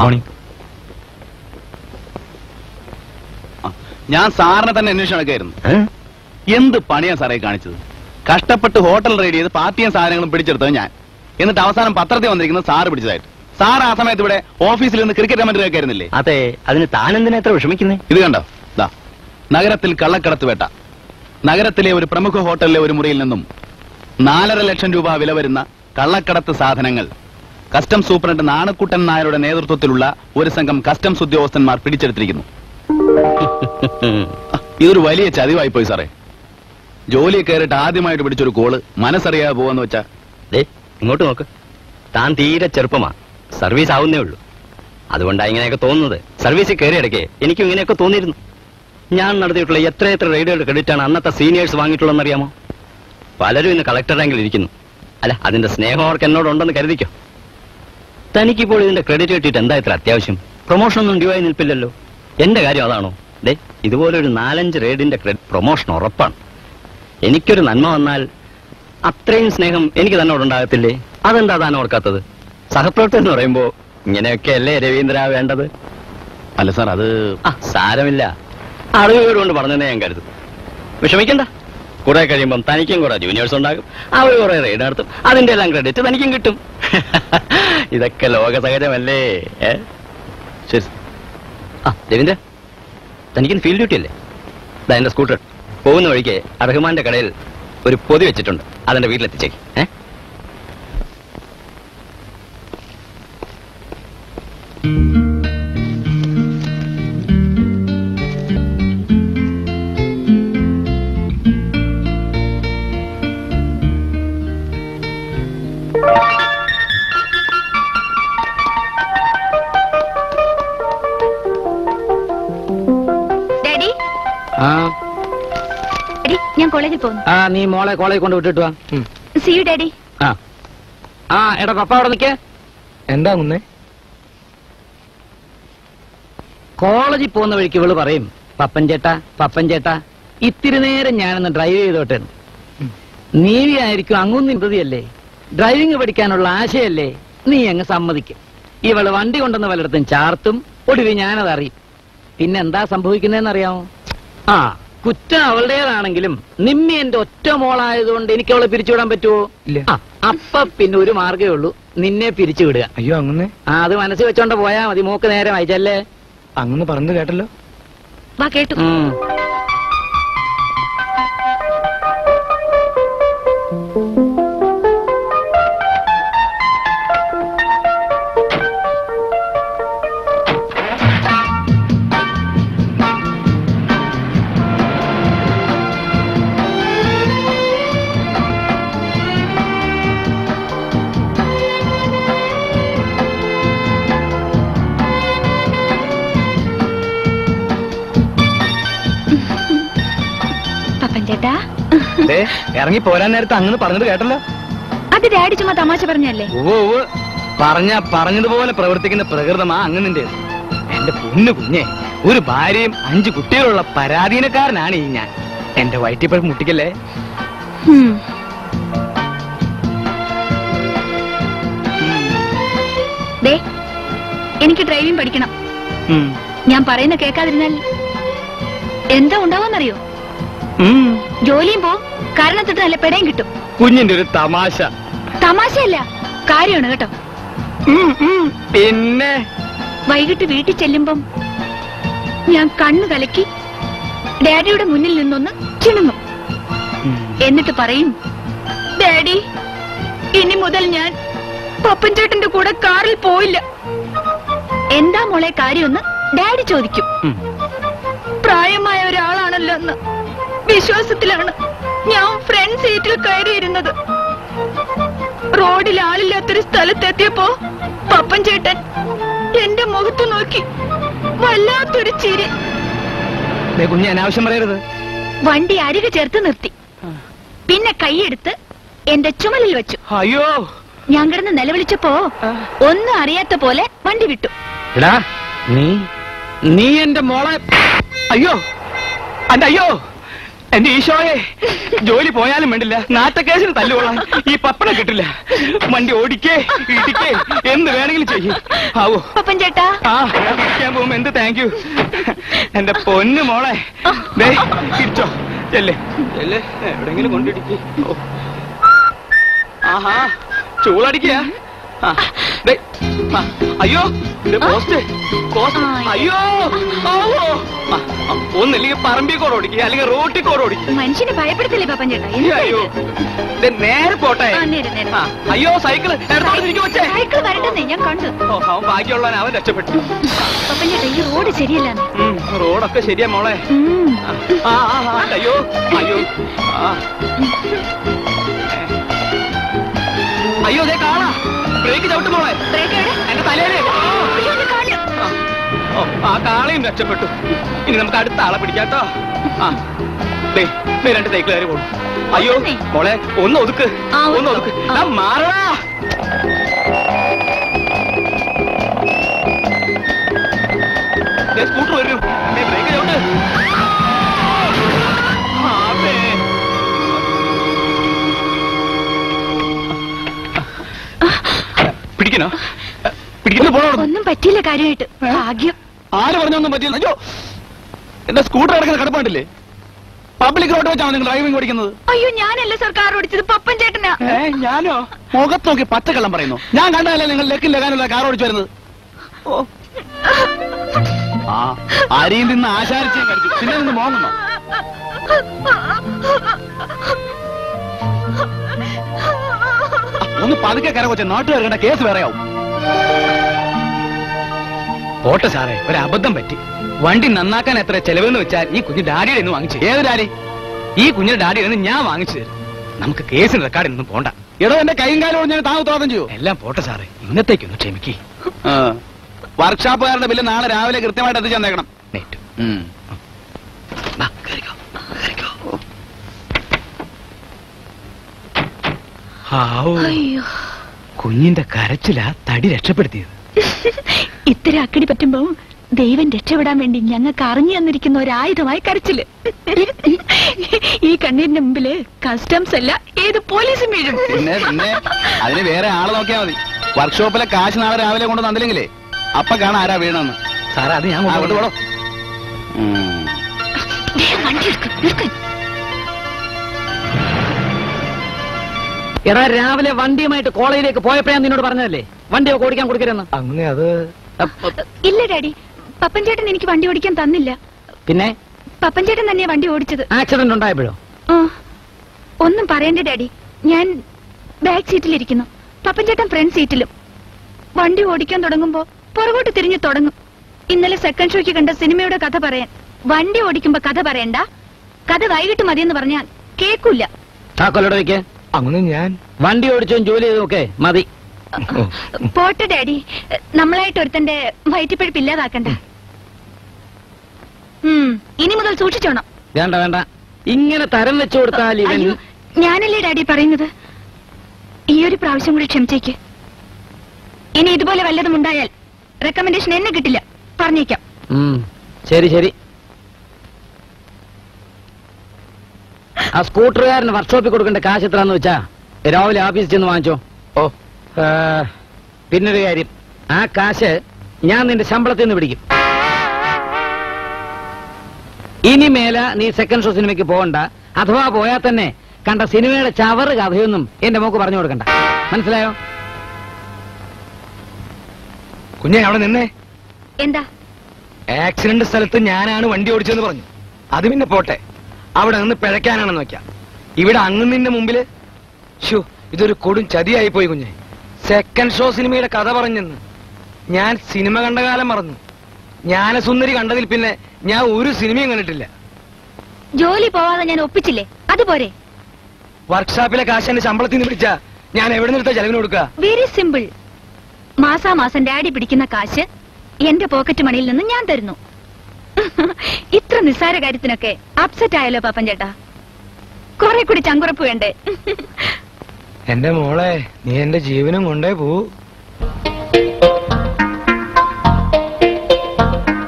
Morning ഞാൻ സാറിനെ തന്നെ അന്വേഷണം നടക്കായിരുന്നു എന്ത് പണിയാ സാറേ കാണിച്ചത് കഷ്ടപ്പെട്ട് ഹോട്ടൽ റെയ്ഡ് ചെയ്ത് പാർട്ടിയും സാധനങ്ങളും പിടിച്ചെടുത്തത് ഞാൻ എന്നിട്ട് അവസാനം പത്രത്തിൽ വന്നിരിക്കുന്നത് സാറ് പിടിച്ചതായിട്ട് സാർ ആ സമയത്ത് ഇവിടെ ഓഫീസിൽ നിന്ന് ക്രിക്കറ്റ് കമന്റ് കേൾക്കായിരുന്നില്ലേ അതെ അതിന് താൻ എന്തിനാ എത്ര വിഷമിക്കുന്നേ ഇത് കണ്ടോ ദാ നഗരത്തിൽ കള്ളക്കടത്ത് വേട്ട നഗരത്തിലെ ഒരു പ്രമുഖ ഹോട്ടലിലെ ഒരു മുറിയിൽ നിന്നും നാലര ലക്ഷം രൂപ വില വരുന്ന കള്ളക്കടത്ത് സാധനങ്ങൾ കസ്റ്റംസ് സൂപ്രണ്ട് നാണക്കുട്ടൻ നായരുടെ നേതൃത്വത്തിലുള്ള ഒരു സംഘം കസ്റ്റംസ് ഉദ്യോഗസ്ഥന്മാർ പിടിച്ചെടുത്തിരിക്കുന്നു ആ, ഇതൊരു വലിയ ചതിവായി പോയി സാറേ ജോലി കയറിയിട്ട് ആദ്യമായിട്ട് പിടിച്ചൊരു കോള് മനസ്സറിയാതെ പോവാന്ന് വെച്ചാ ദേ ഇങ്ങോട്ട് നോക്ക് താൻ തീരെ ചെറുപ്പമാ സർവീസ് ആവുന്നേ ഉള്ളൂ അതുകൊണ്ടാണ് ഇങ്ങനെയൊക്കെ തോന്നുന്നത് സർവീസിൽ കയറിയിടയ്ക്ക് എനിക്കും ഇങ്ങനെയൊക്കെ തോന്നിയിരുന്നു ഞാൻ നടത്തിയിട്ടുള്ള എത്ര എത്ര റെയ്ഡുകളുടെ ക്രെഡിറ്റ് ആണ് അന്നത്തെ സീനിയേഴ്സ് വാങ്ങിയിട്ടുള്ളതെന്ന് അറിയാമോ പലരും ഇന്ന് കളക്ടർ റാങ്കിൽ ഇരിക്കുന്നു അല്ല അതിന്റെ സ്നേഹം അവർക്ക് എന്നോടുണ്ടെന്ന് കരുതിക്കോ തനിക്കിപ്പോൾ ഇതിന്റെ ക്രെഡിറ്റ് കിട്ടിയിട്ട് എന്താ ഇത്ര അത്യാവശ്യം പ്രൊമോഷൻ ഒന്നും ഡ്യൂ ആയി നിൽപ്പില്ലല്ലോ എന്റെ കാര്യം അതാണോ ദേ ഇതുപോലെ ഒരു നാലഞ്ച് റെയ്ഡിന്റെ ക്രെഡിറ്റ് പ്രൊമോഷൻ ഉറപ്പാണ് എനിക്കൊരു നന്മ വന്നാൽ അത്രയും സ്നേഹം എനിക്ക് തന്നോടുണ്ടാകത്തില്ലേ അതെന്താ താൻ ഓർക്കാത്തത് സഹപ്രവർത്തകൻ എന്ന് പറയുമ്പോ ഇങ്ങനെയൊക്കെ അല്ലേ രവീന്ദ്ര വേണ്ടത് അല്ല സാർ അത് ആ സാരമില്ല അറിവുകൾ കൊണ്ട് പറഞ്ഞതേ ഞാൻ കരുതും വിഷമിക്കണ്ട കുറെ കഴിയുമ്പം തനിക്കും കുറെ ജൂനിയേഴ്സ് ഉണ്ടാകും അവർ കുറെ റെയ്ഡ് നടത്തും അതിന്റെ എല്ലാം ക്രെഡിറ്റ് തനിക്കും കിട്ടും ഇതൊക്കെ ലോക സഹജമല്ലേ ഏ ശരി ആ രവീന്ദ്ര തനിക്ക് ഫീൽഡ് ഡ്യൂട്ടി അല്ലേ ഇതാ എന്റെ സ്കൂട്ടർ പോകുന്ന വഴിക്ക് റഹ്മാന്റെ കടയിൽ ഒരു പൊതി വെച്ചിട്ടുണ്ട് അതെന്റെ വീട്ടിലെത്തിച്ചേക്ക് ഏ ഡാഡി ആ ഡാഡി ഞാൻ കോളേജിൽ പോകുന്നു ആ നീ മോളെ കോളേജ് കൊണ്ട് വിട്ടിട്ട് വാ ഉം. സി യു ഡാഡി ആ ആ എടാ പപ്പ അവിടെ നിൽക്കേ എന്താ മുന്നേ കോളേജിൽ പോകുന്ന വഴിക്ക് ഇവള് പറയും പപ്പൻ ചേട്ടാ പപ്പൻ ചേട്ടാ ഇത്തിരി നേരം ഞാനൊന്ന് ഡ്രൈവ് ചെയ്തോട്ടെ നീവി ആയിരിക്കും അങ്ങും നിന്തതിയല്ലേ ഡ്രൈവിംഗ് പഠിക്കാനുള്ള ആശയല്ലേ നീ അങ്ങ് സമ്മതിക്കും ഇവള് വണ്ടി കൊണ്ടുവന്ന് പലയിടത്തും ചാർത്തും ഒടുവി ഞാനത് അറിയും പിന്നെ എന്താ സംഭവിക്കുന്നതെന്ന് അറിയാമോ ആ കുറ്റം അവളുടേതാണെങ്കിലും നിമ്മി എന്റെ ഒറ്റ മോളായതുകൊണ്ട് എനിക്ക് അവളെ പിരിച്ചുവിടാൻ പറ്റുമോ ആ, അപ്പൊ പിന്നെ ഒരു മാർഗേ ഉള്ളൂ നിന്നെ പിരിച്ചു വിടുക അയ്യോ അങ്ങനെ ആ അത് മനസ്സിൽ വെച്ചോണ്ട് പോയാ മതി മൂക്ക് നേരെ വായിച്ചല്ലേ അങ്ങനെ പറഞ്ഞു കേട്ടല്ലോ വാ കേട്ടു ഉം. പപ്പൻ ചേട്ടാ ഇറങ്ങി പോരാൻ നേരത്തെ അങ്ങനെ പറഞ്ഞത് കേട്ടല്ലോ അത് ഡാഡി ചുമ്മാ തമാശ പറഞ്ഞല്ലേ ഓ ഓ പറഞ്ഞ പറഞ്ഞതുപോലെ പ്രവർത്തിക്കുന്ന പ്രകൃതമാ അങ്ങനിന്റെ എന്റെ പൊന്നു കുഞ്ഞെ ഒരു ഭാര്യയും അഞ്ചു കുട്ടികളുള്ള പരാധീനക്കാരനാണ് ഈ ഞാൻ എന്റെ വയറ്റിപ്പഴം മുട്ടിക്കല്ലേ ഹും. ദേ എനിക്ക് ഡ്രൈവിംഗ് പഠിക്കണം ഉം. ഞാൻ പറയുന്ന കേൾക്കാതിരുന്നാൽ എന്താ ഉണ്ടാവുമെന്നറിയോ ഉം. ജോലിയും പോവും കാരണത്തിട്ട് നല്ല പെടയും കിട്ടും കുഞ്ഞിന്റെ ഒരു തമാശ തമാശയല്ല കാര്യമാണ് കേട്ടോ ഉം, ഉം. പിന്നെ വൈകിട്ട് വീട്ടിൽ ചെല്ലുമ്പം ഞാൻ കണ്ണു കലക്കി ഡാഡിയുടെ മുന്നിൽ നിന്നൊന്ന് ചിണുങ്ങും എന്നിട്ട് പറയും ഡാഡി ഇനി മുതൽ ഞാൻ പപ്പൻ ചേട്ടന്റെ കൂടെ കാറിൽ പോയില്ല എന്താ മോളെ കാര്യമെന്ന് ഡാഡി ചോദിക്കും ഉം. പ്രായമായ ഒരാളാണല്ലോ എന്ന് വിശ്വാസത്തിലാണ് ഞാൻ ഫ്രണ്ട് സീറ്റിൽ കയറിയിരുന്നത് റോഡിൽ ആളില്ലാത്തൊരു സ്ഥലത്തെത്തിയപ്പോ പപ്പൻ ചേട്ടൻ എന്റെ മുഖത്ത് നോക്കി വല്ലാത്തൊരു ചിരി ദേ കുഞ്ഞ് അനാവശ്യം പറയരുത് വണ്ടി അരികെ ചേർത്ത് നിർത്തി പിന്നെ കൈയെടുത്ത് എന്റെ ചുമലിൽ വെച്ചു അയ്യോ ഞാൻ കിടന്ന് നിലവിളിച്ചപ്പോ ഒന്നും അറിയാത്ത പോലെ വണ്ടി വിട്ടു എടാ നീ നീ എന്റെ മോളെ അയ്യോ അന്റെ അയ്യോ എന്റെ ഈശോയെ ജോലി പോയാലും വേണ്ടില്ല നാട്ടക്കേസിന് തല്ലുകൊള്ളാൻ ഈ പപ്പട കിട്ടില്ല വണ്ടി ഓടിക്കേ ഇടിക്കേ എന്ത് വേണമെങ്കിലും ചെയ്യും ആവോ പപ്പൻ ചേട്ടാ ആ ഞാൻ പോകുമ്പോ എന്ത് താങ്ക് യു എന്റെ പൊന്നു മോളെ ദേ തിരിച്ചോ ചെല്ലേ ചെല്ലേ എവിടെങ്കിലും കൊണ്ടിടിക്ക് ഓ. ആഹാ ചൂളടിക്കുക ആ, ദേ, ആ, അയ്യോ ദേ പോസ്റ്റ് പോസ്റ്റ് ആ, അയ്യോ ആവോ ആ, ആ, ഒന്നില്ലെങ്കിൽ പറമ്പിൽ കൂടെ ഓടിക്കുക അല്ലെങ്കിൽ റോട്ടിൽ കൂടെ ഓടിക്കുക മനുഷ്യനെ ഭയപ്പെടുത്തില്ലേ പപ്പൻ ചേട്ടാ എന്താ അയ്യോ ഇത്? ദേ നേരെ പോട്ടെ ആ, നേരെ, നേരെ. ആ, അയ്യോ സൈക്കിള് എടുത്തോണ്ട് തിരികെ വെച്ചേ സൈക്കിൾ വരണ്ടെന്നേ ഞാൻ കണ്ടു ഓ, അവൻ ബാക്കിയുള്ളവൻ അവൻ രക്ഷപ്പെട്ടു പപ്പൻ ചേട്ടാ ഈ റോഡ് ശരിയല്ലെന്ന് ഉം, റോഡൊക്കെ ശരിയാ മോളെ ഉം. ആ, ആ, ആ, അയ്യോ അയ്യോ ആ. അയ്യോ ദേ കാണാ ബ്രേക്ക് ചവിട്ട് മോളെ ബ്രേക്ക് എവിടെ? എന്റെ തലയില് ആ. അയ്യോ, എന്റെ കാല്. ആ. ഓ, ആ കാളയും രക്ഷപ്പെട്ടു ഇനി നമുക്ക് അടുത്ത ആളെ പിടിക്കാട്ടോ ആ ദേ, ദേ രണ്ട് സൈക്കിളുകാർ പോകും അയ്യോ ഒന്നേ. മോളെ ഒന്ന് ഒതുക്ക് ആ, ഒന്ന് ഒതുക്ക്. ഒതുക്ക് ആ. ആ, മാറടാ ദേ, സ്കൂട്ടർ വരൂ ദേ, ബ്രേക്ക് ചവിട്ട് ആ, ദേ. പിടിക്കണോ പിടിക്കുന്നു പോണോ ഒന്നും പറ്റിയില്ല കാര്യമായിട്ട് ഭാഗ്യം ആര് പറഞ്ഞൊന്നും പറ്റില്ല അയ്യോ എന്റെ സ്കൂട്ടർ കിടക്കുന്ന കിടപ്പാണ്ടില്ലേ പബ്ലിക് റോഡ് വെച്ചാണ് നിങ്ങൾ ഡ്രൈവിംഗ് ഓടിക്കുന്നത് അയ്യോ ഞാനല്ല സർ കാർ ഓടിച്ചത് പപ്പൻ ചേട്ടനാ ഏ ഞാനോ മുഖത്ത് നോക്കി പച്ചക്കള്ളം പറയുന്നു ഞാൻ കണ്ടതല്ലേ നിങ്ങൾ ലക്കിൽ ലഗാനുള്ള കാർ ഓടിച്ചു വരുന്നത് ഓ. ആ അരിയിൽ നിന്ന് ആശാരിച്ചേ കടിച്ചു പിന്നെ നിന്ന് മോങ്ങുന്നോ ഒന്ന് പതുക്കെ കരകൊച്ച നാട്ടുകാർ കണ്ട കേസ് വേറെയാവും പോട്ടെ സാറേ ഒരു അബദ്ധം പറ്റി വണ്ടി നന്നാക്കാൻ എത്ര ചെലവെന്ന് വെച്ചാൽ ഈ കുഞ്ഞ് ഡാഡിയുടെ നിന്ന് വാങ്ങിച്ചു ഏത് ഡാഡി ഈ കുഞ്ഞിന്റെ ഡാഡിയുടെ നിന്ന് ഞാൻ വാങ്ങിച്ചു തരും നമുക്ക് കേസിന് റെക്കാർഡിനൊന്നും പോണ്ട എടോ എന്റെ കൈയും കാലും ഞാൻ താൻ ഉത്തരവാദം ചെയ്യൂ എല്ലാം പോട്ടെ സാറേ ഇന്നത്തേക്കൊന്ന് ക്ഷമിക്കേ വർക്ക്ഷോപ്പുകാരുടെ ബില്ല് നാളെ രാവിലെ കൃത്യമായിട്ട് എത്തിച്ചു തന്നേക്കണം നേറ്റു ഉം. വാ, കേറിക്കോ, കേറിക്കോ. ഹാവൂ അയ്യോ കുഞ്ഞിന്റെ കരച്ചിലാ തടി രക്ഷപ്പെടുത്തിയത് ഇത്തരം അക്കടി പറ്റുമ്പോ ദൈവം രക്ഷപ്പെടാൻ വേണ്ടി ഞങ്ങൾക്ക് അറിഞ്ഞു തന്നിരിക്കുന്ന ഒരായുധമായി കരച്ചില് ഈ കണ്ണീരിന്റെ മുമ്പില് കസ്റ്റംസ് അല്ല ഏത് പോലീസും വീഴും പിന്നെ പിന്നെ അതിന് വേറെ ആള് നോക്കിയാ മതി വർക്ക്ഷോപ്പിലെ കാശ് നാളെ രാവിലെ കൊണ്ട് തന്നില്ലെങ്കിലേ അപ്പൊ കാണാൻ ആരാ വീണെന്ന് സാറേ അത് ഞാൻ അങ്ങോട്ട് കൊണ്ടുപോകണം പോടോ ഉം. വേഗം വണ്ടി എടുക്ക്, എടുക്ക്. എടാ രാവിലെ വണ്ടിയുമായിട്ട് കോളേജിലേക്ക് പോയപ്പോഴാ നിന്നോട് പറഞ്ഞതല്ലേ വണ്ടിയൊക്കെ ഓടിക്കാൻ കൊടുക്കരുതെന്ന് അങ്ങനെ അത് ഇല്ല ഡാഡി പപ്പൻ ചേട്ടൻ എനിക്ക് വണ്ടി ഓടിക്കാൻ തന്നില്ല പിന്നെ പപ്പൻ ചേട്ടൻ തന്നെയാ വണ്ടി ഓടിച്ചത് ആക്സിഡന്റ് ഉണ്ടായപ്പോഴോ ആ, ഒന്നും പറയണ്ട ഡാഡി ഞാൻ ബാക്ക് സീറ്റിലിരിക്കുന്നു പപ്പൻ ചേട്ടൻ ഫ്രണ്ട് സീറ്റിലും വണ്ടി ഓടിക്കാൻ തുടങ്ങുമ്പോ പുറകോട്ട് തിരിഞ്ഞു തുടങ്ങും ഇന്നലെ സെക്കൻഡ് ഷോയ്ക്ക് കണ്ട സിനിമയുടെ കഥ പറയാൻ വണ്ടി ഓടിക്കുമ്പോ കഥ പറയണ്ട കഥ വൈകിട്ട് മതിയെന്ന് പറഞ്ഞാൽ കേക്കൂല താക്കോലോടെ വയ്ക്ക് അങ്ങനെ ഞാൻ വണ്ടി ഓടിച്ചും ജോലി ചെയ്തും ഒക്കെ മതി പോട്ടെ ഡാഡി നമ്മളായിട്ട് ഒരുത്തന്റെ വയറ്റിപ്പഴുപ്പ് ഇല്ലാതാക്കണ്ട ഉം, ഇനി മുതൽ സൂക്ഷിച്ചോണം വേണ്ട വേണ്ട ഇങ്ങനെ തരം വെച്ചു കൊടുത്താൽ ഇവൻ അയ്യോ, ഞാനല്ലേ ഡാഡി പറയുന്നത് ഈ ഒരു പ്രാവശ്യം കൂടി ക്ഷമിച്ചേക്ക് ഇനി ഇതുപോലെ വല്ലതും ഉണ്ടായാൽ റെക്കമെൻഡേഷൻ എന്നെ കിട്ടില്ല പറഞ്ഞേക്കാം ഉം, ശരി ശരി ആ സ്കൂട്ടറുകാരന് വർക്ക്ഷോപ്പിൽ കൊടുക്കേണ്ട കാശ് എത്രയാന്ന് വെച്ചാ രാവിലെ ഓഫീസിൽ ചെന്ന് വാങ്ങിച്ചോ ഓ ആ, പിന്നൊരു കാര്യം ആ കാശ് ഞാൻ നിന്റെ ശമ്പളത്തിൽ നിന്ന് പിടിക്കും ഇനി മേല നീ സെക്കൻഡ് ഷോ സിനിമയ്ക്ക് പോകണ്ട അഥവാ പോയാൽ തന്നെ കണ്ട സിനിമയുടെ ചവറ് കഥയൊന്നും എന്റെ മോക്ക് പറഞ്ഞു കൊടുക്കണ്ട മനസ്സിലായോ കുഞ്ഞെ അവിടെ നിന്നേ എന്താ ആക്സിഡന്റ് സ്ഥലത്ത് ഞാനാണ് വണ്ടി ഓടിച്ചതെന്ന് പറഞ്ഞു അത് പിന്നെ പോട്ടെ അവിടെ നിന്ന് പിഴയ്ക്കാനാണെന്ന് വെക്കാം ഇവിടെ അങ്ങ് നിന്റെ മുമ്പില് ഷോ ഇതൊരു കൊടും ചതിയായി പോയി കുഞ്ഞെ സെക്കൻഡ് ഷോ സിനിമയുടെ കഥ പറഞ്ഞെന്ന് ഞാൻ സിനിമ കണ്ട കാലം മറന്നു ജ്ഞാനസുന്ദരി കണ്ടതിൽ പിന്നെ ഞാൻ ഒരു സിനിമയും കണ്ടിട്ടില്ല ജോലി പോവാതെ ഞാൻ ഒപ്പിച്ചില്ലേ അതുപോരെ വർക്ക്ഷോപ്പിലെ കാശ് എന്റെ ശമ്പളത്തിൽ നിന്ന് പിടിച്ചാ ഞാൻ എവിടെ നിർത്താ ചെലവിന് കൊടുക്കുക വെരി സിമ്പിൾ മാസാമാസം ഡാഡി പിടിക്കുന്ന കാശ് എന്റെ പോക്കറ്റ് മണിയിൽ നിന്ന് ഞാൻ തരുന്നു ഇത്ര നിസ്സാര കാര്യത്തിനൊക്കെ അപ്സെറ്റ് ആയല്ലോ പാപ്പൻ ചേട്ടാ കുറെ കൂടി ചങ്കുറപ്പ് വേണ്ടേ എന്റെ മോളെ നീ എന്റെ ജീവനും കൊണ്ടേ പോ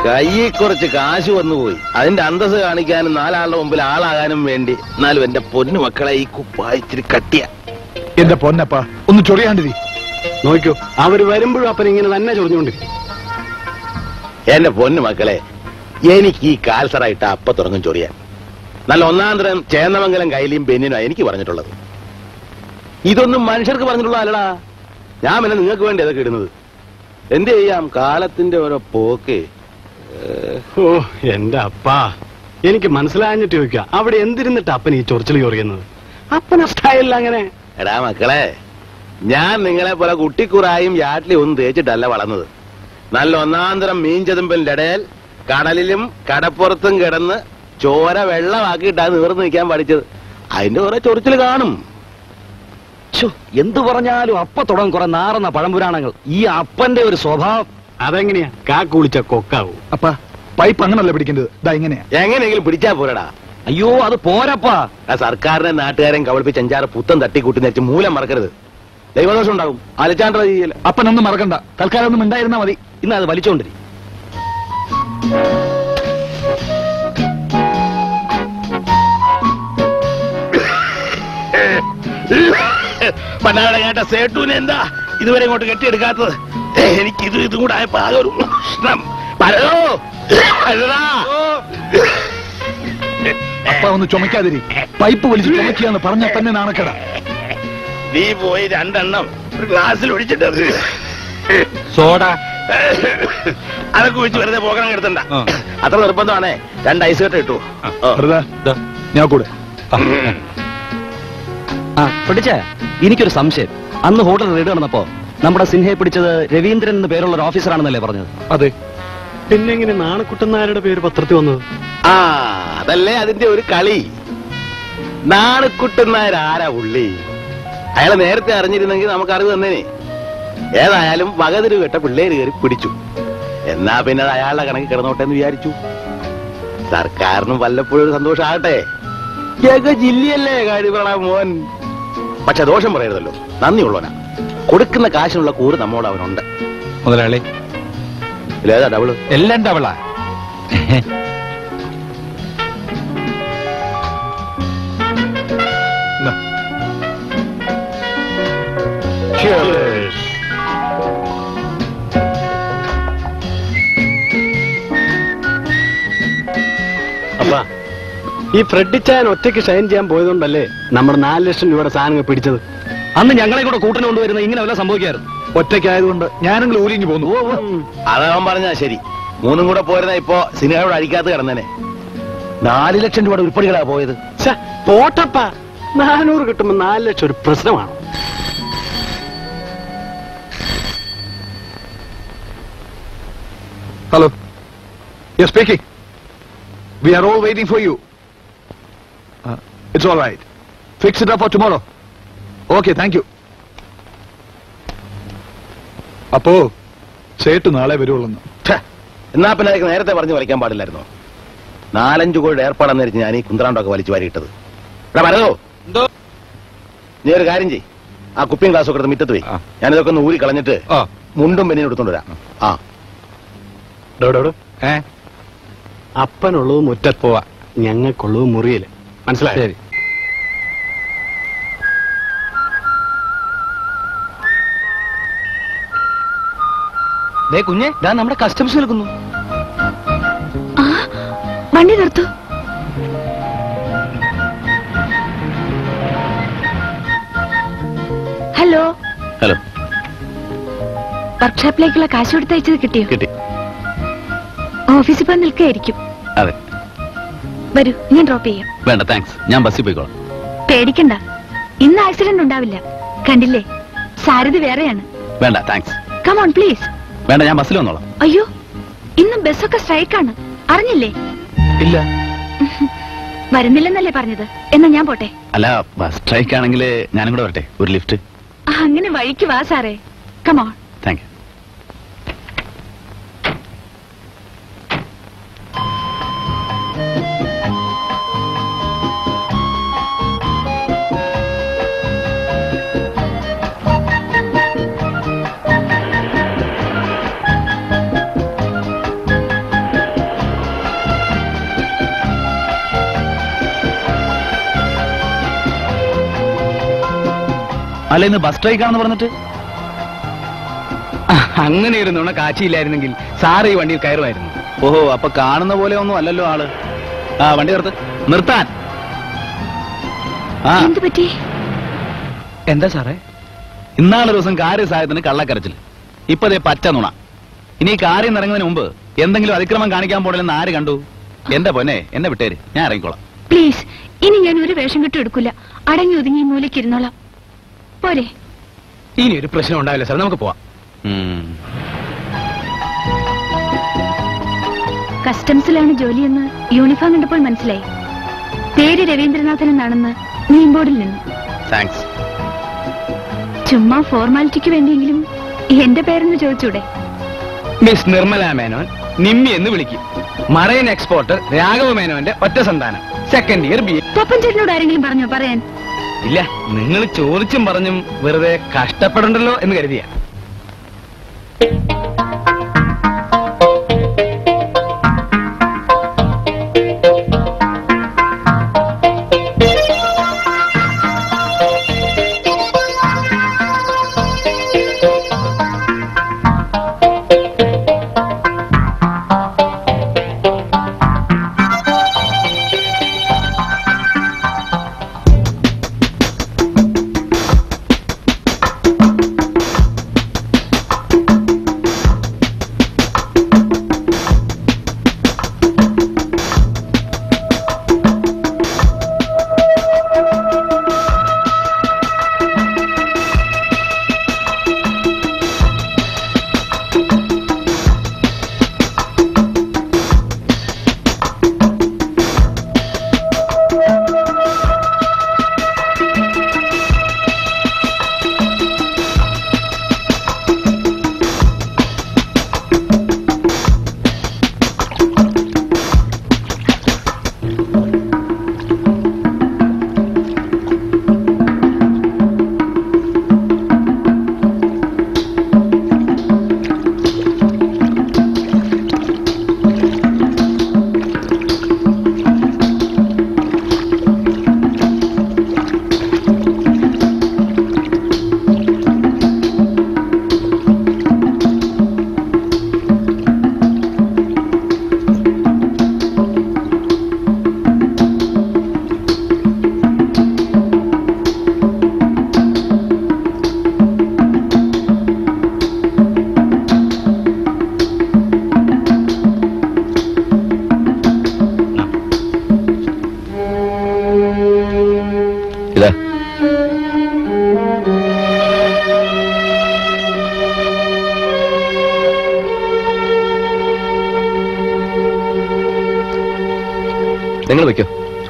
കയ്യിൽ കുറച്ച് കാശ് വന്നുപോയി അതിന്റെ അന്തസ് കാണിക്കാനും നാലാളുടെ മുമ്പിൽ ആളാകാനും വേണ്ടി എന്നാലും എന്റെ പൊന്നു മക്കളെ ഈ കുപ്പായ ഇച്ചിരി കട്ടിയ എന്റെ പൊന്നപ്പ ഒന്ന് ചൊറിയാണ്ടിരി നോക്കൂ അവര് വരുമ്പോഴും അപ്പൻ ഇങ്ങനെ തന്നെ ചൊറിഞ്ഞുകൊണ്ടിരിക്കും എന്റെ പൊന്നു മക്കളെ എനിക്ക് ഈ കാൽസറായിട്ട് അപ്പ തുടങ്ങും ചൊറിയാൻ നല്ല ഒന്നാം തരം ചേന്നമംഗലം കൈലിയും ബെന്നിനോ എനിക്ക് പറഞ്ഞിട്ടുള്ളത് ഇതൊന്നും മനുഷ്യർക്ക് പറഞ്ഞിട്ടുള്ള അല്ലടാ ഞാൻ പിന്നെ നിങ്ങൾക്ക് വേണ്ടി അതൊക്കെ ഇടുന്നത് എന്ത് ചെയ്യാം കാലത്തിന്റെ ഓരോ പോക്ക് ഓ എന്റെ അപ്പാ എനിക്ക് മനസ്സിലാഞ്ഞിട്ട് ചോദിക്കുക അവിടെ എന്തിരുന്നിട്ട് അപ്പൻ ഈ ചൊറിച്ചിൽ ചൊറിയുന്നത് അപ്പന സ്റ്റൈലിൽ അങ്ങനെ എടാ മക്കളെ ഞാൻ നിങ്ങളെ പോലെ കുട്ടിക്കുറായും യാട്ടിലും ഒന്നും തേച്ചിട്ടല്ല വളർന്നത് നല്ല ഒന്നാന്തരം മീൻ ചെതുമ്പലിന്റെ ഇടയിൽ കടലിലും കടപ്പുറത്തും കിടന്ന് ചോര വെള്ളമാക്കിയിട്ടാ നീർന്ന് നിൽക്കാൻ പഠിച്ചത് അതിന്റെ കുറെ ചൊറിച്ചിൽ കാണും ശ്ശോ, എന്തു പറഞ്ഞാലും അപ്പ തുടങ്ങും കുറെ നാറുന്ന പഴംപുരാണങ്ങൾ ഈ അപ്പന്റെ ഒരു സ്വഭാവം അതെങ്ങനെയാ കാ കുളിച്ച കൊക്കാവൂ അപ്പ പൈപ്പ് അങ്ങനല്ല പിടിക്കേണ്ടത് ഇതാ ഇങ്ങനെയാ എങ്ങനെയെങ്കിലും പിടിച്ചാ പോരടാ അയ്യോ അത് പോരപ്പാ ആ സർക്കാരിനെ നാട്ടുകാരെയും കവളിപ്പിച്ച് അഞ്ചാറ് പുത്തൻ തട്ടിക്കൂട്ടി നേരിച്ച് മൂലം മറക്കരുത് ദൈവദോഷം ഉണ്ടാവും അലച്ചാണ്ട ചെയ്യല അപ്പനൊന്നും മറക്കണ്ട തൽക്കാലം ഒന്നും ഉണ്ടായിരുന്നാ മതി ഇന്ന് അത് വലിച്ചോണ്ടിരി പണ്ടാടെ കേട്ട സേട്ടൂന് എന്താ ഇതുവരെ ഇങ്ങോട്ട് കെട്ടിയെടുക്കാത്തത് എനിക്ക് ഇത് ഇതും കൂടെ ആയപ്പോ ആകെ ഒരു പ്രശ്നം പരതോ പരതാ. അപ്പ ഒന്ന് ചുമക്കാതിരി പൈപ്പ് വലിച്ച് ചുമക്കുകയെന്ന് പറഞ്ഞാൽ തന്നെ നാണക്കട നീ പോയി രണ്ടെണ്ണം ഒരു ഗ്ലാസ്സിൽ ഒഴിച്ചിട്ടത് സോഡ അതൊക്കെ ഒഴിച്ച് വെറുതെ പോകണം കിടത്തണ്ട അത്ര നിർബന്ധമാണേ രണ്ട് ഐസ് കെട്ട് കിട്ടു വെറുതെ ഞാൻ കൂടെ ആ പിടിച്ചേ എനിക്കൊരു സംശയം അന്ന് ഹോട്ടൽ റെയ്ഡ് നടന്നപ്പോ നമ്മുടെ സിൻഹയെ പിടിച്ചത് രവീന്ദ്രൻ എന്ന് പേരുള്ള ഒരു ഓഫീസറാണെന്നല്ലേ പറഞ്ഞത് അതെ പിന്നെ എങ്ങനെ നാണക്കുട്ടനാരുടെ പേര് പത്രത്തിൽ വന്നത് ആ അതല്ലേ അതിന്റെ ഒരു കളി നാണക്കുട്ടുന്നായർ ആരാ ഉള്ളി അയാളെ നേരത്തെ അറിഞ്ഞിരുന്നെങ്കിൽ നമുക്ക് അറിവ് തന്നേനെ ഏതായാലും വകതിര് കേട്ട പിള്ളേര് കയറി പിടിച്ചു എന്നാ പിന്നെ അത് അയാളുടെ കണക്ക് കിടന്നോട്ടെ എന്ന് വിചാരിച്ചു സർക്കാരിനും വല്ലപ്പോഴും ഒരു സന്തോഷമാകട്ടെ ജഗ ജില്ലയല്ലേ കാഴിപ്രണ മോൻ പക്ഷെ ദോഷം പറയരുതല്ലോ നന്ദിയുള്ളവനാ കൊടുക്കുന്ന കാശിനുള്ള കൂറ് നമ്മോട് അവനുണ്ട് മുതലാളി ഇല്ലേതാ ഡബിള് എല്ലാം ഡബിളാ അപ്പാ ഈ ഫ്രെഡിച്ചാൻ ഒറ്റയ്ക്ക് ഷൈൻ ചെയ്യാൻ പോയതുകൊണ്ടല്ലേ നമ്മുടെ നാല് ലക്ഷം രൂപയുടെ സാധനങ്ങൾ പിടിച്ചത് അന്ന് ഞങ്ങളെ കൂടെ കൂട്ടിന് കൊണ്ടുവരുന്ന ഇങ്ങനെ വല്ല സംഭവിക്കായിരുന്നു ഒറ്റയ്ക്കായതുകൊണ്ട് ഞാനെങ്കിലും ഊരിഞ്ഞു പോന്നു അതവൻ പറഞ്ഞാ ശരി മൂന്നും കൂടെ പോരുന്ന ഇപ്പോ സിനിമയോട് അഴിക്കാത്ത കിടന്നേനെ നാല് ലക്ഷം രൂപയുടെ ഉരുപ്പടികളാ പോയത് ഛെ, പോട്ടപ്പാ നാനൂറ് കിട്ടുമ്പോ നാല് ലക്ഷം ഒരു പ്രശ്നമാണ് hello yes speaking we are all waiting for you it's all right fix it for tomorrow okay thank you അപ്പോ സേട്ട് നാളെ വരുള്ളൂ ഛെ, എന്നാ പിന്നെ അതൊക്കെ നേരത്തെ പറഞ്ഞു വലിക്കാൻ പാടില്ലായിരുന്നോ നാലഞ്ചു കോടി ഏർപ്പാടെന്ന് ഞാൻ ഈ കുന്ത്രാണ്ടൊക്കെ വലിച്ചു വാരിയിട്ടത് എടാ വരതോ നീ ഒരു കാര്യം ചെയ് ആ കുപ്പിയും ഗ്ലാസ് ഒക്കെ എടുത്ത് മിറ്റത്ത് പോയി ആ. ഞാനിതൊക്കെ ഒന്ന് ഊരി കളഞ്ഞിട്ട് ആ. മുണ്ടും പെണ്ണിനും എടുത്തോണ്ട് വരാം ആ ഡോ, ഡോ, ഡോ. ഏ അപ്പനുള്ളത് മുറ്റത്ത് പോവാ ഞങ്ങൾക്കുള്ളത് മുറിയില് മനസ്സിലായോ ശരി ദേ കുഞ്ഞെ ദാ നമ്മുടെ കസ്റ്റംസ് നിൽക്കുന്നു ആ വണ്ടി നിർത്തു ഹലോ ഹലോ വർക്ക്ഷോപ്പിലേക്കുള്ള കാശ് കൊടുത്തയച്ചത് കിട്ടിയോ കിട്ടി ഓഫീസിൽ പോയി നിൽക്കുകയായിരിക്കും അതെ വരൂ ഞാൻ ഡ്രോപ്പ് ചെയ്യാം വേണ്ട താങ്ക്സ് ഞാൻ ബസ്സിൽ പോയിക്കോളാം പേടിക്കണ്ട ഇന്ന് ആക്സിഡന്റ് ഉണ്ടാവില്ല കണ്ടില്ലേ സാരഥി വേറെയാണ് വേണ്ട താങ്ക്സ് കമോൺ പ്ലീസ് വേണ്ട ഞാൻ ബസ്സിൽ വന്നോളാം അയ്യോ ഇന്ന് ബസ്സൊക്കെ സ്ട്രൈക്കാണ് അറിഞ്ഞില്ലേ ഇല്ല വരുന്നില്ലെന്നല്ലേ പറഞ്ഞത് എന്നാ ഞാൻ പോട്ടെ അല്ല ബസ് സ്ട്രൈക്ക് ആണെങ്കിൽ ഞാനും കൂടെ വരട്ടെ ഒരു ലിഫ്റ്റ് ആ, അങ്ങനെ വഴിക്ക് വാ സാറേ കമോൺ താങ്ക് യു അല്ല ഇന്ന് ബസ് സ്ട്രൈക്കാണെന്ന് പറഞ്ഞിട്ട് അങ്ങനെ ഒരു നുണ കാച്ചിയില്ലായിരുന്നെങ്കിൽ സാറ് ഈ വണ്ടിയിൽ കയറുമായിരുന്നു ഓഹോ അപ്പൊ കാണുന്ന പോലെ ഒന്നും അല്ലല്ലോ ആള് ആ വണ്ടി നിർത്ത് നിർത്താൻ ആ എന്ത് പറ്റി എന്താ സാറേ ഇന്നാളൊരു ദിവസം കാര്യസായത്തിന് കള്ളക്കരച്ചിൽ ഇപ്പൊ ദേ പച്ച നുണ ഇനി ഈ കാര്യം ഇറങ്ങുന്നതിന് മുമ്പ് എന്തെങ്കിലും അതിക്രമം കാണിക്കാൻ പോടില്ലെന്ന് ആര് കണ്ടു എന്റെ പൊന്നെ എന്നെ വിട്ടേര് ഞാൻ ഇറങ്ങിക്കോളാം പ്ലീസ് ഇനി ഞാൻ ഒരു വേഷം കെട്ടും എടുക്കില്ല അടങ്ങി ഒതുങ്ങി ഈ മൂലയ്ക്ക് ഇരുന്നോളാം പോരെ ഇനി ഒരു പ്രശ്നം ഉണ്ടാവില്ല സാർ നമുക്ക് പോവാം ഉം. കസ്റ്റംസിലാണ് ജോലിയെന്ന് യൂണിഫോം കണ്ടപ്പോൾ മനസ്സിലായി പേര് രവീന്ദ്രനാഥൻ എന്നാണെന്ന് നെയിം ബോർഡിൽ നിന്നു താങ്ക്സ് ചുമ്മാ ഫോർമാലിറ്റിക്ക് വേണ്ടിയെങ്കിലും എന്റെ പേരെന്ന് ചോദിച്ചൂടെ മിസ് നിർമ്മല മേനോൻ നിമ്മി എന്ന് വിളിക്കും മറൈൻ എക്സ്പോർട്ടർ രാഘവ മേനോന്റെ ഒറ്റ സന്താനം second year B A Pappan ചേട്ടനോട് ആരെങ്കിലും പറഞ്ഞോ പറയാൻ ഇല്ല നിങ്ങൾ ചോദിച്ചും പറഞ്ഞും വെറുതെ കഷ്ടപ്പെടണ്ടല്ലോ എന്ന് കരുതിയ ഇതാ നിങ്ങൾ വെക്കോ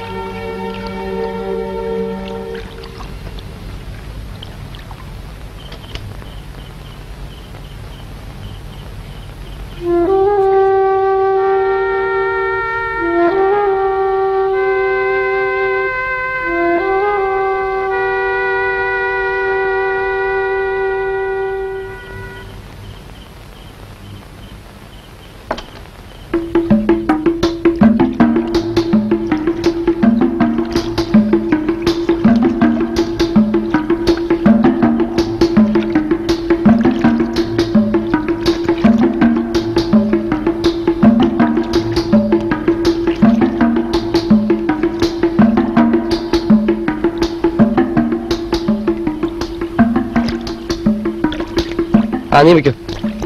ആ നീ വെക്കോ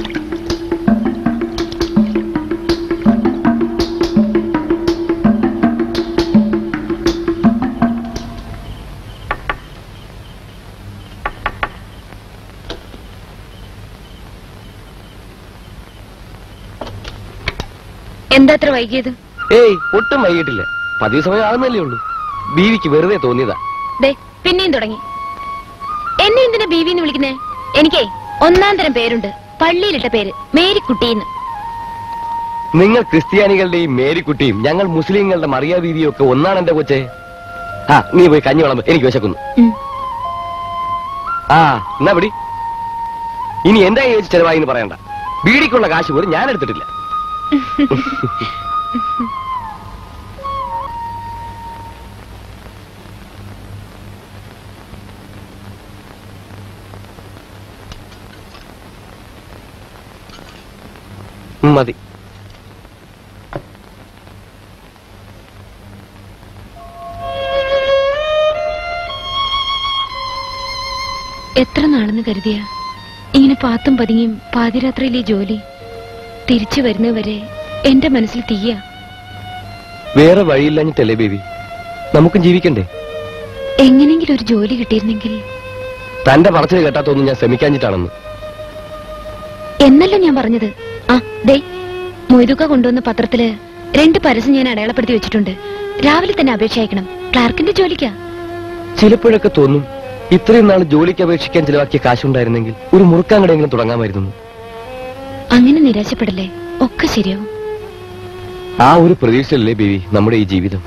എന്താ അത്ര വൈകിയത് ഏയ് ഒട്ടും വൈകിട്ടില്ല പതിവ് സമയം ആകുന്നല്ലേ ഉള്ളൂ ബീവിക്ക് വെറുതെ തോന്നിയതാ ദേ പിന്നെയും തുടങ്ങി എന്നെ എന്തിനാ ബീവി എന്ന് വിളിക്കുന്നേ എനിക്കേ ഒന്നാം തരം പേരുണ്ട് പള്ളിയിലിട്ട പേര് മേരിക്കുട്ടിന്ന് നിങ്ങൾ ക്രിസ്ത്യാനികളുടെയും മേരിക്കുട്ടിയും ഞങ്ങൾ മുസ്ലിങ്ങളുടെ മറിയ ബീവിയും ഒക്കെ ഒന്നാണ് എന്റെ കൊച്ചെ ആ നീ പോയി കഞ്ഞി വിളമ്പ് എനിക്ക് വിശക്കുന്നു ഉം. ആ എന്നാ പിടി ഇനി എന്റെ കൈ വെച്ച് ചെലവായി എന്ന് പറയണ്ട ബീഡിക്കുള്ള കാശ് പോലും ഞാൻ എടുത്തിട്ടില്ല മതി എത്ര നാളെന്ന് കരുതിയ ഇങ്ങനെ പാത്തും പതുങ്ങിയും പാതിരാത്രിയിലെ ജോലി തിരിച്ചു വരുന്നവരെ എന്റെ മനസ്സിൽ തീയ വേറെ വഴിയില്ലാഞ്ഞിട്ടല്ലേ ബേബി നമുക്കും ജീവിക്കണ്ടേ എങ്ങനെങ്കിലും ഒരു ജോലി കിട്ടിയിരുന്നെങ്കിൽ തന്റെ പറച്ചിൽ കേട്ടാത്തൊന്നും ഞാൻ ശ്രമിക്കാഞ്ഞിട്ടാണെന്ന് എന്നല്ല ഞാൻ പറഞ്ഞത് ആ ദേ മൊയ്തുക്ക കൊണ്ടുവന്ന പത്രത്തില് രണ്ട് പരസ്യം ഞാൻ അടയാളപ്പെടുത്തി വെച്ചിട്ടുണ്ട് രാവിലെ തന്നെ അപേക്ഷ അയക്കണം ക്ലാർക്കിന്റെ ജോലിക്കാ ചിലപ്പോഴൊക്കെ തോന്നും ഇത്രയും നാൾ ജോലിക്ക് അപേക്ഷിക്കാൻ ചിലവാക്കിയ കാശുണ്ടായിരുന്നെങ്കിൽ ഒരു മുറുക്കാങ്കടെങ്കിലും തുടങ്ങാമായിരുന്നു അങ്ങനെ നിരാശപ്പെടല്ലേ ഒക്കെ ശരിയാവും ആ ഒരു പ്രതീക്ഷയല്ലേ ബേബി നമ്മുടെ ഈ ജീവിതം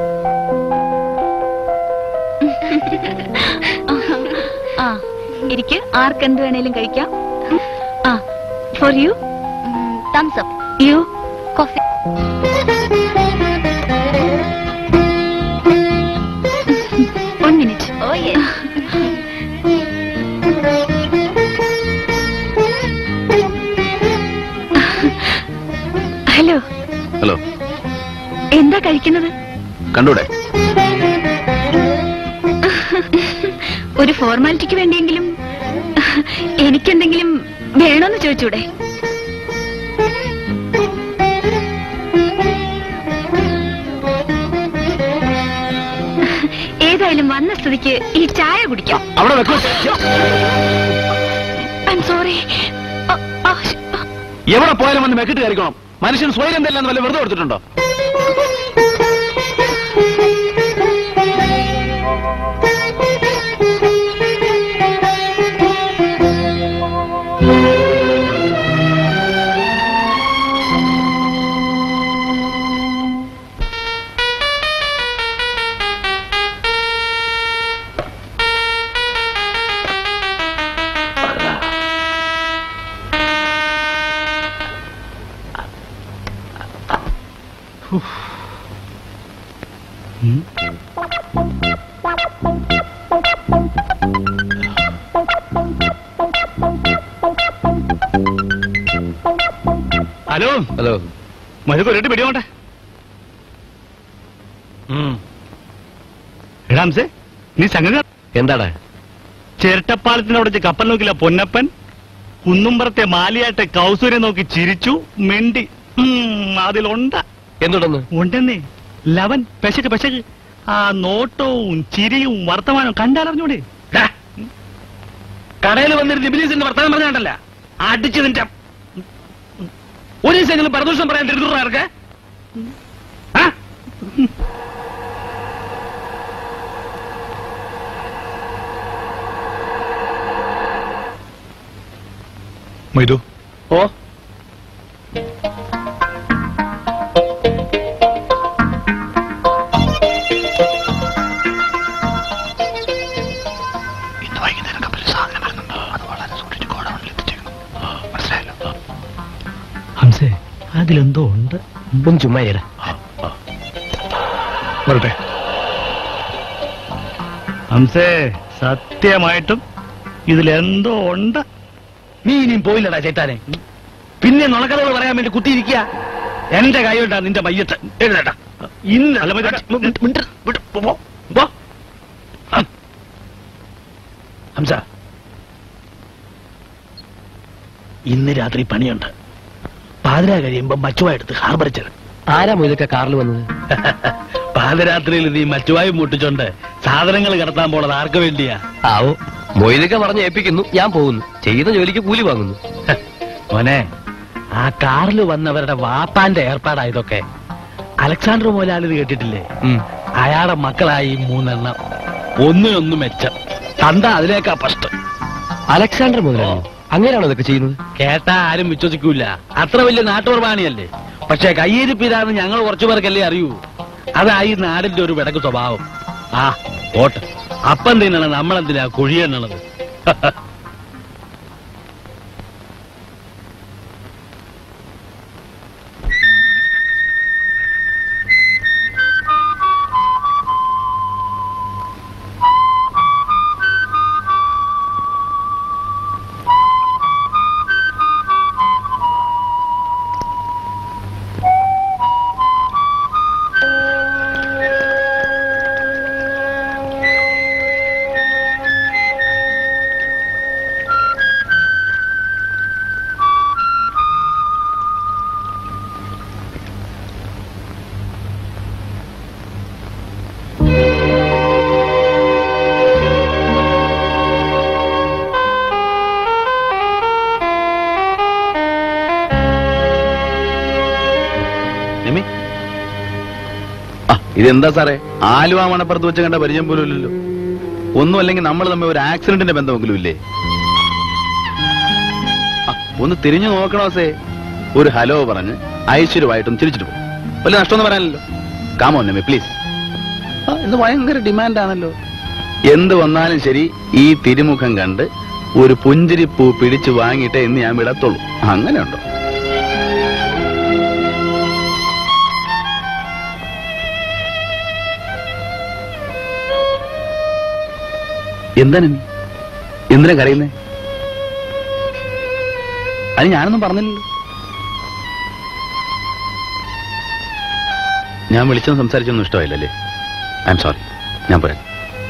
ആ എനിക്ക് ആർക്ക് എന്ത് വേണേലും കഴിക്കാം ആ for you thumbs up you coffee one minute oh hello hello എന്താ കഴിക്കുന്നത് കണ്ടൂടെ ഒരു ഫോർമാലിറ്റിക്ക് വേണ്ടിയെങ്കിലും എനിക്കെന്തെങ്കിലും വേണോന്ന് ചോദിച്ചൂടെ ഏതായാലും വന്ന സ്ഥിതിക്ക് ഈ ചായ കുടിക്കാം അവിടെ വെക്കൂ ഐ സോറി എവിടെ പോയാലും വന്ന് മെക്കിട്ട് കയറിക്കണം മനുഷ്യൻ സ്വയം എന്തെല്ലാം വല്ല വെറുതെ കൊടുത്തിട്ടുണ്ടോ ഹലോ ഹലോ മധുക്ക് ഒരിട്ട് പിടിയോട്ടെ എടാംസേ നീ സംഗതി എന്താടാ ചിരട്ടപ്പാലത്തിനവിടെ വെച്ച് കപ്പൽ നോക്കില്ല പൊന്നപ്പൻ കുന്നുംപുറത്തെ മാലിയാട്ടെ കൗസൂരെ നോക്കി ചിരിച്ചു മിണ്ടി ഉം, അതിലുണ്ട എന്തുടന്ന് ഉണ്ടെന്നേ ലവൻ പെശക്ക് പെശക്ക് ആ നോട്ടവും ചിരിയും വർത്തമാനവും കണ്ടാലറിഞ്ഞൂടെ കടയിൽ വന്നിരുന്ന് ഇബിലീസിന്റെ വർത്തമാനം പറഞ്ഞാണ്ടല്ല അടിച്ചു നിന്റെ ഒരു ദിവസമെങ്കിലും പരദൂഷണം പറയാൻ തിരുത്തുറാർക്ക് മൊയ്തു ഓ ഇന്ന് വൈകുന്നേരം കപ്പലിൽ സാധനം വരുന്നുണ്ട് അത് വളരെ സൂക്ഷിച്ച് ഗോഡൌണിൽ എത്തിച്ചേക്കണം മനസ്സിലായല്ലോ ഹംസേ അതിലെന്തോ ഉണ്ട് ഒന്ന് ചുമ്മാ ഇരിടാ. വരട്ടെ ഹംസേ സത്യമായിട്ടും ഇതിലെന്തോ ഉണ്ട് നീ ഇനിയും പോയില്ലടാ ചേട്ടാനെ പിന്നെ നുണക്കഥകൾ പറയാൻ വേണ്ടി കുത്തിയിരിക്കുക എന്റെ കൈവിട്ടാ നിന്റെ മയ്യത്ത് എഴുതേട്ടാ ഇന്ന് അല്ല, മതി, മി- മി- മിണ്ട, വിട്, പോ, പോ, പോ. ആ. ഹംസ ഇന്ന് രാത്രി പണിയുണ്ട് പാതിര കഴിയുമ്പോ മച്ചുവായെടുത്ത് ഹാർബർ ചെല്ലും ആരാ മൊയ്തൊക്കെ കാറിൽ വന്നത് പാതിരാത്രിയിൽ നീ മച്ചുവായി മുട്ടിച്ചോണ്ട് സാധനങ്ങൾ കടത്താൻ പോണത് ആർക്ക് വേണ്ടിയാ ആവോ മൊയ്തൊക്കെ പറഞ്ഞ് ഏൽപ്പിക്കുന്നു ഞാൻ പോകുന്നു ചെയ്യുന്ന ജോലിക്ക് കൂലി വാങ്ങുന്നു മോനെ ആ കാറിൽ വന്നവരുടെ വാപ്പാന്റെ ഏർപ്പാടാ ഇതൊക്കെ അലക്സാണ്ടർ മോലാൽ ഇത് കേട്ടിട്ടില്ലേ ഉം. അയാളുടെ മക്കളായി മൂന്നെണ്ണം ഒന്നിനൊന്ന് മെച്ചം തന്ത അതിലേക്കാ ഫസ്റ്റ് അലക്സാണ്ടർ മുതലാണോ അങ്ങനെയാണോ ഇതൊക്കെ ചെയ്യുന്നത് കേട്ടാ ആരും വിശ്വസിക്കൂല അത്ര വലിയ നാട്ടുപ്രമാണിയല്ലേ പക്ഷെ കയ്യിരിപ്പിതാന്ന് ഞങ്ങൾ കുറച്ചു പേർക്കല്ലേ അറിയൂ അതായി നാടിന്റെ ഒരു വിടക്ക് സ്വഭാവം ആ ഓട്ട് അപ്പം തിന്നണം നമ്മളെന്തിനാ കുഴിയെണ്ണത് നിമി ആ ഇതെന്താ സാറേ ആലുവ മണപ്പുറത്ത് വെച്ച് കണ്ട പരിചയം പോലും ഇല്ലല്ലോ ഒന്നും അല്ലെങ്കിൽ നമ്മൾ തമ്മിൽ ഒരു ആക്സിഡന്റിന്റെ ബന്ധമെങ്കിലും ഇല്ലേ ആ, ഒന്ന് തിരിഞ്ഞു നോക്കണോ സേ ഒരു ഹലോ പറഞ്ഞ് ഐശ്വര്യമായിട്ടൊന്ന് ചിരിച്ചിട്ട് പോകും വലിയ നഷ്ടമൊന്നും പറയാനല്ലോ കാമോ നിമി പ്ലീസ് ഇന്ന് ഭയങ്കര ഡിമാൻഡാണല്ലോ എന്ത് വന്നാലും ശരി ഈ തിരുമുഖം കണ്ട് ഒരു പുഞ്ചിരിപ്പൂ പിടിച്ചു വാങ്ങിയിട്ടേ ഇന്ന് ഞാൻ വിടത്തുള്ളൂ അങ്ങനെയുണ്ടോ എന്താ നിമി എന്തിനാ കരയുന്നേ അത് ഞാനൊന്നും പറഞ്ഞില്ലല്ലോ ഞാൻ വിളിച്ചൊന്നും സംസാരിച്ചൊന്നും ഇഷ്ടമായില്ലല്ലേ ഐ എം സോറി ഞാൻ പറയാം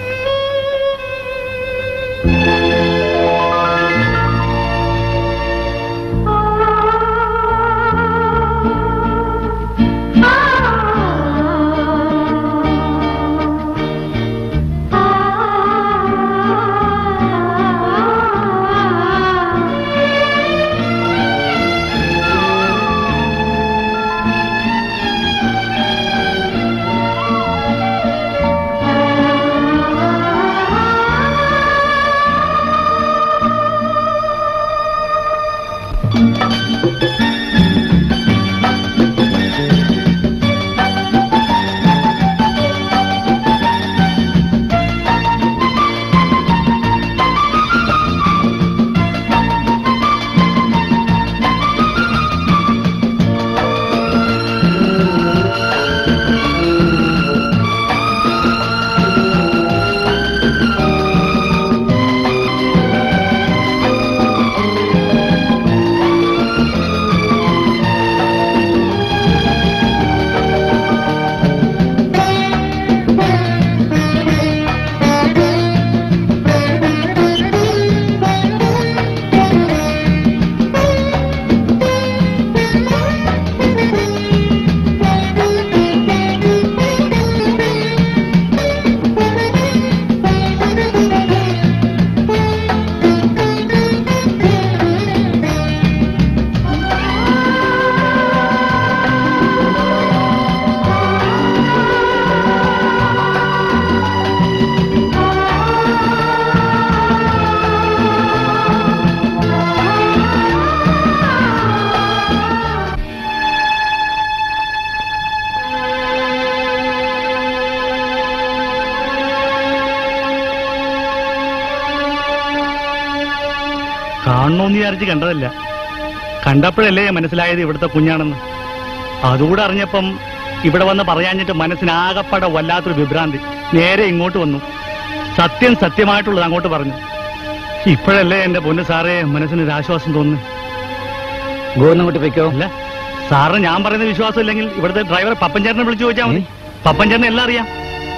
കാണണമെന്ന് വിചാരിച്ച് കണ്ടതല്ല കണ്ടപ്പോഴല്ലേ മനസ്സിലായത് ഇവിടുത്തെ കുഞ്ഞാണെന്ന് അതുകൂടെ അറിഞ്ഞപ്പം ഇവിടെ വന്ന് പറയാഞ്ഞിട്ട് മനസ്സിനാകപ്പാടെ വല്ലാത്തൊരു വിഭ്രാന്തി നേരെ ഇങ്ങോട്ട് വന്നു സത്യം സത്യമായിട്ടുള്ളത് അങ്ങോട്ട് പറഞ്ഞു ഇപ്പോഴല്ലേ എന്റെ പൊന്ന് സാറേ മനസ്സിനൊരു ആശ്വാസം തോന്നുന്നു ഗോന്നങ്ങോട്ട് പൊയ്ക്കോ അല്ല സാറിന് ഞാൻ പറയുന്ന വിശ്വാസം ഇല്ലെങ്കിൽ ഇവിടുത്തെ ഡ്രൈവർ പപ്പൻചേട്ടനെ വിളിച്ചു ചോദിച്ചാൽ മതി പപ്പൻചേട്ടനെ എല്ലാം അറിയാം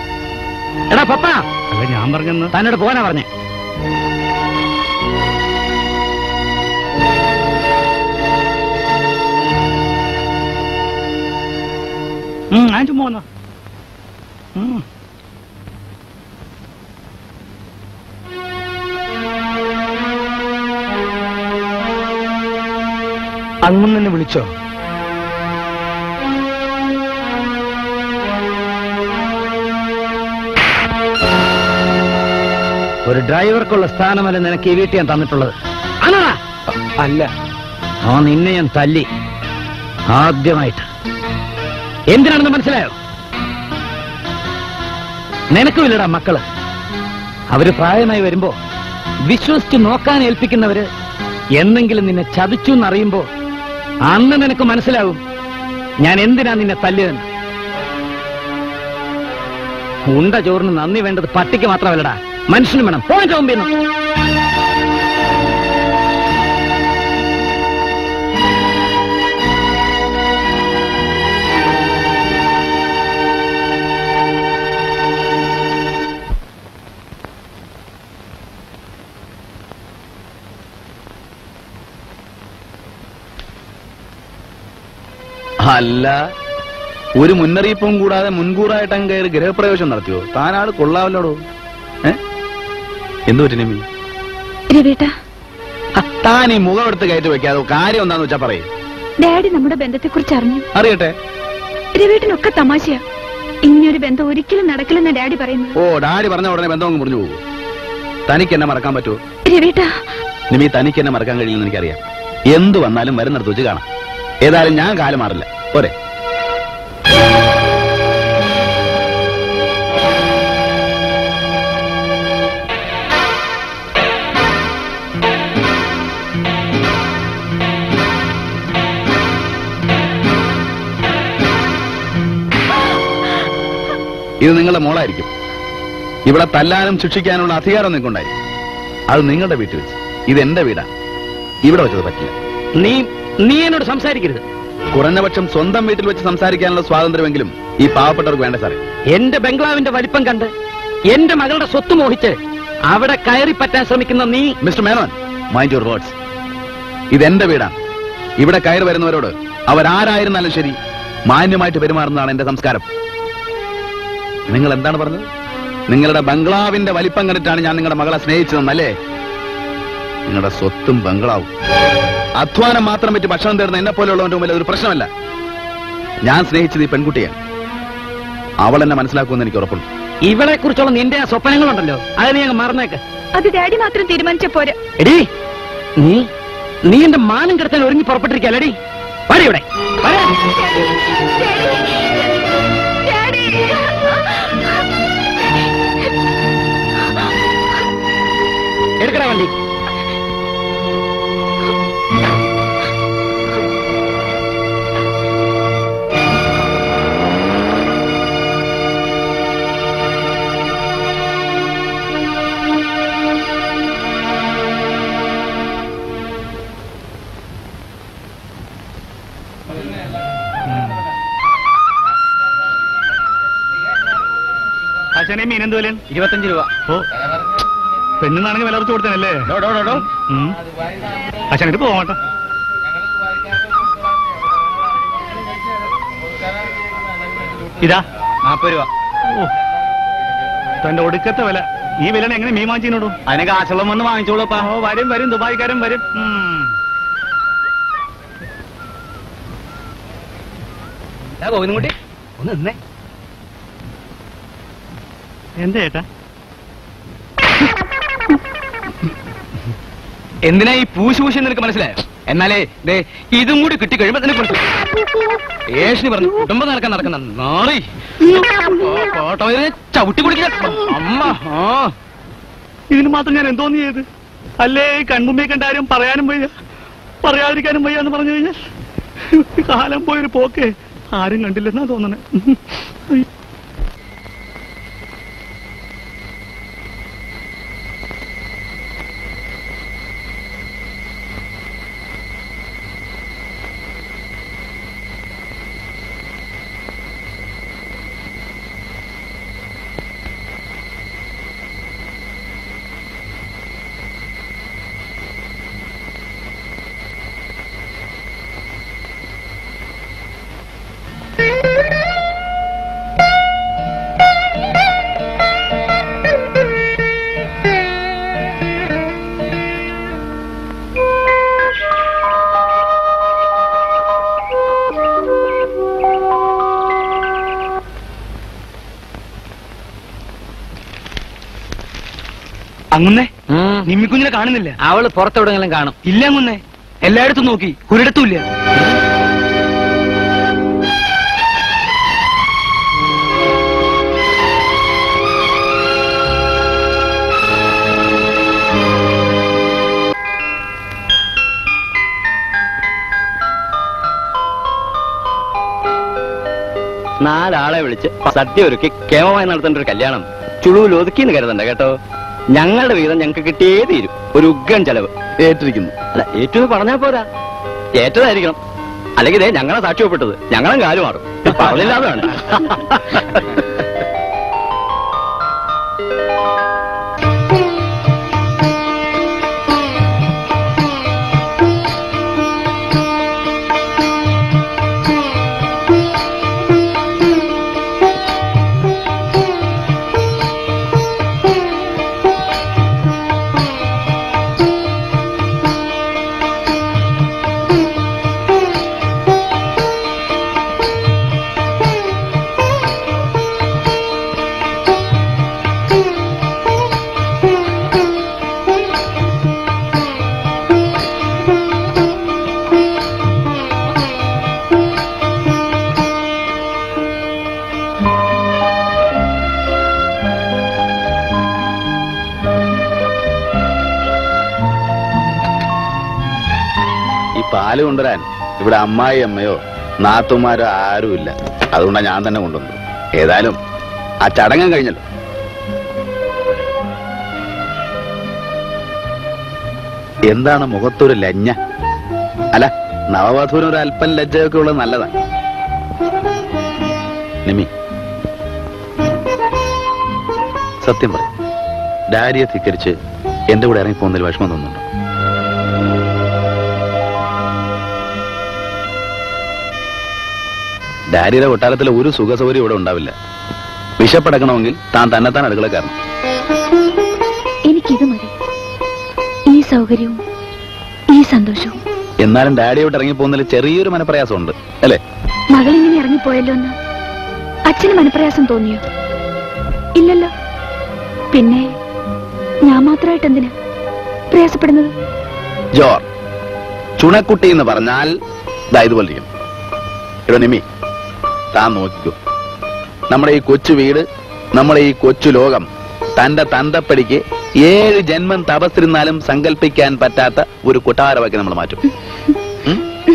എടാ പപ്പ അല്ല ഞാൻ പറഞ്ഞെന്ന് തന്നോട് പോകാനാ പറഞ്ഞേ ഉം, ഞാൻ ചുമ്മാ വന്നാ ഉം. അങ്ങും തന്നെ വിളിച്ചോ ഒരു ഡ്രൈവർക്കുള്ള സ്ഥാനമല്ല നിനക്ക് ഈ വീട്ടിൽ ഞാൻ തന്നിട്ടുള്ളത് ആണോടാ അല്ല ആ നിന്നെ ഞാൻ തല്ലി ആദ്യമായിട്ട് എന്തിനാണെന്ന് മനസ്സിലായോ നിനക്കുമില്ലടാ മക്കള് അവര് പ്രായമായി വരുമ്പോ വിശ്വസിച്ച് നോക്കാൻ ഏൽപ്പിക്കുന്നവര് എന്തെങ്കിലും നിന്നെ ചതിച്ചു എന്നറിയുമ്പോ അന്ന് നിനക്ക് മനസ്സിലാവും ഞാൻ എന്തിനാ നിന്നെ തല്ലിയതെന്ന് ഉണ്ട ചോറിന് നന്ദി വേണ്ടത് പട്ടിക്ക് മാത്രമല്ലടാ മനുഷ്യനും വേണം പോയിന്റ് മുമ്പിൽ നിന്ന് അല്ല ഒരു മുന്നറിയിപ്പും കൂടാതെ മുൻകൂറായിട്ട് അങ്ങ് കയറി ഗൃഹപ്രവേശം നടത്തിയോ താനാള് കൊള്ളാവല്ലോടോ ഏ എന്തു പറ്റി നിമി രവിയേട്ടാ ഹ, താൻ ഈ മുഖം എടുത്ത് കയറ്റി വെക്കാതെ കാര്യം എന്താന്ന് വെച്ചാ പറയേ ഡാഡി നമ്മുടെ ബന്ധത്തെക്കുറിച്ച് അറിഞ്ഞു അറിയട്ടെ രവിയേട്ടനൊക്കെ തമാശയാ ഇങ്ങനൊരു ബന്ധം ഒരിക്കലും നടക്കില്ലെന്ന ഡാഡി പറയുന്നത് ഓ ഡാഡി പറഞ്ഞ ഉടനെ ബന്ധം അങ്ങ് മുറിഞ്ഞു പോകും തനിക്ക് എന്നെ മറക്കാൻ പറ്റുമോ രവിയേട്ടാ നിമി തനിക്ക് എന്നെ മറക്കാൻ കഴിയില്ലെന്ന് എനിക്കറിയാം എന്തു വന്നാലും വരുന്നിടത്ത് വെച്ച് കാണാം ഏതായാലും ഞാൻ കാലം മാറില്ല പോരെ ഇത് നിങ്ങളുടെ മോളായിരിക്കും ഇവിടെ തല്ലാനും ശിക്ഷിക്കാനുള്ള അധികാരം നിങ്ങൾക്കുണ്ടായി അത് നിങ്ങളുടെ വീട്ടിൽ വെച്ച് ഇത് എന്റെ വീടാണ് ഇവിടെ വെച്ചത് പറ്റില്ല നീ നീ എന്നോട് സംസാരിക്കരുത് കുറഞ്ഞപക്ഷം സ്വന്തം വീട്ടിൽ വെച്ച് സംസാരിക്കാനുള്ള സ്വാതന്ത്ര്യമെങ്കിലും ഈ പാവപ്പെട്ടവർക്ക് വേണ്ട സാറേ എന്റെ ബംഗ്ലാവിന്റെ വലിപ്പം കണ്ട് എന്റെ മകളുടെ സ്വത്ത് മോഹിച്ച് അവിടെ കയറി പറ്റാൻ ശ്രമിക്കുന്ന നീ mister Menon mind your words ഇത് എന്റെ വീടാണ് ഇവിടെ കയറി വരുന്നവരോട് അവരാരായിരുന്നാലും ശരി മാന്യമായിട്ട് പെരുമാറുന്നതാണ് എന്റെ സംസ്കാരം നിങ്ങൾ എന്താണ് പറഞ്ഞത് നിങ്ങളുടെ ബംഗ്ലാവിന്റെ വലിപ്പം കണ്ടിട്ടാണ് ഞാൻ നിങ്ങളുടെ മകളെ സ്നേഹിച്ചതെന്നല്ലേ നിങ്ങളുടെ സ്വത്തും ബംഗ്ലാവും അധ്വാനം മാത്രം പറ്റി ഭക്ഷണം തരുന്ന എന്നെ പോലെയുള്ളവന്റെ മുമ്പിൽ അതൊരു പ്രശ്നമല്ല ഞാൻ സ്നേഹിച്ചത് ഈ പെൺകുട്ടിയാണ് അവൾ എന്നെ മനസ്സിലാക്കുമെന്ന് എനിക്ക് ഉറപ്പുണ്ട് ഇവളെ കുറിച്ചുള്ള നിന്റെ ആ സ്വപ്നങ്ങളുണ്ടല്ലോ അത് നീ അങ്ങ് മറന്നേക്ക് അത് ഡാഡി മാത്രം തീരുമാനിച്ച പോരാ എടി നീ നീ എന്റെ മാനം കിടത്താൻ ഒരുങ്ങി പുറപ്പെട്ടിരിക്കല്ലടി വരെ ഇവിടെ വരെ. ഡാഡി എടുക്കടാ വണ്ടി അച്ഛനെ മീൻ എന്ത് വിലൻ ഇരുപത്തഞ്ച് രൂപ ഓ പെണ്ണുന്നാണെങ്കിൽ വില കുറച്ച് കൊടുത്തനല്ലേ അച്ഛനിട്ട് പോകട്ടെ ഇതാ നാപ്പത് രൂപ ഓ തന്റെ ഒടുക്കത്തെ വില ഈ വില എങ്ങനെ മീൻ വാങ്ങിച്ചിനോടും അതിന് കാശുള്ള വന്ന് വാങ്ങിച്ചോളൂപ്പാ ഓ വരും വരും ദുബായിക്കാരൻ വരും ഉം. ഗോവിന്ദൻകുട്ടി ഒന്ന് നിന്നേ എന്താ ചേട്ടാ എന്തിനാ ഈ പൂശ് പൂശ് നിനക്ക് മനസ്സിലായോ എന്നാലേ ദേ ഇതും കൂടി കിട്ടി കഴിയുമ്പോ നിനക്ക് മനസ്സിലാവും ഏഷണി പറഞ്ഞു കുടുംബം നടക്കാൻ നടക്കുന്ന നാളെ ചവിട്ടി കുടിക്കുന്ന അമ്മ ആ ഇതിന് മാത്രം ഞാൻ എന്തോന്ന് ചെയ്ത് അല്ലേ ഈ കൺമുമ്പേ കണ്ട കാര്യം പറയാനും വയ്യ പറയാതിരിക്കാനും വയ്യ എന്ന് പറഞ്ഞു കഴിഞ്ഞാൽ കാലം പോയൊരു പോക്ക് ആരും കണ്ടില്ലെന്നാ തോന്നണേ അങ്ങുന്നേ നിമ്മിക്കുഞ്ഞിനെ കാണുന്നില്ല അവള് പുറത്തെവിടെങ്കിലും കാണും ഇല്ല അങ്ങുന്നേ എല്ലായിടത്തും നോക്കി ഒരിടത്തും ഇല്ല നാലാളെ വിളിച്ച് സദ്യ ഒരുക്കി കേമമായി നടത്തേണ്ട ഒരു കല്യാണം ചുളുവിൽ ഒതുക്കിന്ന് കരുതണ്ട കേട്ടോ ഞങ്ങളുടെ വീതം ഞങ്ങൾക്ക് കിട്ടിയേ തീരും ഒരു ഉഗ്രൻ ചെലവ് ഏറ്റിരിക്കുന്നു അല്ല ഏറ്റവും പറഞ്ഞാ പോരാ ഏറ്റതായിരിക്കണം അല്ലെങ്കിൽ ദേ ഞങ്ങളെ സാക്ഷ്യപ്പെട്ടത് ഞങ്ങളും കാലു മാറും പറഞ്ഞില്ലാതെ വേണ്ട Thank you. കൊണ്ടുവരാൻ ഇവിടെ അമ്മായി അമ്മയോ നാത്തുമാരോ ആരുമില്ല അതുകൊണ്ടാണ് ഞാൻ തന്നെ കൊണ്ടുവന്നത് ഏതായാലും ആ ചടങ്ങം കഴിഞ്ഞല്ലോ എന്താണ് മുഖത്തൊരു ലജ്ഞ അല്ല നവവധുവിന് ഒരു അല്പം ലജ്ജയൊക്കെ ഉള്ളത് നല്ലതാണ് നിമി സത്യം പറ ഡാരിയെ ധിക്കരിച്ച് എന്റെ കൂടെ ഇറങ്ങി പോകുന്നതിൽ വിഷമം തോന്നുന്നുണ്ടോ ഡാരിയുടെ കൊട്ടാരത്തിൽ ഒരു സുഖ സൗകര്യം ഇവിടെ ഉണ്ടാവില്ല വിശപ്പടക്കണമെങ്കിൽ താൻ തന്നെത്താൻ അടുക്കള കയറണം എനിക്കിത് മതി ഈ സൗകര്യവും ഈ സന്തോഷവും എന്നാലും ഡാഡിയോട്ട് ഇറങ്ങി പോകുന്നതിൽ ചെറിയൊരു മനപ്രയാസമുണ്ട് അല്ലേ മകളിങ്ങനെ ഇറങ്ങിപ്പോയല്ലോ എന്ന് അച്ഛന് മനപ്രയാസം തോന്നിയോ ഇല്ലല്ലോ പിന്നെ ഞാൻ മാത്രമായിട്ട് എന്തിനാ പ്രയാസപ്പെടുന്നത് ജോർ ചുണക്കുട്ടി എന്ന് പറഞ്ഞാൽ ദാ ഇതുപോലെ ഇരിക്കും എടോ നിമി താൻ നോക്കിക്കോ നമ്മുടെ ഈ കൊച്ചു വീട് നമ്മുടെ ഈ കൊച്ചു ലോകം തന്റെ തന്തപ്പടിക്ക് ഏഴ് ജന്മം തപസ്സിരുന്നാലും സങ്കല്പിക്കാൻ പറ്റാത്ത ഒരു കൊട്ടാരമാക്കി നമ്മൾ മാറ്റും ഉം?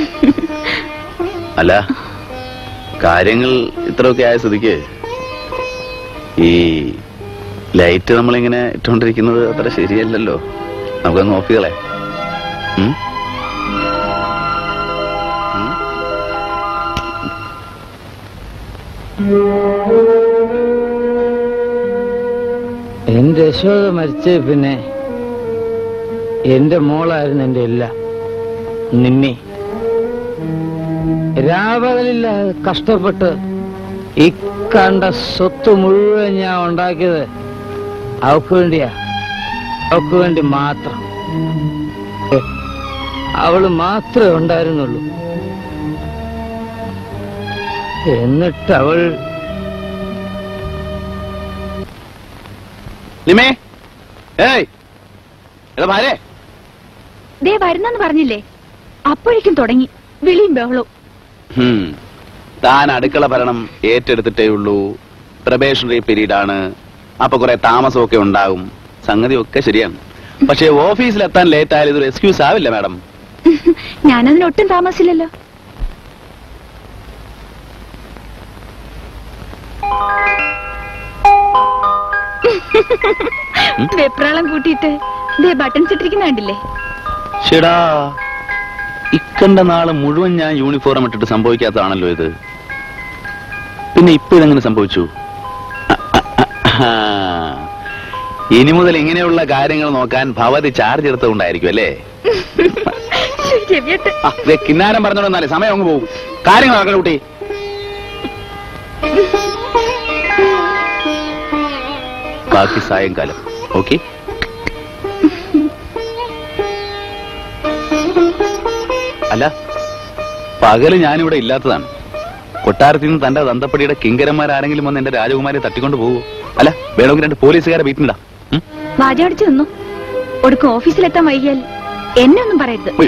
അല്ല കാര്യങ്ങൾ ഇത്രയൊക്കെ ആയ സ്ഥിതിക്ക് ഈ ലൈറ്റ് നമ്മളിങ്ങനെ ഇട്ടുകൊണ്ടിരിക്കുന്നത് അത്ര ശരിയല്ലല്ലോ നമുക്കങ്ങ് ഓഫ് ചെയ്തളെ ഉം? ഉം? എന്റെ യശോദ മരിച്ച പിന്നെ എന്റെ മോളായിരുന്നു എന്റെ എല്ലാം നിന്നെ രാപകലില്ലാതെ കഷ്ടപ്പെട്ട് ഈ കണ്ട സ്വത്ത് മുഴുവൻ ഞാൻ ഉണ്ടാക്കിയത് അവക്ക് വേണ്ടിയാ അവക്ക് വേണ്ടി മാത്രം ഹെ, അവള് മാത്രമേ ഉണ്ടായിരുന്നുള്ളൂ എന്നിട്ട് അവൾ നിമേ ഏയ് എടാ ഭാര്യ ദേ വരുന്നെന്ന് പറഞ്ഞില്ലേ അപ്പോഴേക്കും തുടങ്ങി വിളിയും ബഹളവും ഹും. താൻ അടുക്കള ഭരണം ഏറ്റെടുത്തിട്ടേ ഉള്ളൂ പ്രബേഷണറി പീരീഡ് ആണ് അപ്പൊ കുറെ താമസമൊക്കെ ഉണ്ടാകും സംഗതി ഒക്കെ ശരിയാണ് പക്ഷേ ഓഫീസിലെത്താൻ ലേറ്റ് ആയാലും ഇതൊരു എക്സ്ക്യൂസ് ആവില്ല മാഡം ഞാനതിന് ഒട്ടും താമസിച്ചില്ലല്ലോ വെപ്രാളം കൂട്ടിയിട്ട് ദേ ബട്ടൺസ് ഇട്ടിരിക്കുന്ന കണ്ടില്ലേ ഷെടാ ഇക്കണ്ട നാള് മുഴുവൻ ഞാൻ യൂണിഫോം ഇട്ടിട്ട് സംഭവിക്കാത്തതാണല്ലോ ഇത് പിന്നെ ഇപ്പൊ ഇതെങ്ങനെ സംഭവിച്ചു ആ, ഇനി മുതൽ ഇങ്ങനെയുള്ള കാര്യങ്ങൾ നോക്കാൻ ഭവതി ചാർജ് എടുത്തുകൊണ്ടായിരിക്കും അല്ലേ ശ്ശോ, ചെവിയട്ട്. ആ, ദേ കിന്നാരം പറഞ്ഞോണ്ടെന്നാലേ സമയം അങ്ങ് പോകും കാര്യങ്ങൾ നടക്കണം കുട്ടി ബാക്കി സായങ്കാലം ഓക്കെ അല്ല പകല് ഞാനിവിടെ ഇല്ലാത്തതാണ് കൊട്ടാരത്തിൽ നിന്ന് തന്റെ തന്തപ്പടിയുടെ കിങ്കരന്മാരാരെങ്കിലും വന്ന് എന്റെ രാജകുമാരിയെ തട്ടിക്കൊണ്ട് പോകുമോ അല്ല വേണമെങ്കിൽ രണ്ട് പോലീസുകാരെ വീട്ടിലിടാം ഉം? വാചകടിച്ചു നിന്നു ഒടുക്കം ഓഫീസിലെത്താൻ വൈകിയാൽ എന്നെ ഒന്നും പറയരുത് ഉയ്.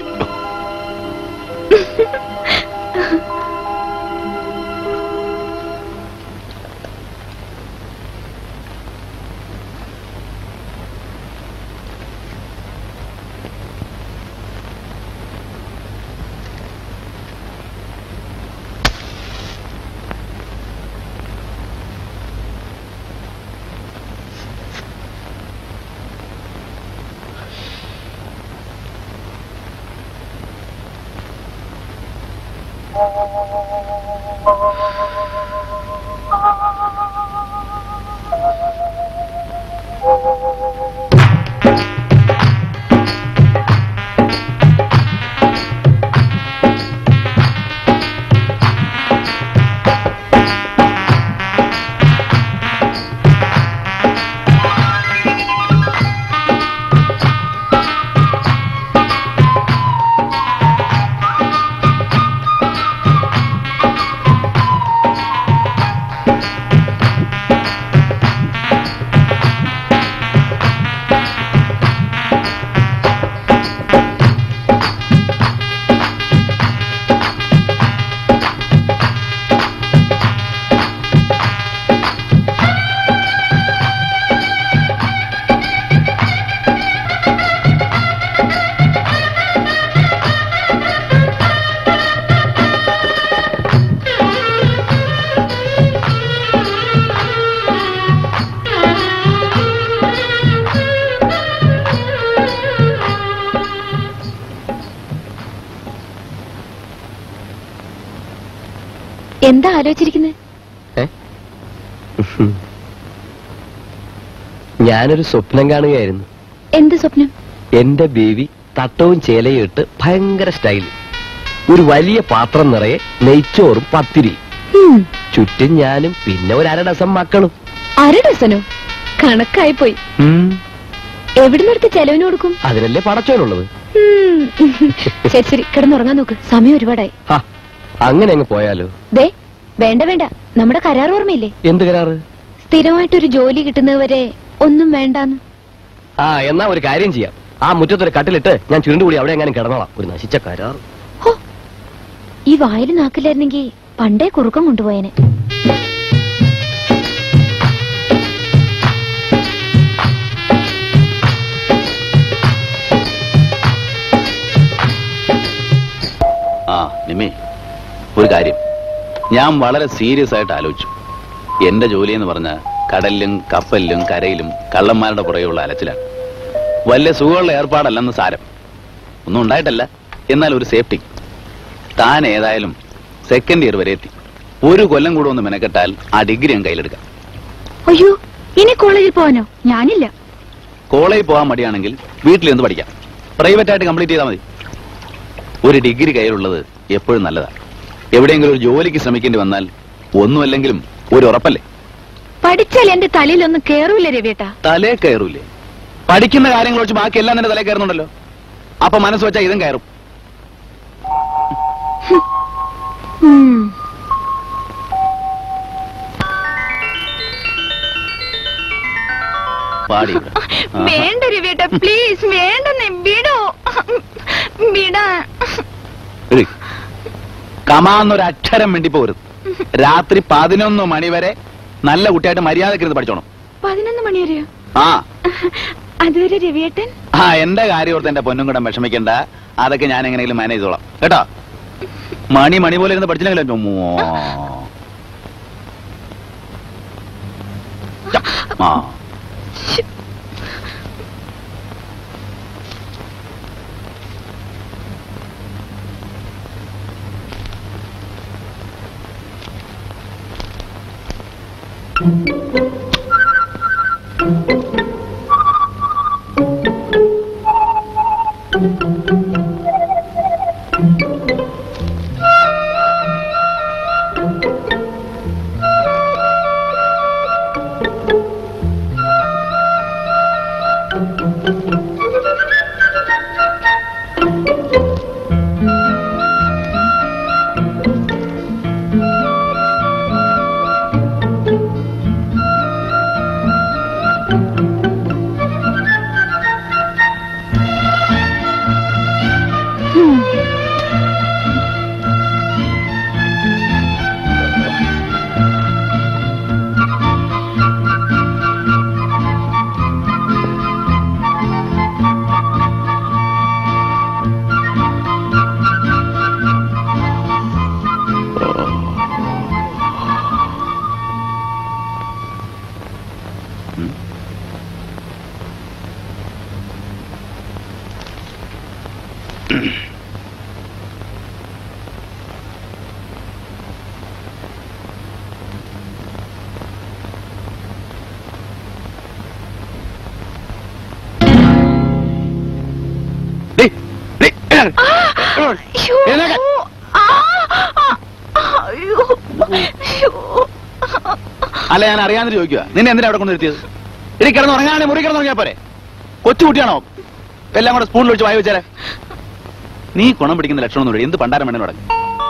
എന്താ ആലോചിച്ചിരിക്കുന്നത് ഞാനൊരു സ്വപ്നം കാണുകയായിരുന്നു എന്ത് സ്വപ്നം എന്റെ ബേബി തട്ടവും ചേലയും ഇട്ട് ഭയങ്കര സ്റ്റൈൽ ഒരു വലിയ പാത്രം നിറയെ നെയ്ച്ചോറും പത്തിരി ഉം, ചുറ്റും ഞാനും പിന്നെ ഒരു അര ഡസം മക്കളും അര ഡസനോ കണക്കായി പോയി എവിടുന്നെടുത്ത് ചെലവിന് കൊടുക്കും അതിനല്ലേ പടച്ചോനുള്ളത് ഉം, ശരി ശരി കിടന്നുറങ്ങാൻ നോക്ക് സമയം ഒരുപാടായി ഹാ, അങ്ങനെ അങ്ങ് പോയാലോ ദേ വേണ്ട വേണ്ട നമ്മുടെ കരാർ ഓർമ്മയില്ലേ എന്ത് കരാറ് സ്ഥിരമായിട്ടൊരു ജോലി കിട്ടുന്നതുവരെ ഒന്നും വേണ്ടാന്ന് ആ എന്നാ ഒരു കാര്യം ചെയ്യാം ആ മുറ്റത്തൊരു കട്ടിലിട്ട് ഞാൻ ചുരുണ്ടുകൂടി അവിടെ എങ്ങനെ കിടന്നോളാം ഒരു നശിച്ച കരാർ ഹോ ഈ വായിൽ നാക്കില്ലായിരുന്നെങ്കി പണ്ടേ കുറുക്കം കൊണ്ടുപോയേനെ ആ നിമ്മേ ഒരു കാര്യം ഞാൻ വളരെ സീരിയസ് ആയിട്ട് ആലോചിച്ചു എന്റെ ജോലി എന്ന് പറഞ്ഞ കടലിലും കപ്പലിലും കരയിലും കള്ളന്മാരുടെ പുറകെയുള്ള അലച്ചിലാണ് വലിയ സുഖമുള്ള ഏർപ്പാടല്ലെന്ന് സാരം ഒന്നും ഉണ്ടായിട്ടല്ല എന്നാൽ ഒരു സേഫ്റ്റി താൻ ഏതായാലും സെക്കൻഡ് ഇയർ വരെ എത്തി ഒരു കൊല്ലം കൂടെ ഒന്ന് മെനക്കെട്ടാൽ ആ ഡിഗ്രി ഞാൻ കയ്യിലെടുക്കാം അയ്യോ ഇനി കോളേജിൽ പോവാനോ ഞാനില്ല കോളേജിൽ പോകാൻ മടിയാണെങ്കിൽ വീട്ടിൽ നിന്ന് പഠിക്കാം പ്രൈവറ്റ് ആയിട്ട് കംപ്ലീറ്റ് ചെയ്താൽ മതി ഒരു ഡിഗ്രി കയ്യിലുള്ളത് എപ്പോഴും നല്ലതാണ് എവിടെയെങ്കിലും ഒരു ജോലിക്ക് ശ്രമിക്കേണ്ടി വന്നാൽ ഒന്നുമല്ലെങ്കിലും ഒരു ഉറപ്പല്ലേ പഠിച്ചാൽ എന്റെ തലയിലൊന്നും കേറൂല രവിയേട്ടാ തലേ കയറൂലേ പഠിക്കുന്ന കാര്യങ്ങൾ വെച്ച് ബാക്കി എല്ലാം നിന്റെ തലേ കയറുന്നുണ്ടല്ലോ അപ്പൊ മനസ്സ് വെച്ചാൽ ഇതും കയറും ഉം. പാടി വേണ്ട രവിയേട്ടാ പ്ലീസ് വേണ്ടെന്നേ വിടോ വിടാ കമാന്നൊരു അക്ഷരം വേണ്ടി പോരുത് രാത്രി പതിനൊന്ന് മണി വരെ നല്ല കുട്ടിയായിട്ട് മര്യാദക്കിരുന്ന് പഠിച്ചോണം പതിനൊന്ന് മണി വരെയോ ആ അതുവരെ രവിയേട്ടൻ ആ എന്റെ കാര്യം ഓർത്ത് എന്റെ പൊന്നും കൂടെ വിഷമിക്കണ്ട അതൊക്കെ ഞാൻ എങ്ങനെയെങ്കിലും മാനേജ് ചെയ്തോളാം കേട്ടോ മണി മണി പോലെ ഇരുന്ന് പഠിച്ചില്ലെങ്കിലോ ഉമ്മോ. ആ ഡേയ്, ഡേയ്, അയ്യോ. എഴുന്നേക്ക്. ആ, ആ, അയ്യോ. അയ്യോ. അല്ല ഞാൻ അറിയാതെ ചോദിക്കുക നിന്നെ എന്തിനാ അവിടെ കൊണ്ടുവരുത്തിയത് ഇനി കിടന്ന് ഉറങ്ങാനെ മുറി കിടന്ന് ഉറങ്ങിയാ പോരെ കൊച്ചുകുട്ടിയാണോ എല്ലാം കൂടെ സ്പൂണിൽ ഒഴിച്ച് വായി വെച്ചാലേ നീ ഗുണം പിടിക്കുന്ന ലക്ഷണമൊന്നും എന്ത് പണ്ടാരം വേണം തുടങ്ങി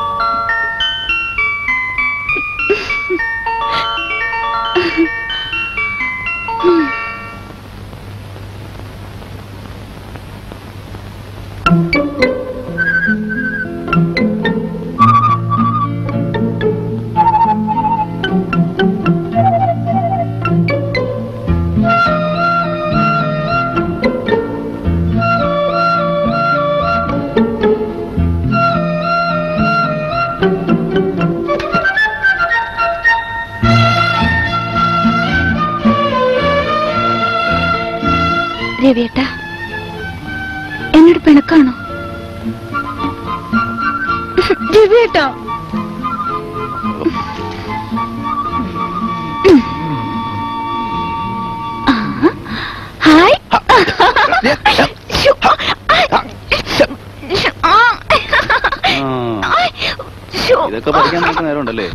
രവിയേട്ടാ എന്നോട് പിണക്കാണോ രവിയേട്ടാ ഹായ് ശ്ശോ. ആ. ശ്ശോ. ഇതൊക്കെ പഠിക്കാൻ നമുക്ക് നേരമുണ്ടല്ലേ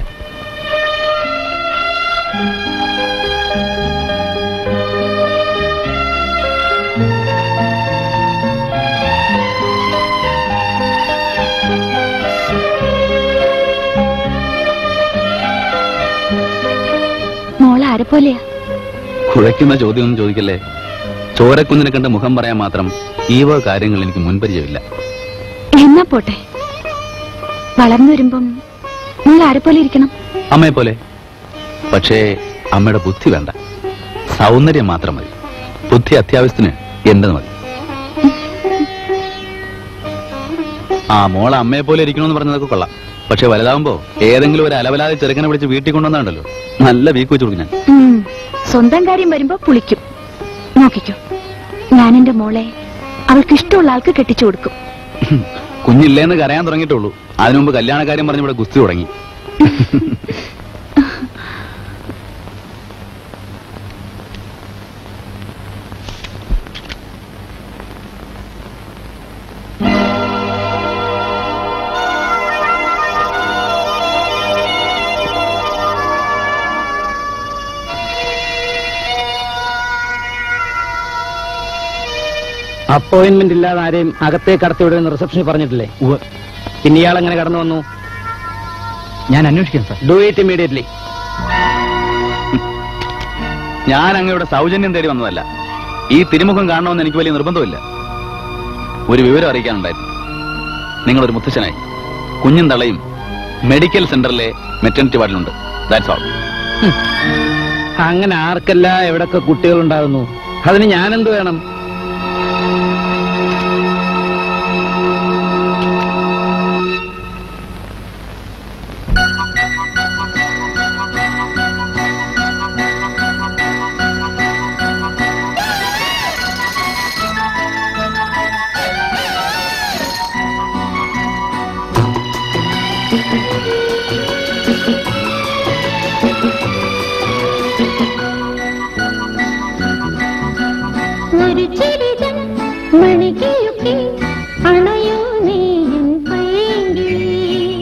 മോള് ആരെ പോലെയാ കുഴയ്ക്കുന്ന ചോദ്യമൊന്നും ചോദിക്കല്ലേ ചോരക്കുഞ്ഞിനെ കണ്ട് മുഖം പറയാൻ മാത്രം ഈ വക കാര്യങ്ങൾ എനിക്ക് മുൻപരിചയമില്ല എന്നാ പോട്ടെ വളർന്നു വരുമ്പം മോൾ ആരെ പോലെ ഇരിക്കണം അമ്മയെ പോലെ പക്ഷേ അമ്മയുടെ ബുദ്ധി വേണ്ട സൗന്ദര്യം മാത്രം മതി ബുദ്ധി അത്യാവശ്യത്തിന് എന്റേത് മതി ആ മോളെ അമ്മയെ പോലെ ഇരിക്കണമെന്ന് പറഞ്ഞതൊക്കെ കൊള്ളാം പക്ഷെ വലുതാവുമ്പോ ഏതെങ്കിലും ഒരു അലവലാതെ ചെറുക്കനെ വിളിച്ച് വീട്ടിൽ കൊണ്ടുവന്നാണ്ടല്ലോ നല്ല വീക്ക് വെച്ച് കൊടുക്കും ഞാൻ ഉം. സ്വന്തം കാര്യം വരുമ്പോ പുളിക്കും നോക്കിക്കോ ഞാൻ എന്റെ മോളെ അവൾക്ക് ഇഷ്ടമുള്ള ആൾക്ക് കെട്ടിച്ചു കൊടുക്കും കുഞ്ഞില്ലേന്ന് കരയാൻ തുടങ്ങിയിട്ടുള്ളൂ അതിനു മുമ്പ് കല്യാണക്കാര്യം പറഞ്ഞ് ഇവിടെ ഗുസ്തി തുടങ്ങി അപ്പോയിന്റ്മെന്റ് ഇല്ലാതെ ആരെയും അകത്തേ കടത്തിവിടുമെന്ന് റിസപ്ഷനിൽ പറഞ്ഞിട്ടില്ലേ പിന്നെ ഇയാൾ എങ്ങനെ കടന്നു വന്നു ഞാൻ അന്വേഷിക്കാം സാർ ഡു ഇറ്റ് ഇമീഡിയറ്റ്ലി ഞാൻ അങ്ങയുടെ സൗജന്യം തേടി വന്നതല്ല ഈ തിരുമുഖം കാണണമെന്ന് എനിക്ക് വലിയ നിർബന്ധമില്ല ഒരു വിവരം അറിയിക്കാനുണ്ടായിരുന്നു നിങ്ങളൊരു മുത്തച്ഛനായി കുഞ്ഞും തളയും മെഡിക്കൽ സെന്ററിലെ മെറ്റർണിറ്റി വാർഡിലുണ്ട് ദാറ്റ്സ് ഓൾ അങ്ങനെ ആർക്കല്ല എവിടൊക്കെ കുട്ടികൾ ഉണ്ടാകുന്നു അതിന് ഞാനെന്ത് വേണം ഒരു ചിരിതൻ മണികിയുക്കി അണയോ നീയൻ പൈങ്കിളി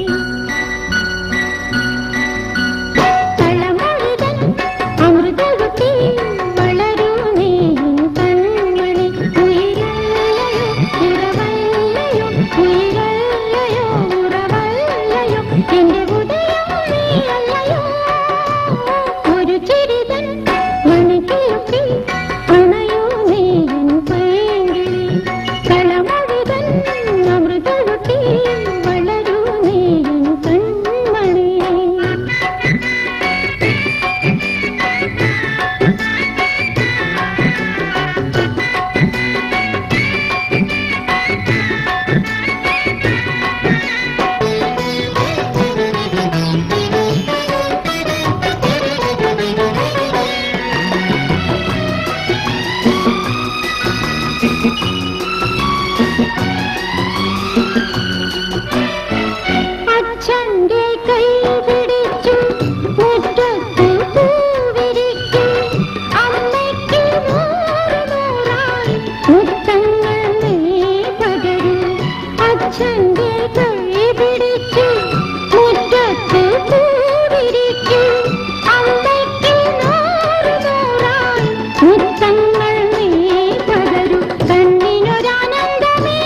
കളമഴുതൻ അമൃതകുട്ടി വളരൂ നീയൻ കൺമണി ഉയരല്ലയോ ഉറവല്ലയോ ഉയരല്ലയോ ഉറവല്ലയോ എന്റെ ഉദയം നീയല്ലയോ ഒരു ചിരിതൻ മണികിയുക്കി അണയോ നീയൻ പൈങ്കിളി കളമഴുതൻ അമൃതകുട്ടി വളരൂ നീയൻ കൺമണി അച്ഛന്റെ കൈ പിടിച്ചു മുറ്റത്ത് പൂവിരിച്ചു അമ്മയ്ക്ക് നൂറ് നൂറായി മുത്തങ്ങൾ നീ പകരൂ അച്ഛന്റെ കൈ പിടിച്ചു മുറ്റത്ത് പൂവിരിച്ചു അമ്മയ്ക്ക് നൂറ് നൂറായി മുത്തങ്ങൾ നീ പകരൂ കണ്ണിനൊരാനന്ദമേ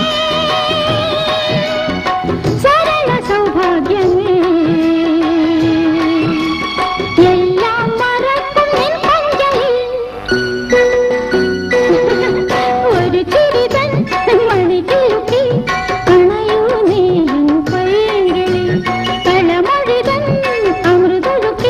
സരള സൗഭാഗ്യമേ എല്ലാം മറക്കും നിൻ പഞ്ചലിൽ ഒരു ചിരിതൻ മണികിലുക്കി അണയൂ നീ പൈകിളി കളമൊഴിതൻ അമൃതരുക്കി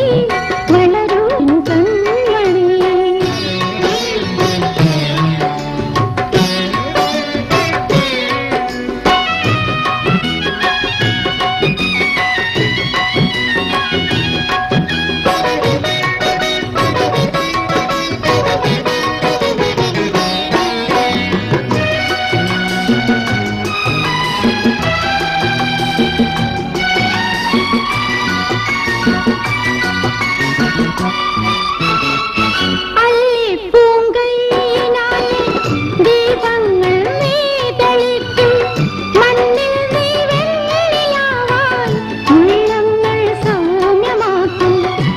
അല്ലിപ്പൂങ്കൈയിനാലെ ദീപങ്ങൾ നീ തെളിക്കും മണ്ണിൽ നീ വെള്ളിയാവാൻ ഉള്ളങ്ങൾ സൗമ്യമാക്കും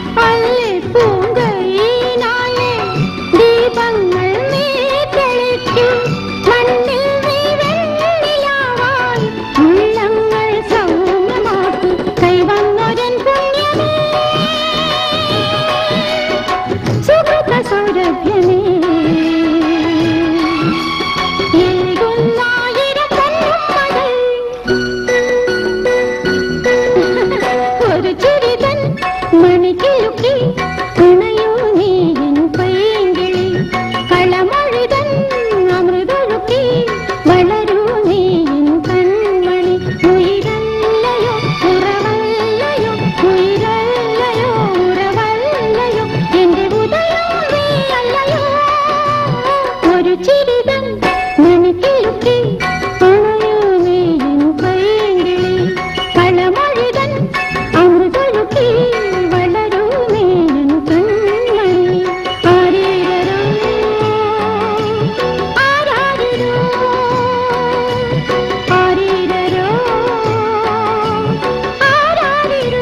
അല്ലിപ്പൂങ്കൈയിനാലെ ദീപങ്ങൾ നീ തെളിക്കും മണ്ണിൽ നീ വെള്ളിയാവാൻ ഉള്ളങ്ങൾ സൗമ്യമാക്കും കൈവന്നൊരൻ പുണ്യമേ സുഹൃത സൗരഭ്യമേ ഏകുന്നായിരം കണ്ണുമകൾ ഒരു ചുരിതൻ മണിക്കിലുക്കി അണയൂ നീ എൻ പൈങ്കിളി കളമൊഴിതൻ അമൃതൊഴുക്കി വളരൂ നീ എൻ കൺമണി ഉയരല്ലയോ ഉറവല്ലയോ ഉയരല്ലയോ ഉറവല്ലയോ എന്റെ ഉദയം നീ അല്ലയോ ഒരു ചിരിതൻ മണിക്കിലുക്കി അണയൂ നീ എൻ പൈങ്കിളി കളമൊഴിതൻ അമൃതൊഴുക്കി വളരൂ നീ എൻ കൺമണി ആരീരരോ ആരാരിരോ ആരീരരോ ആരാരിരോ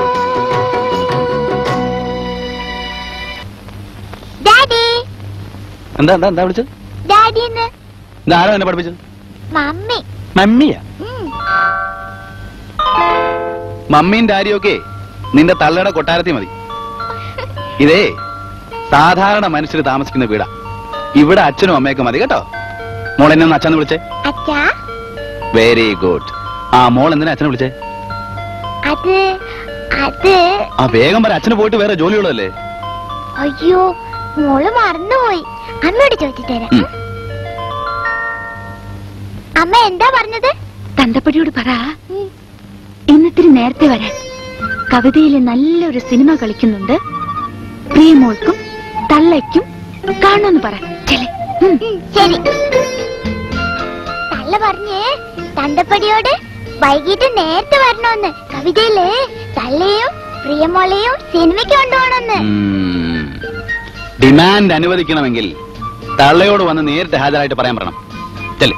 ഡാഡി എന്താ എന്താ എന്താ വിളിച്ചത് ഡാഡി എന്ന് ഇതാരാ എന്നെ പഠിപ്പിച്ചത് മമ്മി മമ്മിയാ ഉം. മമ്മിയും ഡാഡിയൊക്കെ നിന്റെ തള്ളയുടെ കൊട്ടാരത്തിൽ മതി ഇതേ സാധാരണ മനുഷ്യർ താമസിക്കുന്ന വീടാ ഇവിടെ അച്ഛനും അമ്മയൊക്കെ മതി കേട്ടോ മോൾ എന്നെ ഒന്ന് അച്ഛന്ന് വിളിച്ചേ അച്ഛാ വെരി ഗുഡ് ആ മോൾ എന്തിനാ അച്ഛനെ വിളിച്ചേ അത് അത് ആ വേഗം പറ അച്ഛന് പോയിട്ട് വേറെ ജോലിയുള്ളതല്ലേ അയ്യോ മോള് മറന്നുപോയി അമ്മയോട് ചോദിച്ചിട്ട് തരാം ഉം. അമ്മ എന്താ പറഞ്ഞത് തന്തപ്പടിയോട് പറ ഇന്നിത്തിരി നേരത്തെ വരാൻ കവിതയിൽ നല്ലൊരു സിനിമ കളിക്കുന്നുണ്ട് പ്രിയമോൾക്കും തള്ളയ്ക്കും കാണുമെന്ന് പറ ചെലെ ഉം, ശരി തള്ള പറഞ്ഞേ തണ്ടപ്പടിയോട് വൈകിട്ട് നേരത്തെ വരണോന്ന് കവിതയില് തള്ളയും പ്രിയമോളെയും സിനിമയ്ക്ക് കൊണ്ടുപോകണമെന്ന് ഡിമാൻഡ് അനുവദിക്കണമെങ്കിൽ തള്ളയോട് വന്ന് നേരിട്ട് ഹാജരായിട്ട് പറയാൻ പറയണം ചെല്ലേ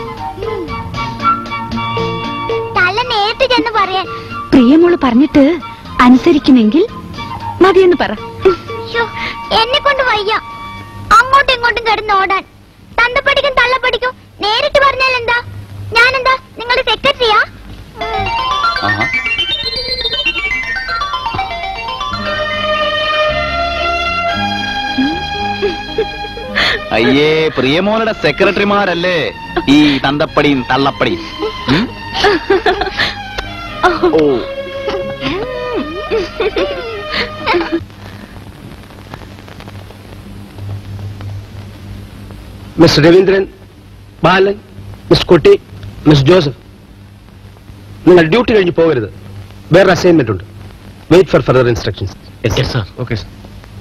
തള്ള നേരിട്ട് ചെന്ന് പറയാൻ പ്രിയമോള് പറഞ്ഞിട്ട് അനുസരിക്കുമെങ്കിൽ മതിയെന്ന് പറ ശ്ശോ, എന്നെ കൊണ്ട് വയ്യ അങ്ങോട്ടും ഇങ്ങോട്ടും കിടന്ന് ഓടാൻ തന്തപ്പടിക്കും തള്ളപ്പടിക്കും നേരിട്ട് പറഞ്ഞാൽ എന്താ ഞാനെന്താ നിങ്ങളുടെ സെക്രട്ടറിയാ ആഹാ അയ്യേ പ്രിയമോളുടെ സെക്രട്ടറിമാരല്ലേ ഈ തന്തപ്പടിയും തള്ളപ്പടിയും ഉം? ഓ mister Ravindran Balan miss Kutty miss Joseph നിങ്ങൾ ഡ്യൂട്ടി കഴിഞ്ഞ് പോകരുത് വേറെ അസൈൻമെന്റ് ഉണ്ട് wait for further instructions sir okay sir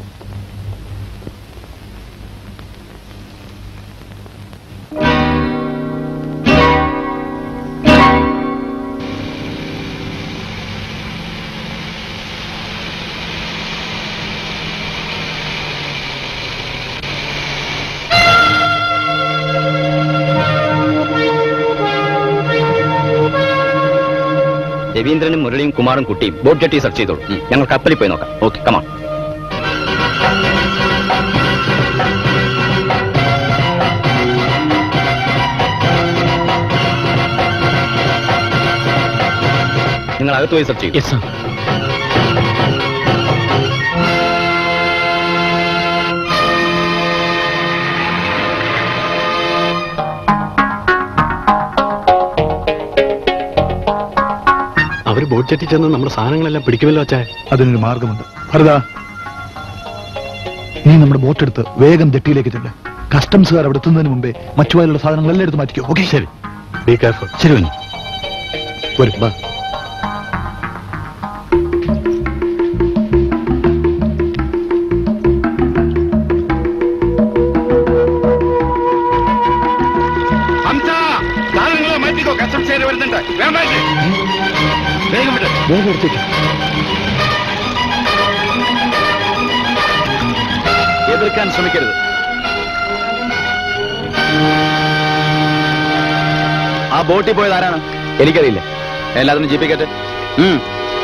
രവീന്ദ്രനും മുരളിയും കുമാറും കുട്ടിയും ബോട്ട് ജെട്ടി സെർച്ച് ചെയ്തോളൂ ഞങ്ങൾ കപ്പലിൽ പോയി നോക്കാം ഓക്കെ കമാ നിങ്ങൾ അകത്ത് പോയി സെർച്ച് ചെയ്യും സാർ അവര് ബോട്ട് ചെട്ടി ചെന്ന് നമ്മുടെ സാധനങ്ങളെല്ലാം പിടിക്കുമല്ലോ അച്ഛാ അതിനൊരു മാർഗമുണ്ട് ഭരത നീ നമ്മുടെ ബോട്ട് എടുത്ത് വേഗം ജെട്ടിയിലേക്ക് ചെല്ല് കസ്റ്റംസുകാർ അവിടെ എത്തുന്നതിന് മുമ്പേ മറ്റുപോലുള്ള സാധനങ്ങളെല്ലാം എടുത്ത് മാറ്റിക്കോ ഓക്കെ ശരി ബി കെയർഫുൾ ശരി കുഞ്ഞു വരും ബാ ഹംസ സാധനങ്ങളെ മാറ്റിക്കോ കസ്റ്റംസ് കയറി വരുന്നുണ്ട് വേഗം മാറ്റി വേഗം വിട്ട് വേഗം എടുത്തേക്ക് മറയ്ക്കാൻ ശ്രമിക്കരുത് ആ ബോട്ടിൽ പോയത് ആരാണ് എനിക്കറിയില്ല എല്ലാത്തിനും ജീപ്പി കയറ്റ് ഉം.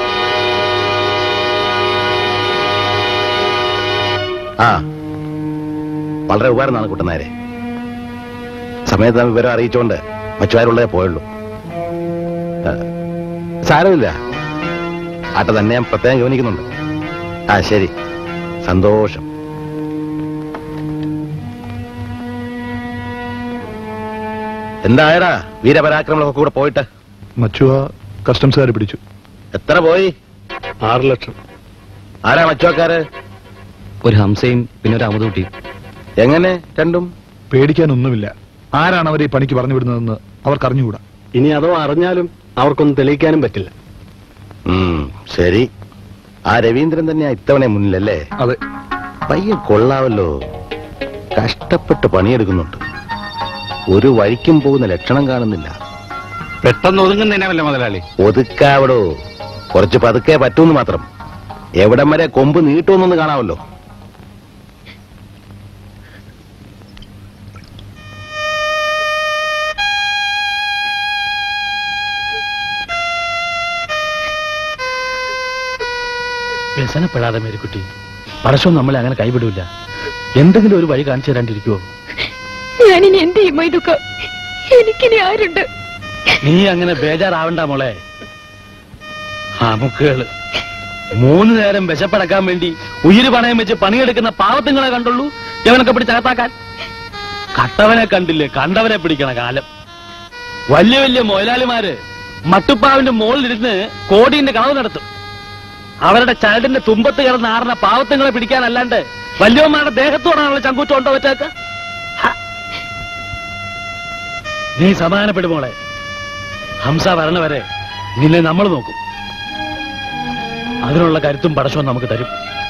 ആ വളരെ ഉപകാരം നാണ് കുട്ടനാരെ സമയത്ത് നാം വിവരം അറിയിച്ചുകൊണ്ട് മറ്റുകാരുള്ളതേ പോയുള്ളൂ ആ, സാരമില്ല ആട്ട തന്നെ ഞാൻ പ്രത്യേകം ഗവനിക്കുന്നുണ്ട് ആ ശരി സന്തോഷം എന്തായടാ വീരപരാക്രമങ്ങളൊക്കെ കൂടെ പോയിട്ട് മച്ചുവ കസ്റ്റംസുകാർ പിടിച്ചു എത്ര പോയി ആറ് ലക്ഷം ആരാ മച്ചുവക്കാര് ഒരു ഹംസയും പിന്നെ ഒരു അമുദൂട്ടിയും എങ്ങനെ രണ്ടും പേടിക്കാനൊന്നുമില്ല ആരാണ് അവരെ ഈ പണിക്ക് പറഞ്ഞു വിടുന്നതെന്ന് അവർക്ക് അറിഞ്ഞുകൂടാ ഇനി അതോ അറിഞ്ഞാലും അവർക്കൊന്നും തെളിയിക്കാനും പറ്റില്ല ഉം, ശരി ആ രവീന്ദ്രൻ തന്നെയാ ഇത്തവണ മുന്നിലല്ലേ അതെ പയ്യൻ കൊള്ളാവല്ലോ കഷ്ടപ്പെട്ട് പണിയെടുക്കുന്നുണ്ട് ഒരു വഴിക്കും പോകുന്ന ലക്ഷണം കാണുന്നില്ല പെട്ടെന്ന് ഒതുങ്ങുന്നതിനാവല്ലേ മുതലാളി ഒതുക്കാവിടോ കുറച്ച് പതുക്കെ പറ്റൂന്ന് മാത്രം എവിടം വരെ കൊമ്പ് നീട്ടുമെന്നൊന്ന് കാണാമല്ലോ വ്യസനപ്പെടാതെ മേരിക്കുട്ടി പടശവും നമ്മളെ അങ്ങനെ കൈവിടൂല എന്തെങ്കിലും ഒരു വഴി കാണിച്ചു തരാണ്ടിരിക്കുവോ ഞാനിനി എന്ത് ചെയ്യും ഇതൊക്കെ എനിക്കിനി ആരുണ്ട് നീ അങ്ങനെ ബേജാറാവണ്ട മോളെ അമുക്കുകള് മൂന്ന് നേരം വിശപ്പടക്കാൻ വേണ്ടി ഉയിര് പണയം വെച്ച് പണിയെടുക്കുന്ന പാവത്തുങ്ങളെ കണ്ടുള്ളൂ ഇവനൊക്കെ പിടിച്ചകത്താക്കാൻ കട്ടവനെ കണ്ടില്ലേ കണ്ടവനെ പിടിക്കണ കാലം വലിയ വലിയ മുതലാളിമാര് മട്ടുപ്പാവിന്റെ മുകളിലിരുന്ന് കോടീന്റെ കളവ് നടത്തും അവരുടെ ചരടിന്റെ തുമ്പത്ത് കിടന്ന് ആറുന്ന പാവത്തുങ്ങളെ പിടിക്കാനല്ലാണ്ട് വലിയവന്മാരുടെ ദേഹത്തോടാണല്ലോ ചങ്കൂറ്റം ഉണ്ടോ വെച്ചേക്ക് ഹ. നീ സമാധാനപ്പെടുമോളെ ഹംസ വരണവരെ നിന്നെ നമ്മൾ നോക്കും അതിനുള്ള കരുത്തും പടശവും നമുക്ക് തരും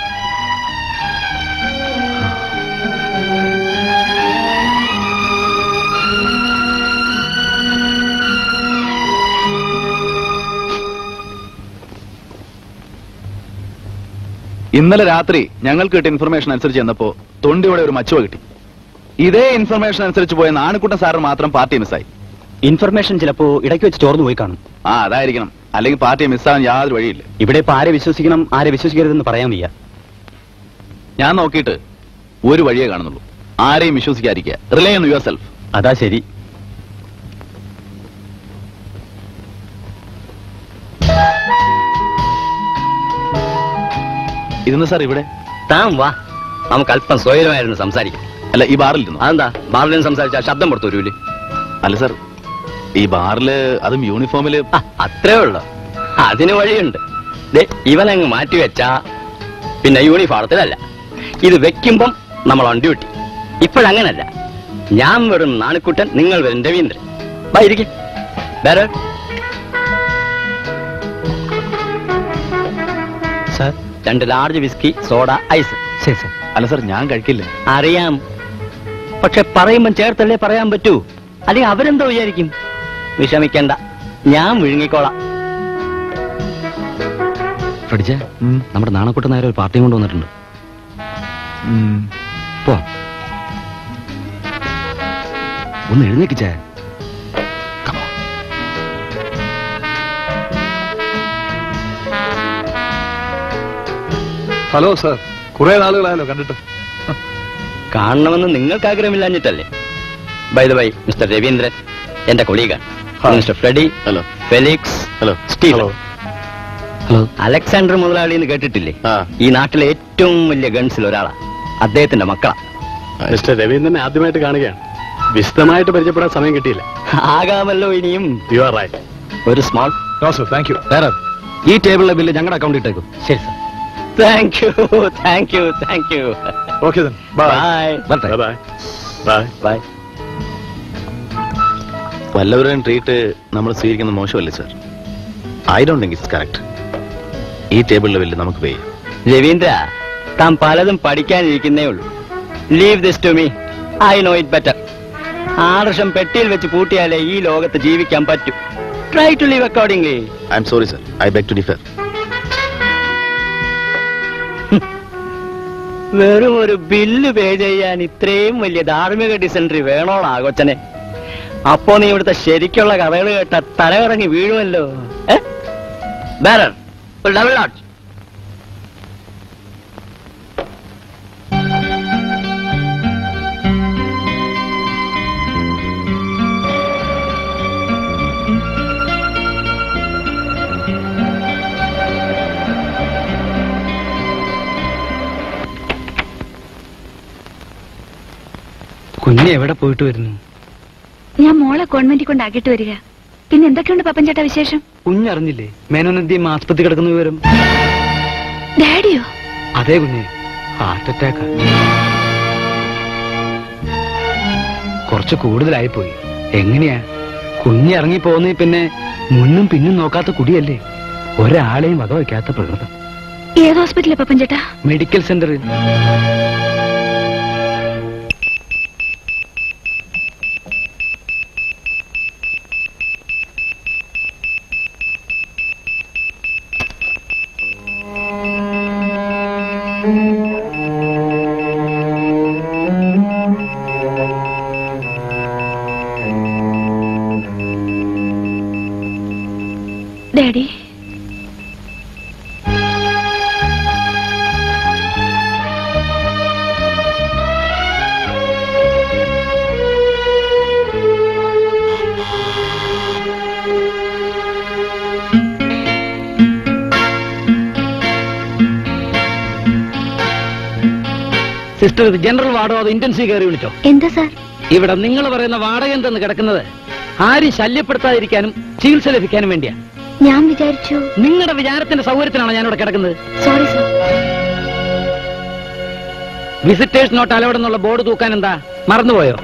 ഇന്നലെ രാത്രി ഞങ്ങൾക്ക് കിട്ടിയ ഇൻഫർമേഷൻ അനുസരിച്ച് ചെന്നപ്പോ തൊണ്ടിയുടെ ഒരു മച്ചുവ കിട്ടി ഇതേ ഇൻഫർമേഷൻ അനുസരിച്ച് പോയ നാണുക്കുട്ടൻ സാറിന് മാത്രം പാർട്ടി മിസ്സായി ഇൻഫർമേഷൻ ചിലപ്പോ ഇടയ്ക്ക് വെച്ച് ചോർന്നു പോയി കാണും ആ അതായിരിക്കണം അല്ലെങ്കിൽ പാർട്ടി മിസ്സാവാൻ യാതൊരു വഴിയില്ല ഇവിടെ ഇപ്പൊ ആരെ വിശ്വസിക്കണം ആരെ വിശ്വസിക്കരുതെന്ന് പറയാൻ വയ്യ ഞാൻ നോക്കിയിട്ട് ഒരു വഴിയേ കാണുന്നുള്ളൂ ആരെയും വിശ്വസിക്കാതിരിക്കുക റിലേ ഓൺ യുവർ സെൽഫ് അതാ ശരി ഇരുന്ന് സാർ ഇവിടെ താൻ വാ നമുക്ക് അല്പം സ്വയമായിരുന്നു സംസാരിക്കാം അല്ല ഈ ബാറിൽ ഇരുന്നു അതെന്താ ബാറിൽ നിന്ന് സംസാരിച്ച ശബ്ദം പുറത്തു വരൂലേ അല്ല സാർ ഈ ബാറില് അതും യൂണിഫോമില് ആ, അത്രേ ഉള്ളു അതിന് വഴിയുണ്ട് ദേ ഇവനങ്ങ് മാറ്റി വെച്ചാ പിന്നെ യൂണിഫോമത്തിലല്ല ഇത് വെക്കുമ്പം നമ്മൾ ഓൺ ഡ്യൂട്ടി ഇപ്പോഴങ്ങനല്ല ഞാൻ വെറും നാണിക്കുട്ടൻ നിങ്ങൾ വരും രവീന്ദ്രൻ വാ ഇരിക്കും വേറെ സാർ രണ്ട് ലാർജ് വിസ്കി സോഡ ഐസ് ശരി സാർ അല്ല സാർ ഞാൻ കഴിക്കില്ല അറിയാം പക്ഷെ പറയുമ്പം ചേർത്തല്ലേ പറയാൻ പറ്റൂ അല്ലെങ്കിൽ അവരെന്തോ വിചാരിക്കും വിഷമിക്കണ്ട ഞാൻ വിഴുങ്ങിക്കോളാം ഫ്രിഡ്ജ നമ്മുടെ നാണക്കുട്ട നേരെ ഒരു പാർട്ടിയും കൊണ്ടുവന്നിട്ടുണ്ട് പോ ഒന്ന് എഴുന്നേക്കിച്ചേ ഹലോ സാർ കുറെ നാളുകളായല്ലോ കണ്ടിട്ട് കാണണമെന്ന് നിങ്ങൾക്ക് ആഗ്രഹമില്ലാഞ്ഞിട്ടല്ലേ by the by mister Ravindran എന്റെ കൊളീഗാണ് mister Freddy hello Felix hello Steve hello Alexander മുതലാളി എന്ന് കേട്ടിട്ടില്ലേ ആ. ഈ നാട്ടിലെ ഏറ്റവും വലിയ ഗൺസിൽ ഒരാളാ അദ്ദേഹത്തിന്റെ മക്കളാ മിസ്റ്റർ രവീന്ദ്രനെ ആദ്യമായിട്ട് കാണുകയാണ് വിശദമായിട്ട് പരിചയപ്പെടാൻ സമയം കിട്ടിയില്ല ആകാമല്ലോ ഇനിയും യു ആർ റൈറ്റ് ഒരു small no sir thank you ഈ ടേബിളിലെ ബില്ല് ഞങ്ങളുടെ അക്കൗണ്ടിൽ ഇട്ടേക്കും ശരി sir thank you thank you thank you okay then bye bye bye bye bye bye വല്ലവരുടെയും ട്രീറ്റ് നമ്മൾ സ്വീകരിക്കുന്നത് മോശമല്ലേ sir I don't think it's correct ഈ ടേബിളിലെ ബില്ല് നമുക്ക് പേ ചെയ്യാം രവീന്ദ്ര താൻ പലതും പഠിക്കാനിരിക്കുന്നേ ഉള്ളൂ leave this to me I know it better ആദർശം പെട്ടിയിൽ വെച്ച് പൂട്ടിയാലേ ഈ ലോകത്ത് ജീവിക്കാൻ പറ്റൂ try to leave accordingly I'm sorry sir I beg to differ വെറും ഒരു ബില്ല് പേ ചെയ്യാൻ ഇത്രയും വലിയ ധാർമ്മിക ഡിസൻട്രി വേണോളാ കൊച്ചനെ അപ്പോ നീ ഇവിടുത്തെ ശരിക്കുള്ള കഥകൾ കേട്ട തലകറങ്ങി വീഴുമല്ലോ ഏ ബാരർ ഒരു ഡബിൾ നോട്ട് കുഞ്ഞ് എവിടെ പോയിട്ട് വരുന്നു ഞാൻ മോളെ കോൺവെന്റിൽ കൊണ്ടാക്കിയിട്ട് വരിക പിന്നെ എന്തൊക്കെയുണ്ട് പപ്പൻ ചേട്ടാ വിശേഷം കുഞ്ഞറിഞ്ഞില്ലേ മേനോനദ്യം ആസ്പത്രി കിടക്കുന്ന വിവരം ഡാഡിയോ അതേ കുഞ്ഞെ ഹാർട്ട് അറ്റാക്ക് കുറച്ച് കൂടുതലായി പോയി എങ്ങനെയാ കുഞ്ഞിറങ്ങി പോകുന്ന പിന്നെ മുന്നും പിന്നും നോക്കാത്ത കുടിയല്ലേ ഒരാളെയും വക വയ്ക്കാത്ത പ്രകൃതം ഏത് ഹോസ്പിറ്റലിലെ പപ്പൻ ചേട്ടാ മെഡിക്കൽ സെന്ററിൽ ഡാഡി സിസ്റ്റർ ഇത് ജനറൽ വാർഡോ അതോ ഇന്റൻസീവ് കയറി വിളിച്ചോ എന്താ സാർ ഇവിടെ നിങ്ങൾ പറയുന്ന വാടക എന്തെന്ന് കിടക്കുന്നത് ആരും ശല്യപ്പെടുത്താതിരിക്കാനും ചികിത്സ ലഭിക്കാനും വേണ്ടിയാ ഞാൻ വിചാരിച്ചു നിങ്ങളുടെ വിചാരത്തിന്റെ സൗകര്യത്തിനാണ് ഞാനിവിടെ കിടക്കുന്നത് sorry sir visitors not allowed എന്നുള്ള ബോർഡ് തൂക്കാൻ എന്താ മറന്നുപോയോ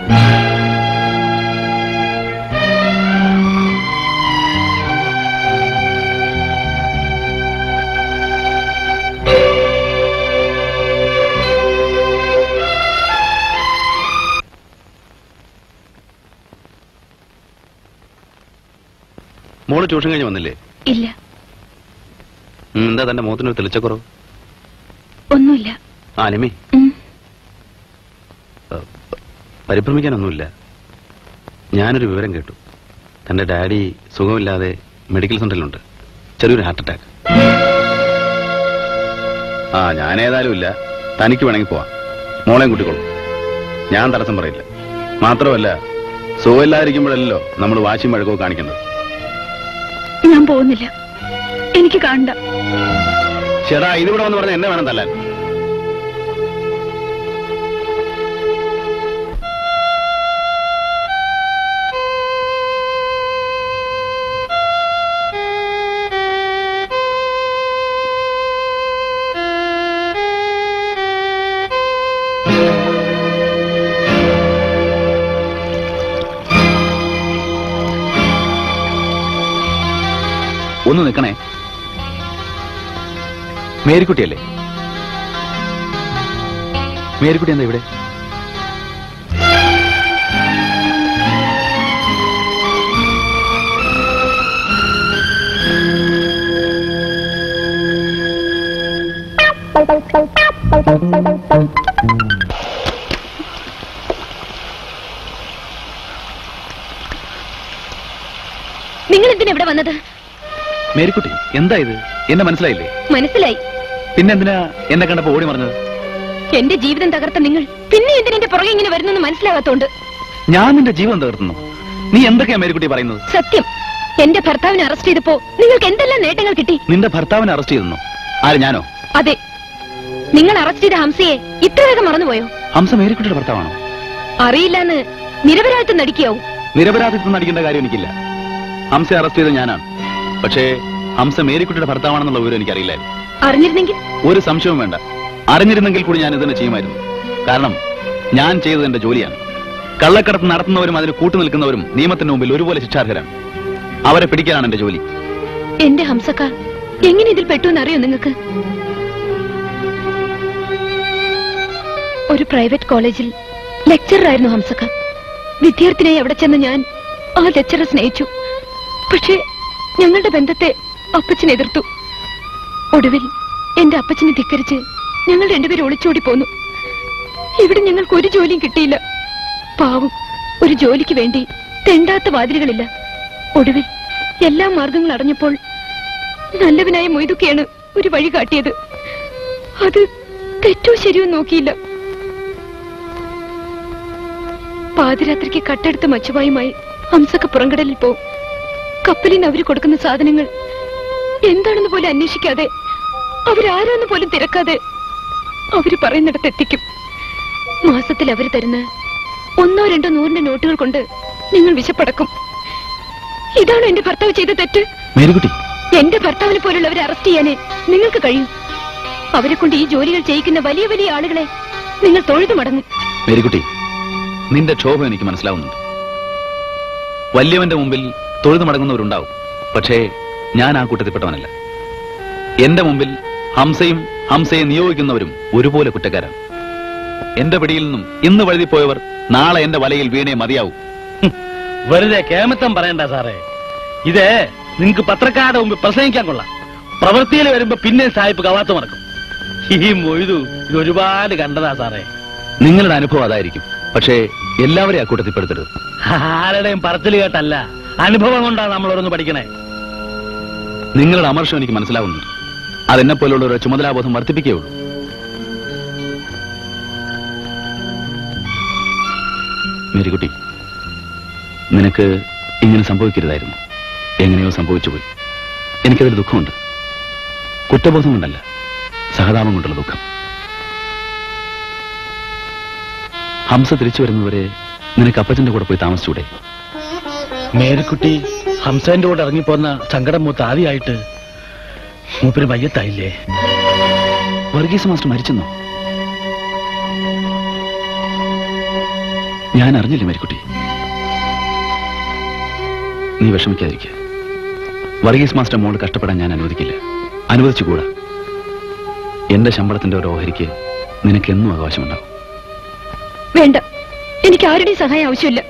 മോള് ട്യൂഷൻ കഴിഞ്ഞ് വന്നില്ലേ ഇല്ല ഉം, എന്താ തന്റെ മുഖത്തിന് ഒരു തെളിച്ചക്കുറവ് ഒന്നുമില്ല ആ നിമി ഉം. പരിഭ്രമിക്കാനൊന്നുമില്ല ഞാനൊരു വിവരം കേട്ടു തന്റെ ഡാഡി സുഖമില്ലാതെ മെഡിക്കൽ സെന്ററിലുണ്ട് ചെറിയൊരു ഹാർട്ട് അറ്റാക്ക് ആ ഞാൻ ഏതായാലും ഇല്ല തനിക്ക് വേണമെങ്കിൽ പോവാം മോളെയും കൂട്ടിക്കോളും ഞാൻ തടസ്സം പറയില്ല മാത്രമല്ല സുഖമില്ലാതിരിക്കുമ്പോഴല്ലോ നമ്മൾ വാശിയും വഴക്കവും കാണിക്കേണ്ടത് ഞാൻ പോകുന്നില്ല എനിക്ക് കാണണ്ട ചേട്ടാ ഇതിവിടെ വന്ന് പറഞ്ഞ എന്നെ വേണം തല്ലാൻ ഒന്ന് നിൽക്കണേ മേരിക്കുട്ടിയല്ലേ മേരിക്കുട്ടി എന്താ ഇവിടെ നിങ്ങൾ എന്തിനാ ഇവിടെ വന്നത് മേരിക്കുട്ടി എന്താ ഇത് എന്നെ മനസ്സിലായില്ലേ മനസ്സിലായി പിന്നെന്തിനാ എന്നെ കണ്ടപ്പോ ഓടി മറിഞ്ഞത് എന്റെ ജീവിതം തകർത്ത നിങ്ങൾ പിന്നെ എന്തിനെ പുറകെ ഇങ്ങനെ വരുന്നെന്ന് മനസ്സിലാകാത്തോണ്ട് ഞാൻ നിന്റെ ജീവൻ തകർത്തുന്നു നീ എന്തൊക്കെയാ മേരിക്കുട്ടി പറയുന്നത് സത്യം എന്റെ ഭർത്താവിനെ അറസ്റ്റ് ചെയ്തപ്പോ നിങ്ങൾക്ക് എന്തെല്ലാം നേട്ടങ്ങൾ കിട്ടി നിന്റെ ഭർത്താവിനെ അറസ്റ്റ് ചെയ്തെന്നോ ആര് ഞാനോ അതെ നിങ്ങൾ അറസ്റ്റ് ചെയ്ത ഹംസയെ ഇത്ര വേഗം മറന്നുപോയോ ഹംസ മേരിക്കുട്ടിയുടെ ഭർത്താവാണോ അറിയില്ലെന്ന് നിരപരാധിത്വം നടിക്കാവും നിരപരാധിത്വം നടിക്കേണ്ട കാര്യം എനിക്കില്ല ഹംസയെ അറസ്റ്റ് ചെയ്തത് ഞാനാണ് പക്ഷേ ഹംസ മേരിക്കുട്ടിയുടെ ഭർത്താവാണെന്നുള്ള വിവരം എനിക്കറിയില്ലായിരുന്നു അറിഞ്ഞിരുന്നെങ്കിൽ ഒരു സംശയവും വേണ്ട അറിഞ്ഞിരുന്നെങ്കിൽ കൂടി ഞാൻ ഇതന്നെ ചെയ്യുമായിരുന്നു കാരണം ഞാൻ ചെയ്തത് എന്റെ ജോലിയാണ് കള്ളക്കടത്ത് നടത്തുന്നവരും അതിന് കൂട്ടുനിൽക്കുന്നവരും നിയമത്തിന് മുമ്പിൽ ഒരുപോലെ ശിക്ഷാർഹരാണ് അവരെ പിടിക്കാനാണ് എന്റെ ജോലി എന്റെ ഹംസക്ക എങ്ങനെ ഇതിൽ പെട്ടു എന്നറിയോ നിങ്ങൾക്ക് ഒരു പ്രൈവറ്റ് കോളേജിൽ ലെക്ചറായിരുന്നു ഹംസക്ക വിദ്യാർത്ഥിനിയെ അവിടെ ചെന്ന് ഞാൻ ആ ലെക്ചറെ സ്നേഹിച്ചു പക്ഷേ ഞങ്ങളുടെ ബന്ധത്തെ അപ്പച്ചൻ എതിർത്തു ഒടുവിൽ എന്റെ അപ്പച്ചനെ ധിക്കരിച്ച് ഞങ്ങൾ രണ്ടുപേരും ഒളിച്ചോടി പോന്നു ഇവിടെ ഞങ്ങൾക്ക് ഒരു ജോലിയും കിട്ടിയില്ല പാവം ഒരു ജോലിക്ക് വേണ്ടി തെണ്ടാത്ത വാതിലുകളില്ല ഒടുവിൽ എല്ലാ മാർഗങ്ങളും അടഞ്ഞപ്പോൾ നല്ലവനായ മൊയ്തുക്കെയാണ് ഒരു വഴി കാട്ടിയത് അത് തെറ്റോ ശരിയോ നോക്കിയില്ല പാതിരാത്രിക്ക് കട്ടെടുത്ത മച്ചുവായുമായി ഹംസക്ക പുറംകടലിൽ പോവും കപ്പലിന് അവര് കൊടുക്കുന്ന സാധനങ്ങൾ എന്താണെന്ന് പോലും അന്വേഷിക്കാതെ അവരാരാന്ന് പോലും തിരക്കാതെ അവര് പറയുന്നിടത്ത് എത്തിക്കും മാസത്തിൽ അവര് തരുന്ന ഒന്നോ രണ്ടോ നൂറിന്റെ നോട്ടുകൾ കൊണ്ട് നിങ്ങൾ വിശപ്പടക്കും ഇതാണോ എന്റെ ഭർത്താവ് ചെയ്ത തെറ്റ് മേരിക്കുട്ടി എന്റെ ഭർത്താവിനെ പോലുള്ളവരെ അറസ്റ്റ് ചെയ്യാനേ നിങ്ങൾക്ക് കഴിയും അവരെ കൊണ്ട് ഈ ജോലികൾ ചെയ്യിക്കുന്ന വലിയ വലിയ ആളുകളെ നിങ്ങൾ തൊഴുതു മടങ്ങും മേരിക്കുട്ടി നിന്റെ ക്ഷോഭം എനിക്ക് മനസ്സിലാവുന്നുണ്ട് വലിയവന്റെ മുമ്പിൽ തൊഴുതു മടങ്ങുന്നവരുണ്ടാവും പക്ഷേ ഞാൻ ആ കൂട്ടത്തിൽപ്പെട്ടവനല്ല എന്റെ മുമ്പിൽ ഹംസയും ഹംസയെ നിയോഗിക്കുന്നവരും ഒരുപോലെ കുറ്റക്കാരാണ് എന്റെ പിടിയിൽ നിന്നും ഇന്ന് വഴുതിപ്പോയവർ നാളെ എന്റെ വലയിൽ വീണേ മതിയാവും വെറുതെ കേമത്തം പറയണ്ട സാറേ ഇത് നിങ്ങക്ക് പത്രക്കാരുടെ മുമ്പ് പ്രസംഗിക്കാൻ കൊള്ളാം പ്രവൃത്തിയിൽ വരുമ്പോ പിന്നെ സാഹിബ് കവാത്ത് മറക്കും ഈ മൊയ്തു ഇത് ഒരുപാട് കണ്ടതാ സാറേ നിങ്ങളുടെ അനുഭവം അതായിരിക്കും പക്ഷേ എല്ലാവരെയും ആ കൂട്ടത്തിൽപ്പെടുത്തരുത് ആരുടെയും പറച്ചിൽ കേട്ടല്ല അനുഭവം കൊണ്ടാണ് നമ്മൾ ഓരോന്ന് പഠിക്കണേ നിങ്ങളുടെ അമർഷം എനിക്ക് മനസ്സിലാവുന്നുണ്ട് അതെന്നെ പോലുള്ള ഒരു ചുമതലാബോധം വർദ്ധിപ്പിക്കുകയുള്ളൂ മേരിക്കുട്ടി നിനക്ക് ഇങ്ങനെ സംഭവിക്കരുതായിരുന്നു എങ്ങനെയോ സംഭവിച്ചു പോയി എനിക്കതിൽ ദുഃഖമുണ്ട് കുറ്റബോധം കൊണ്ടല്ല സഹതാപം കൊണ്ടുള്ള ദുഃഖം ഹംസ തിരിച്ചു വരുന്നവരെ നിനക്ക് അപ്പച്ചന്റെ കൂടെ പോയി താമസിച്ചൂടെ മേരിക്കുട്ടി ഹംസന്റെ കൂടെ ഇറങ്ങിപ്പോന്ന സങ്കടം മൂത്ത് ആദ്യമായിട്ട് മൂപ്പര് മയ്യത്തായില്ലേ വർഗീസ് മാസ്റ്റർ മരിച്ചെന്നോ ഞാൻ അറിഞ്ഞില്ല മേരിക്കുട്ടി നീ വിഷമിക്കാതിരിക്കുക വർഗീസ് മാസ്റ്റർ മോള് കഷ്ടപ്പെടാൻ ഞാൻ അനുവദിക്കില്ല അനുവദിച്ചുകൂടാ എന്റെ ശമ്പളത്തിന്റെ ഒരു ഓഹരിക്ക് നിനക്ക് എന്നും അവകാശമുണ്ടാവും വേണ്ട എനിക്ക് ആരുടെയും സഹായം ആവശ്യമില്ല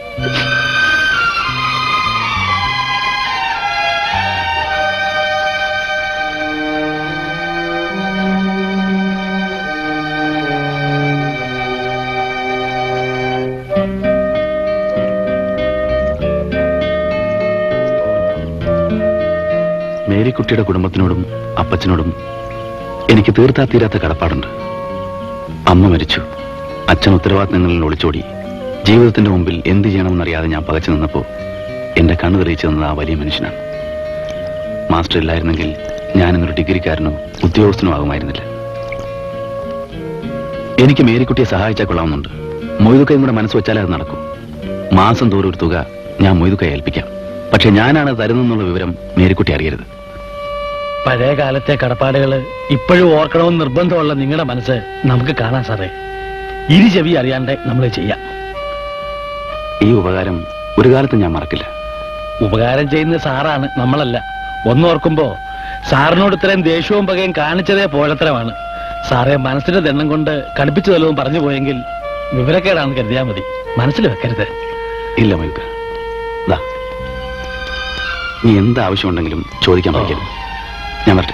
മേരിക്കുട്ടിയുടെ കുടുംബത്തിനോടും അപ്പച്ചനോടും എനിക്ക് തീർത്താ തീരാത്ത കടപ്പാടുണ്ട് അമ്മ മരിച്ചു അച്ഛൻ ഉത്തരവാദിത്തങ്ങളിൽ ഒളിച്ചോടി ജീവിതത്തിന്റെ മുമ്പിൽ എന്ത് ചെയ്യണമെന്നറിയാതെ ഞാൻ പകച്ചു നിന്നപ്പോ എന്റെ കണ്ണു തെളിയിച്ചു തന്നത് ആ വലിയ മനുഷ്യനാണ് മാസ്റ്റർ ഇല്ലായിരുന്നെങ്കിൽ ഞാനിന്നൊരു ഡിഗ്രിക്കാരനോ ഉദ്യോഗസ്ഥനോ ആകുമായിരുന്നില്ല എനിക്ക് മേരിക്കുട്ടിയെ സഹായിച്ചാൽ കൊള്ളാവുന്നുണ്ട് മൊയ്തുക്കയും കൂടെ മനസ്സ് വെച്ചാലേ അത് നടക്കൂ മാസം തോറും ഒരു തുക ഞാൻ മൊയ്തുക്കയെ ഏൽപ്പിക്കാം പക്ഷെ ഞാനാണ് തരുന്നെന്നുള്ള വിവരം മേരിക്കുട്ടി അറിയരുത് പഴയ കാലത്തെ കടപ്പാടുകൾ ഇപ്പോഴും ഓർക്കണമെന്ന് നിർബന്ധമുള്ള നിങ്ങളുടെ മനസ്സ് നമുക്ക് കാണാം സാറേ ഇരു ചെവി അറിയാണ്ട് നമ്മൾ ചെയ്യാം ഈ ഉപകാരം ഒരു കാലത്തും ഞാൻ മറക്കില്ല ഉപകാരം ചെയ്യുന്ന സാറാണ് നമ്മളല്ല ഒന്നോർക്കുമ്പോ സാറിനോട് ഇത്രയും ദേഷ്യവും പകയും കാണിച്ചതേ പോലത്തരമാണ് സാറെ മനസ്സിന്റെ ദണ്ണം കൊണ്ട് കടുപ്പിച്ചു തല്ലവും പറഞ്ഞു പോയെങ്കിൽ വിവരക്കേടാണെന്ന് കരുതിയാൽ മതി മനസ്സിൽ വെക്കരുത് ഇല്ല മയുക്ക ദാ നീ എന്ത് ആവശ്യമുണ്ടെങ്കിലും ചോദിക്കാൻ പഠിക്കരുത് ഞാൻ വരട്ടെ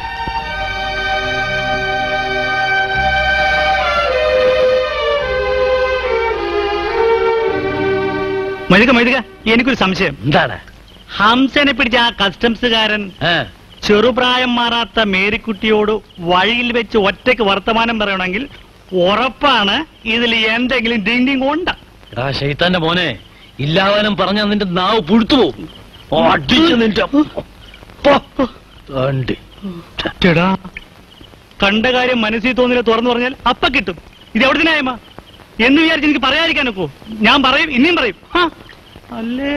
മഴുക മഴുക എനിക്കൊരു സംശയം എന്താണ് ഹംസനെ പിടിച്ച ആ കസ്റ്റംസുകാരൻ ചെറുപ്രായം മാറാത്ത മേരിക്കുട്ടിയോട് വഴിയിൽ വെച്ച് ഒറ്റയ്ക്ക് വർത്തമാനം പറയണമെങ്കിൽ ഉറപ്പാണ് ഇതിൽ എന്തെങ്കിലും ഡിങ് ഉണ്ട് എടാ ഷെയ്ത്താന്റെ മോനെ ഇല്ലാവാനും പറഞ്ഞ നിന്റെ നാവ് പുഴുത്തു പോകും അടിച്ചു നിന്റെ തണ്ടി. ചേടാ കണ്ട കാര്യം മനസ്സിൽ തോന്നില്ല തുറന്നു പറഞ്ഞാൽ അപ്പ കിട്ടും ഇത് എവിടെ ന്യായമാ എന്ന് വിചാരിച്ച് എനിക്ക് പറയാതിരിക്കാനൊക്കോ ഞാൻ പറയും ഇനിയും പറയും ഹാ, അല്ലേ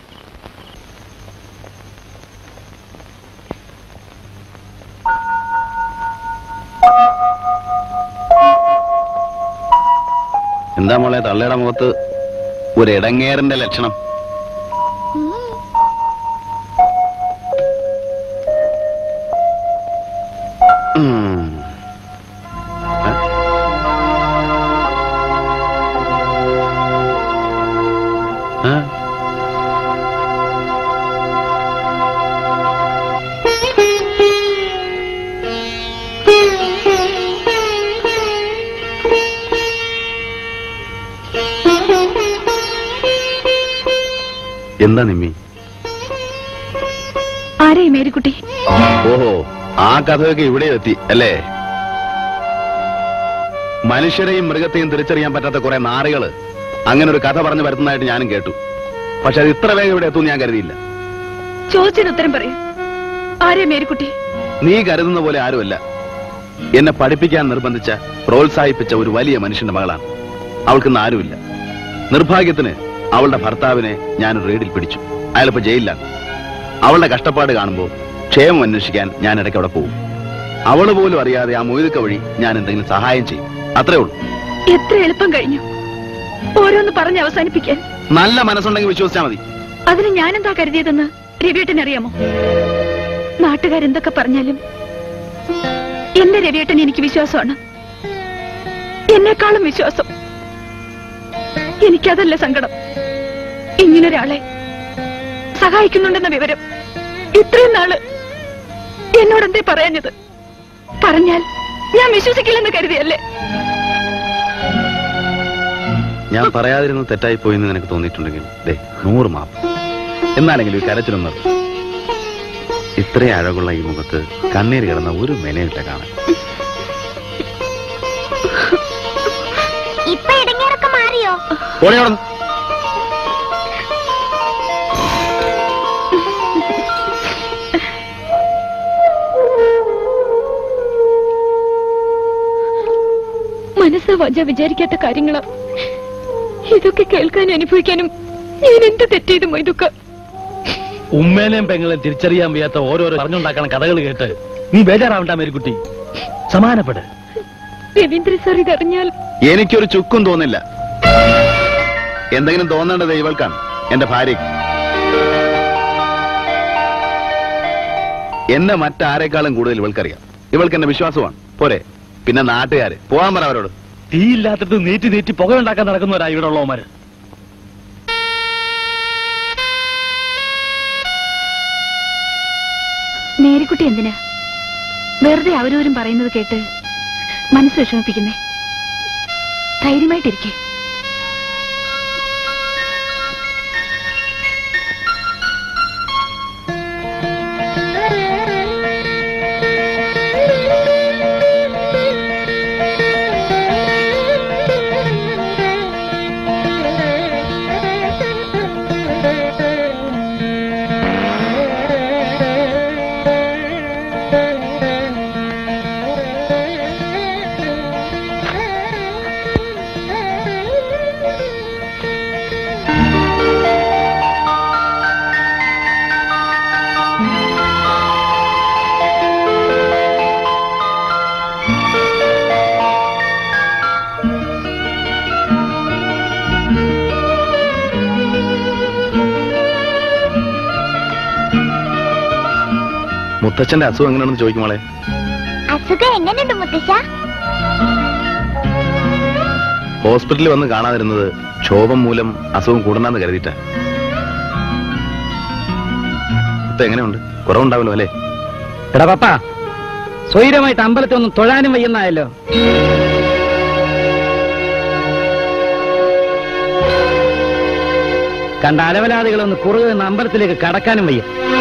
എന്താ മോളെ തള്ളയുടെ മുഖത്ത് ഒരു ഇടങ്ങേറിന്റെ ലക്ഷണം ഉം. ഏ? ഏ? എന്താ നിമ്മി ആരെയും മേരിക്കുട്ടി ഓഹോ ആ കഥയൊക്കെ ഇവിടെ എത്തി അല്ലേ മനുഷ്യരെയും മൃഗത്തെയും തിരിച്ചറിയാൻ പറ്റാത്ത കുറെ നാറികള് അങ്ങനെ ഒരു കഥ പറഞ്ഞു വരുന്നതായിട്ട് ഞാനും കേട്ടു പക്ഷെ അത് ഇത്ര വേഗം ഇവിടെ എത്തുമെന്ന് ഞാൻ കരുതിയില്ല ചോദിച്ചതിന് ഉത്തരം പറയൂ ആരെ മേരിക്കുട്ടി നീ കരുതുന്ന പോലെ ആരുമല്ല എന്നെ പഠിപ്പിക്കാൻ നിർബന്ധിച്ച പ്രോത്സാഹിപ്പിച്ച ഒരു വലിയ മനുഷ്യന്റെ മകളാണ് അവൾക്കിന്ന് ആരുമില്ല നിർഭാഗ്യത്തിന് അവളുടെ ഭർത്താവിനെ ഞാൻ ഒരു റെയ്ഡിൽ പിടിച്ചു അയാളിപ്പോ ജയിലിലാണ് അവളുടെ കഷ്ടപ്പാട് കാണുമ്പോൾ ക്ഷേമം അന്വേഷിക്കാൻ ഞാൻ ഇടയ്ക്ക് അവിടെ പോകും അവള് പോലും അറിയാതെ ആ മൊയ്തുക്ക വഴി ഞാൻ എന്തെങ്കിലും സഹായം ചെയ്യും അത്രേ ഉള്ളൂ എത്ര എളുപ്പം കഴിഞ്ഞു ഓരോന്ന് പറഞ്ഞ് അവസാനിപ്പിക്കാൻ നല്ല മനസ്സുണ്ടെങ്കിൽ വിശ്വസിച്ചാൽ മതി അതിന് ഞാനെന്താ കരുതിയതെന്ന് രവിയേട്ടൻ അറിയാമോ നാട്ടുകാരെന്തൊക്കെ പറഞ്ഞാലും എന്റെ രവിയേട്ടൻ എനിക്ക് വിശ്വാസമാണ് എന്നെക്കാളും വിശ്വാസം എനിക്കതല്ല സങ്കടം ഇങ്ങനൊരാളെ സഹായിക്കുന്നുണ്ടെന്ന വിവരം ഇത്രയും നാള് എന്നോടെന്തേ പറയാഞ്ഞത് പറഞ്ഞാൽ ഞാൻ വിശ്വസിക്കില്ലെന്ന് കരുതിയല്ലേ ഞാൻ പറയാതിരുന്നത് തെറ്റായി പോയി എന്ന് നിനക്ക് തോന്നിയിട്ടുണ്ടെങ്കിൽ ദേ നൂറ് മാപ്പ് എന്നാലെങ്കിലും ഈ കരച്ചിലൊന്നും നിർത്ത്. ഇത്രയും അഴകുള്ള ഈ മുഖത്ത് കണ്ണീര് കിടന്ന ഒരു മെനയില്ല കാണാൻ ഇപ്പൊ ഇടങ്ങേറൊക്കെ മാറിയോ പോണി അവിടെ നിന്ന്. മനസ്സാ വജ വിചാരിക്കാത്ത കാര്യങ്ങളാ ഇതൊക്കെ കേൾക്കാനും അനുഭവിക്കാനും ഞാൻ എന്ത് തെറ്റെയ്തു മൊയ്തുക്ക ഉമ്മേനെയും പെങ്ങളെയും തിരിച്ചറിയാൻ വയ്യാത്ത ഓരോരോ പറഞ്ഞുണ്ടാക്കണ കഥകൾ കേട്ട് നീ ബേജാറാവണ്ട മേരിക്കുട്ടി സമാനപ്പെട് രവീന്ദ്ര സാർ ഇതറിഞ്ഞാൽ എനിക്കൊരു ചുക്കും തോന്നില്ല എന്തെങ്കിലും തോന്നേണ്ടത് ഇവൾക്കാണ് എന്റെ ഭാര്യയ്ക്ക് എന്നെ മറ്റാരെക്കാളും കൂടുതൽ ഇവൾക്കറിയാം ഇവൾക്ക് എന്റെ വിശ്വാസമാണ് പോരെ പിന്നെ നാട്ടുകാര് പോവാൻ പറ അവരോട് തീയില്ലാത്തിട്ട് നീറ്റി നീറ്റി പുകയുണ്ടാക്കാൻ നടക്കുന്നവരാ ഇവിടെ ഉള്ളവന്മാര് മേരിക്കുട്ടി എന്തിനാ വെറുതെ അവരവരും പറയുന്നത് കേട്ട് മനസ്സ് വിഷമിപ്പിക്കുന്നേ ധൈര്യമായിട്ടിരിക്കേ മുത്തച്ഛന്റെ അസുഖം എങ്ങനെയാണെന്ന് ചോദിക്കുമോളെ അസുഖം എങ്ങനെയുണ്ട് മുത്തശ്ശ ഹോസ്പിറ്റലിൽ വന്ന് കാണാതിരുന്നത് ക്ഷോഭം മൂലം അസുഖം കൂടണമെന്ന് കരുതിയിട്ടാ മുത്ത എങ്ങനെയുണ്ട് കുറവുണ്ടാവല്ലോ അല്ലേ എടാ പപ്പ സ്വൈരമായിട്ട് അമ്പലത്തിൽ ഒന്നും തൊഴാനും വയ്യെന്നായല്ലോ കണ്ട അലവലാദികളൊന്ന് കുറുകെ നിന്ന് അമ്പലത്തിലേക്ക് കടക്കാനും വയ്യ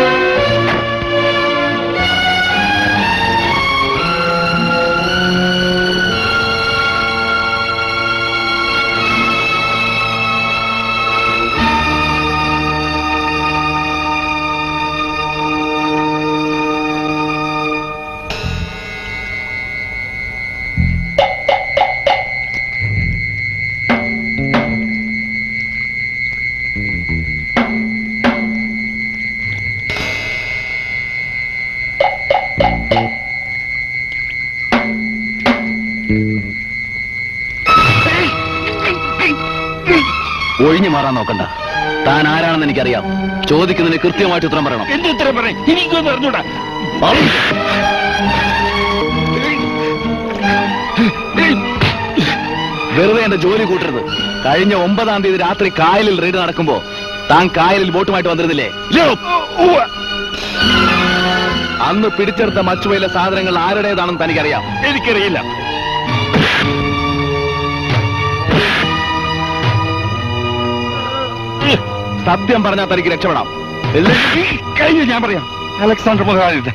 ഒഴിഞ്ഞു മാറാൻ നോക്കണ്ട താൻ ആരാണെന്ന് എനിക്കറിയാം ചോദിക്കുന്നതിന് കൃത്യമായിട്ട് ഉത്തരം പറയണം എന്ത് ഉത്തരം പറയും എനിക്കൊന്നും അറിഞ്ഞൂടാ വെറുതെ എന്റെ ജോലി കൂട്ടരുത് കഴിഞ്ഞ ഒമ്പതാം തീയതി രാത്രി കായലിൽ റെയ്ഡ് നടക്കുമ്പോ താൻ കായലിൽ ബോട്ടുമായിട്ട് വന്നിരുന്നില്ലേ ഇല്ലയോ? അന്ന് പിടിച്ചെടുത്ത മച്ചുവയിലെ സാധനങ്ങൾ ആരുടേതാണെന്ന് തനിക്കറിയാം എനിക്കറിയില്ല സത്യം പറഞ്ഞാൽ തനിക്ക് രക്ഷപ്പെടാം കഴിഞ്ഞു ഞാൻ പറയാം അലക്സാണ്ടർ മുതലാളിയുടെ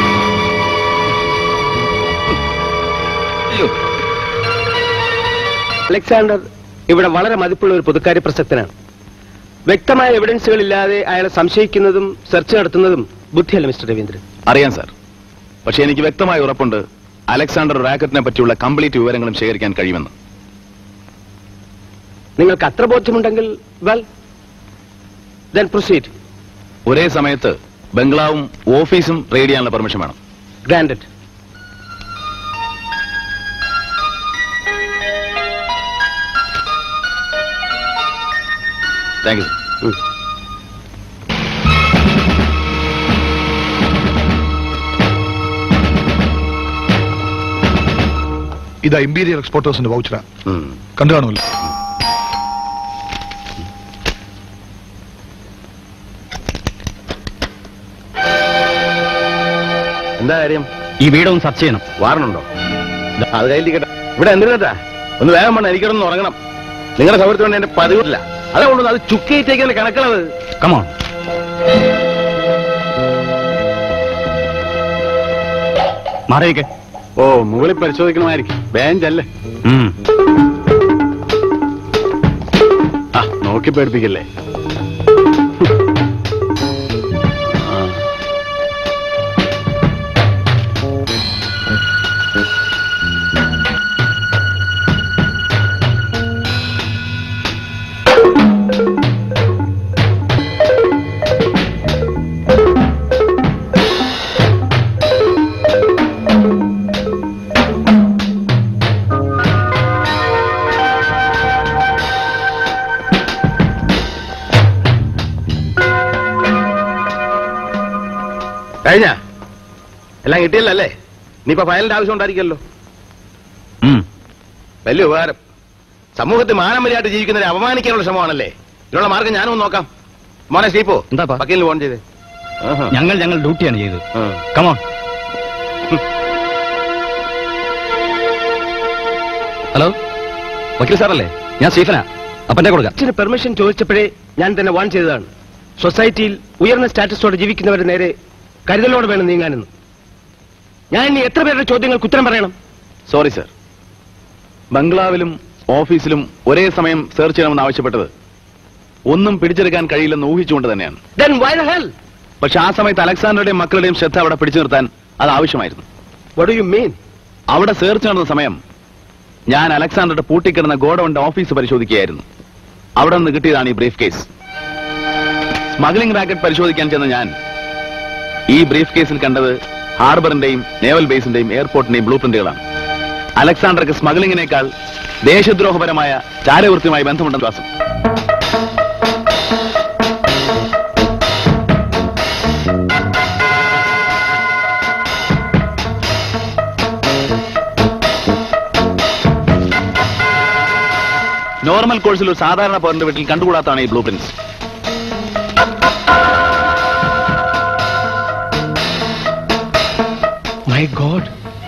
അലക്സാണ്ടർ ഇവിടെ വളരെ മതിപ്പുള്ള ഒരു പൊതുക്കാര്യ പ്രസക്തനാണ് വ്യക്തമായ എവിഡൻസുകൾ ഇല്ലാതെ അയാളെ സംശയിക്കുന്നതും സെർച്ച് നടത്തുന്നതും ബുദ്ധിയല്ല മിസ്റ്റർ രവീന്ദ്രൻ അറിയാം സാർ പക്ഷെ എനിക്ക് വ്യക്തമായ ഉറപ്പുണ്ട് അലക്സാണ്ടർ റാക്കറ്റിനെ പറ്റിയുള്ള കംപ്ലീറ്റ് വിവരങ്ങളും ശേഖരിക്കാൻ കഴിയുമെന്ന് നിങ്ങൾക്ക് അത്ര ബോധ്യമുണ്ടെങ്കിൽ വെൽ ദെൻ പ്രൊസീഡ് ഒരേ സമയത്ത് ബംഗ്ലാവും ഓഫീസും റെയ്ഡ് ചെയ്യാനുള്ള പെർമിഷൻ വേണം ഗ്രാൻഡഡ് താങ്ക് യു ഇതാ ഇമ്പീരിയൽ എക്സ്പോർട്ടേഴ്സിന്റെ വൗച്ചറാ കണ്ടു കാണുമല്ലോ എന്താ കാര്യം ഈ വീടൊന്ന് സെർച്ച് ചെയ്യണം വാറണുണ്ടോ അത് കയ്യിലിരിക്കട്ടെ ഇവിടെ എന്തിനാ ഒന്ന് വേഗം വേണം എനിക്കിടന്ന് ഉറങ്ങണം നിങ്ങളുടെ സൗകര്യത്തിന് വേണ്ടി എന്റെ പതിവില്ല അതാ കൊണ്ടു അത് ചുക്കേറ്റേക്കുന്ന കണക്കളത് കമോൺ മാറിയേക്ക് ഓ മുകളിൽ പരിശോധിക്കണമായിരിക്കും ബേഞ്ചല്ലേ ആ നോക്കി പേടിപ്പിക്കല്ലേ ആ. കഴിഞ്ഞ എല്ലാം കിട്ടിയല്ലോ അല്ലേ ഇനിയിപ്പോ ഫയലിന്റെ ആവശ്യം ഉണ്ടായിരിക്കല്ലോ വലിയ ഉപകാരം സമൂഹത്തിൽ മാനമര്യാദ ജീവിക്കുന്നവരെ അപമാനിക്കാനുള്ള ശ്രമമാണല്ലേ ഇതിനുള്ള മാർഗം ഞാനും ഒന്ന് നോക്കാം മോനെ സ്റ്റീപ്പോ എന്താ വക്കീലിന് ഫോൺ ചെയ്തേ ആഹാ. ഞങ്ങൾ ഞങ്ങൾ ഡ്യൂട്ടിയാണ് ചെയ്തത് ആ. കമോൺ ഹലോ വക്കീൽ സാറല്ലേ ഞാൻ സ്റ്റീഫനാ അപ്പന്റെ കൊടുക്കാം അച്ഛന് പെർമിഷൻ ചോദിച്ചപ്പോഴേ ഞാൻ തന്നെ വാൺ ചെയ്തതാണ് സൊസൈറ്റിയിൽ ഉയർന്ന സ്റ്റാറ്റസോടെ ജീവിക്കുന്നവരുടെ നേരെ കരുതലോടെ വേണം നീങ്ങാനെന്ന് ഞാൻ ഇനി എത്ര പേരുടെ ചോദ്യങ്ങൾക്ക് ഉത്തരം പറയണം സോറി സർ ബംഗ്ലാവിലും ഓഫീസിലും ഒരേ സമയം സെർച്ച് ചെയ്യണമെന്ന് ആവശ്യപ്പെട്ടത് ഒന്നും പിടിച്ചെടുക്കാൻ കഴിയില്ലെന്ന് ഊഹിച്ചുകൊണ്ട് തന്നെയാണ് Then why the hell? പക്ഷെ ആ സമയത്ത് അലക്സാണ്ടറുടെയും മക്കളുടെയും ശ്രദ്ധ അവിടെ പിടിച്ചു നിർത്താൻ അത് ആവശ്യമായിരുന്നു What do you mean? അവിടെ സെർച്ച് നടന്ന സമയം ഞാൻ അലക്സാണ്ടറുടെ പൂട്ടിക്കിടന്ന ഗോഡൌണിന്റെ ഓഫീസ് പരിശോധിക്കുകയായിരുന്നു അവിടെ നിന്ന് കിട്ടിയതാണ് ഈ ബ്രീഫ് കേസ് സ്മഗ്ലിംഗ് റാക്കറ്റ് പരിശോധിക്കാൻ ചെന്ന ഞാൻ ഈ ബ്രീഫ് കേസിൽ കണ്ടത് ഹാർബറിന്റെയും നേവൽ ബേസിന്റെയും എയർപോർട്ടിന്റെയും ബ്ലൂ പ്രിന്റുകളാണ് അലക്സാണ്ടർക്ക് സ്മഗ്ലിംഗിനേക്കാൾ ദേശദ്രോഹപരമായ ചാരവൃത്തിയുമായി ബന്ധമുണ്ടെന്ന് വിശ്വാസം നോർമൽ കോഴ്സിൽ ഒരു സാധാരണ പൗരന്റെ വീട്ടിൽ കണ്ടുകൂടാത്താണ് ഈ blueprints My God.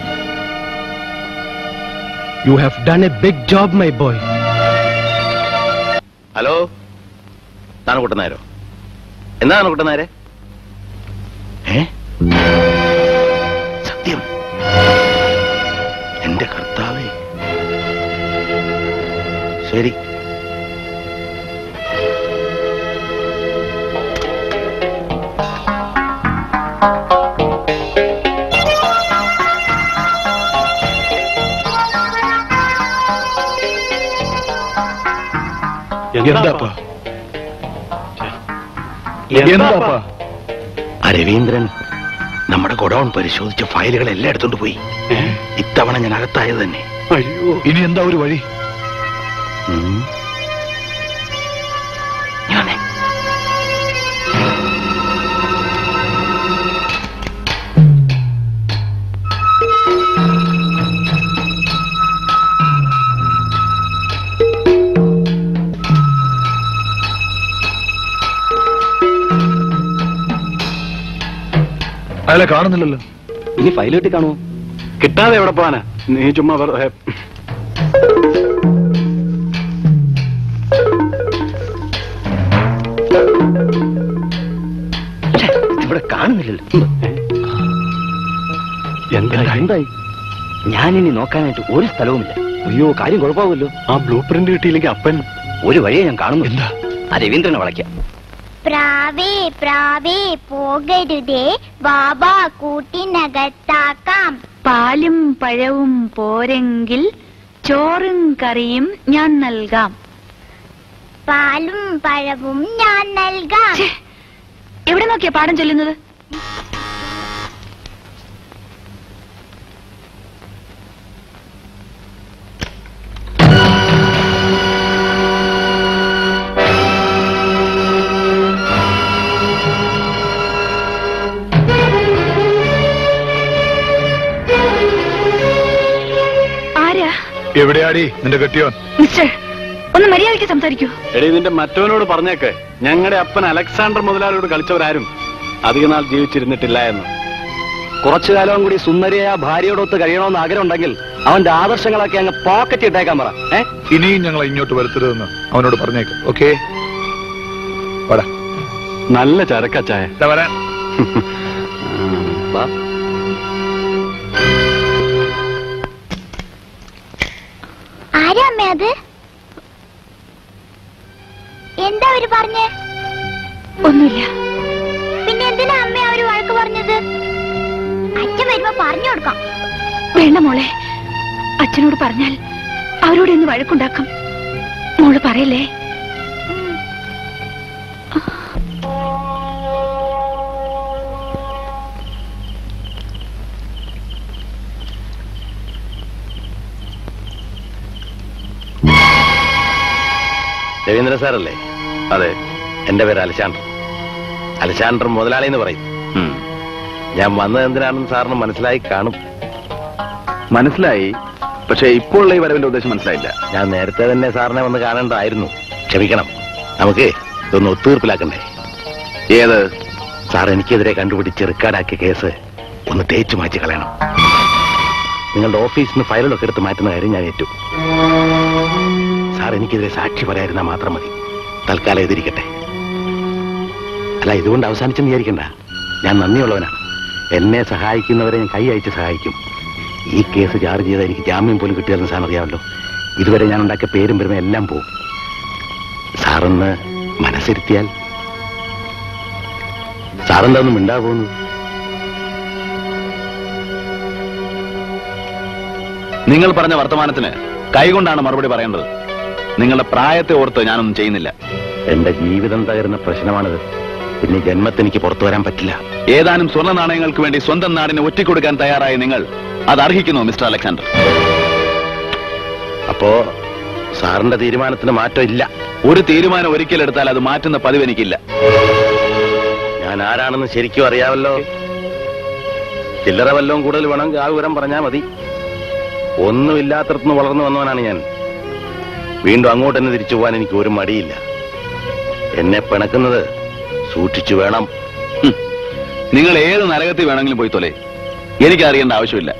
You have done a big job, my boy. Hello താൻ കുട്ടനാരോ എന്താണ് കുട്ടനാരെ ഏ സത്യം എന്റെ കർത്താവേ ശരി എന്താപ്പാ എന്താപ്പാ ആ രവീന്ദ്രൻ നമ്മുടെ ഗോഡൌൺ പരിശോധിച്ച ഫയലുകൾ എല്ലാം എടുത്തോണ്ട് പോയി ഇത്തവണ ഞാൻ അകത്തായത് തന്നെ അയ്യോ ഇനി എന്താ ഒരു വഴി ഉം. ഞാനേ അയാളെ കാണുന്നില്ലല്ലോ ഇനി ഫയൽ കിട്ടി കാണുമോ കിട്ടാതെ എവിടെ പോവാനാ നീ ചുമ്മാ വെറുതെ കാണുന്നില്ലല്ലോ എന്തായി ഞാനിനി നോക്കാനായിട്ട് ഒരു സ്ഥലവുമില്ല അയ്യോ കാര്യം കുഴപ്പമാവുമല്ലോ ആ ബ്ലൂ പ്രിന്റ് കിട്ടിയില്ലെങ്കിൽ അപ്പൻ ഒരു വഴിയെ ഞാൻ കാണുന്നു എന്താ ആ രവീന്ദ്രനെ വളയ്ക്കാം പ്രാവേ പ്രാവേ പോകരുതേ ബാബ കൂട്ടിനകത്താക്കാം പാലും പഴവും പോരെങ്കിൽ ചോറും കറിയും ഞാൻ നൽകാം പാലും പഴവും ഞാൻ നൽകാം എവിടെ നോക്കിയാ പാഠം ചൊല്ലുന്നത് ആരാ എവിടെയാടി നിന്റെ കെട്ടിയോൻ മിസ്റ്റർ ഒന്ന് മര്യാദയ്ക്ക് സംസാരിക്കൂ എടീ നിന്റെ മറ്റവനോട് പറഞ്ഞേക്ക് ഞങ്ങളുടെ അപ്പൻ അലക്സാണ്ടർ മുതലാളിയോട് കളിച്ചവരാരും അധികനാൾ ജീവിച്ചിരുന്നിട്ടില്ല എന്ന് കുറച്ചു കാലവും കൂടി സുന്ദരിയായ ഭാര്യയോടൊത്ത് കഴിയണമെന്ന് ആഗ്രഹം ഉണ്ടെങ്കിൽ അവന്റെ ആദർശങ്ങളൊക്കെ അങ്ങ് പോക്കറ്റ് ഇട്ടേക്കാൻ പറ ഏ ഇനിയും ഞങ്ങളെ ഇങ്ങോട്ട് വരുത്തരുതെന്ന് അവനോട് പറഞ്ഞേക്ക് ഓക്കെ നല്ല ചരക്കച്ചായ വരാൻ വാ. ആരാ അമ്മ അത് എന്താ അവര് പറഞ്ഞേ ഒന്നുമില്ല പിന്നെ എന്തിനാ അമ്മ അവര് വഴക്ക് പറഞ്ഞത് അച്ഛൻ വരുമ്പോ പറഞ്ഞു കൊടുക്കാം വേണ്ട മോളെ അച്ഛനോട് പറഞ്ഞാൽ അവരോട് ഇന്ന് വഴക്കുണ്ടാക്കും മോള് പറയല്ലേ രവീന്ദ്ര സാറല്ലേ അതെ എന്റെ പേര് അലശാണ്ടർ അലശാണ്ടർ മുതലാളി എന്ന് പറയും ഞാൻ വന്നത് എന്തിനാണെന്ന് സാറിന് മനസ്സിലായി കാണും മനസ്സിലായി പക്ഷേ ഇപ്പോൾ ഉള്ള ഈ വരവിന്റെ ഉദ്ദേശം മനസ്സിലായില്ല ഞാൻ നേരത്തെ തന്നെ സാറിനെ വന്ന് കാണേണ്ടതായിരുന്നു ക്ഷമിക്കണം നമുക്ക് ഇതൊന്ന് ഒത്തീർപ്പിലാക്കണ്ടേ ഏത് സാർ എനിക്കെതിരെ കണ്ടുപിടിച്ച് റെക്കോർഡാക്കിയ കേസ് ഒന്ന് തേച്ചു മാറ്റി കളയണം നിങ്ങളുടെ ഓഫീസിൽ നിന്ന് ഫയലുകളൊക്കെ എടുത്ത് മാറ്റുന്ന കാര്യം ഞാൻ ഏറ്റു സാർ എനിക്കെതിരെ സാക്ഷി പറയാതിരുന്നാൽ മാത്രം മതി തൽക്കാലം എതിരിക്കട്ടെ അല്ല ഇതുകൊണ്ട് അവസാനിച്ചെന്ന് വിചാരിക്കണ്ട ഞാൻ നന്ദിയുള്ളവനാണ് എന്നെ സഹായിക്കുന്നവരെ ഞാൻ കൈ അയച്ച് സഹായിക്കും ഈ കേസ് ചാർജ് ചെയ്താൽ എനിക്ക് ജാമ്യം പോലും കിട്ടിയാലെന്ന് സാർ അറിയാമല്ലോ ഇതുവരെ ഞാൻ ഉണ്ടാക്കിയ പേരും പെരുമ എല്ലാം പോവും സാറൊന്ന് മനസ്സിരുത്തിയാൽ സാറെന്താ ഒന്നും മിണ്ടാ പോകുന്നു നിങ്ങൾ പറഞ്ഞ വർത്തമാനത്തിന് കൈകൊണ്ടാണ് മറുപടി പറയേണ്ടത് നിങ്ങളുടെ പ്രായത്തെ ഓർത്ത് ഞാനൊന്നും ചെയ്യുന്നില്ല എന്റെ ജീവിതം തകരുന്ന പ്രശ്നമാണിത് പിന്നെ ജന്മത്തിന് എനിക്ക് പുറത്തു വരാൻ പറ്റില്ല ഏതാനും സ്വർണ്ണ നാണയങ്ങൾക്ക് വേണ്ടി സ്വന്തം നാടിനെ ഒറ്റിക്കൊടുക്കാൻ തയ്യാറായ നിങ്ങൾ അത് അർഹിക്കുന്നു മിസ്റ്റർ അലക്സാണ്ടർ അപ്പോ സാറിന്റെ തീരുമാനത്തിന് മാറ്റം ഇല്ല ഒരു തീരുമാനം ഒരിക്കലെടുത്താൽ അത് മാറ്റുന്ന പതിവ് എനിക്കില്ല ഞാൻ ആരാണെന്ന് ശരിക്കും അറിയാമല്ലോ ചില്ലറ വല്ലവും കൂടുതൽ വേണമെങ്കിൽ ആ വിവരം പറഞ്ഞാൽ മതി ഒന്നുമില്ലാത്തടത്തുനിന്ന് വളർന്നു വന്നവനാണ് ഞാൻ വീണ്ടും അങ്ങോട്ട് തന്നെ തിരിച്ചു പോകാൻ എനിക്ക് ഒരു മടിയില്ല എന്നെ പിണക്കുന്നത് സൂക്ഷിച്ചു വേണം നിങ്ങൾ ഏത് നരകത്തിൽ വേണമെങ്കിലും പോയി തൊലേ എനിക്ക് അറിയേണ്ട ആവശ്യമില്ല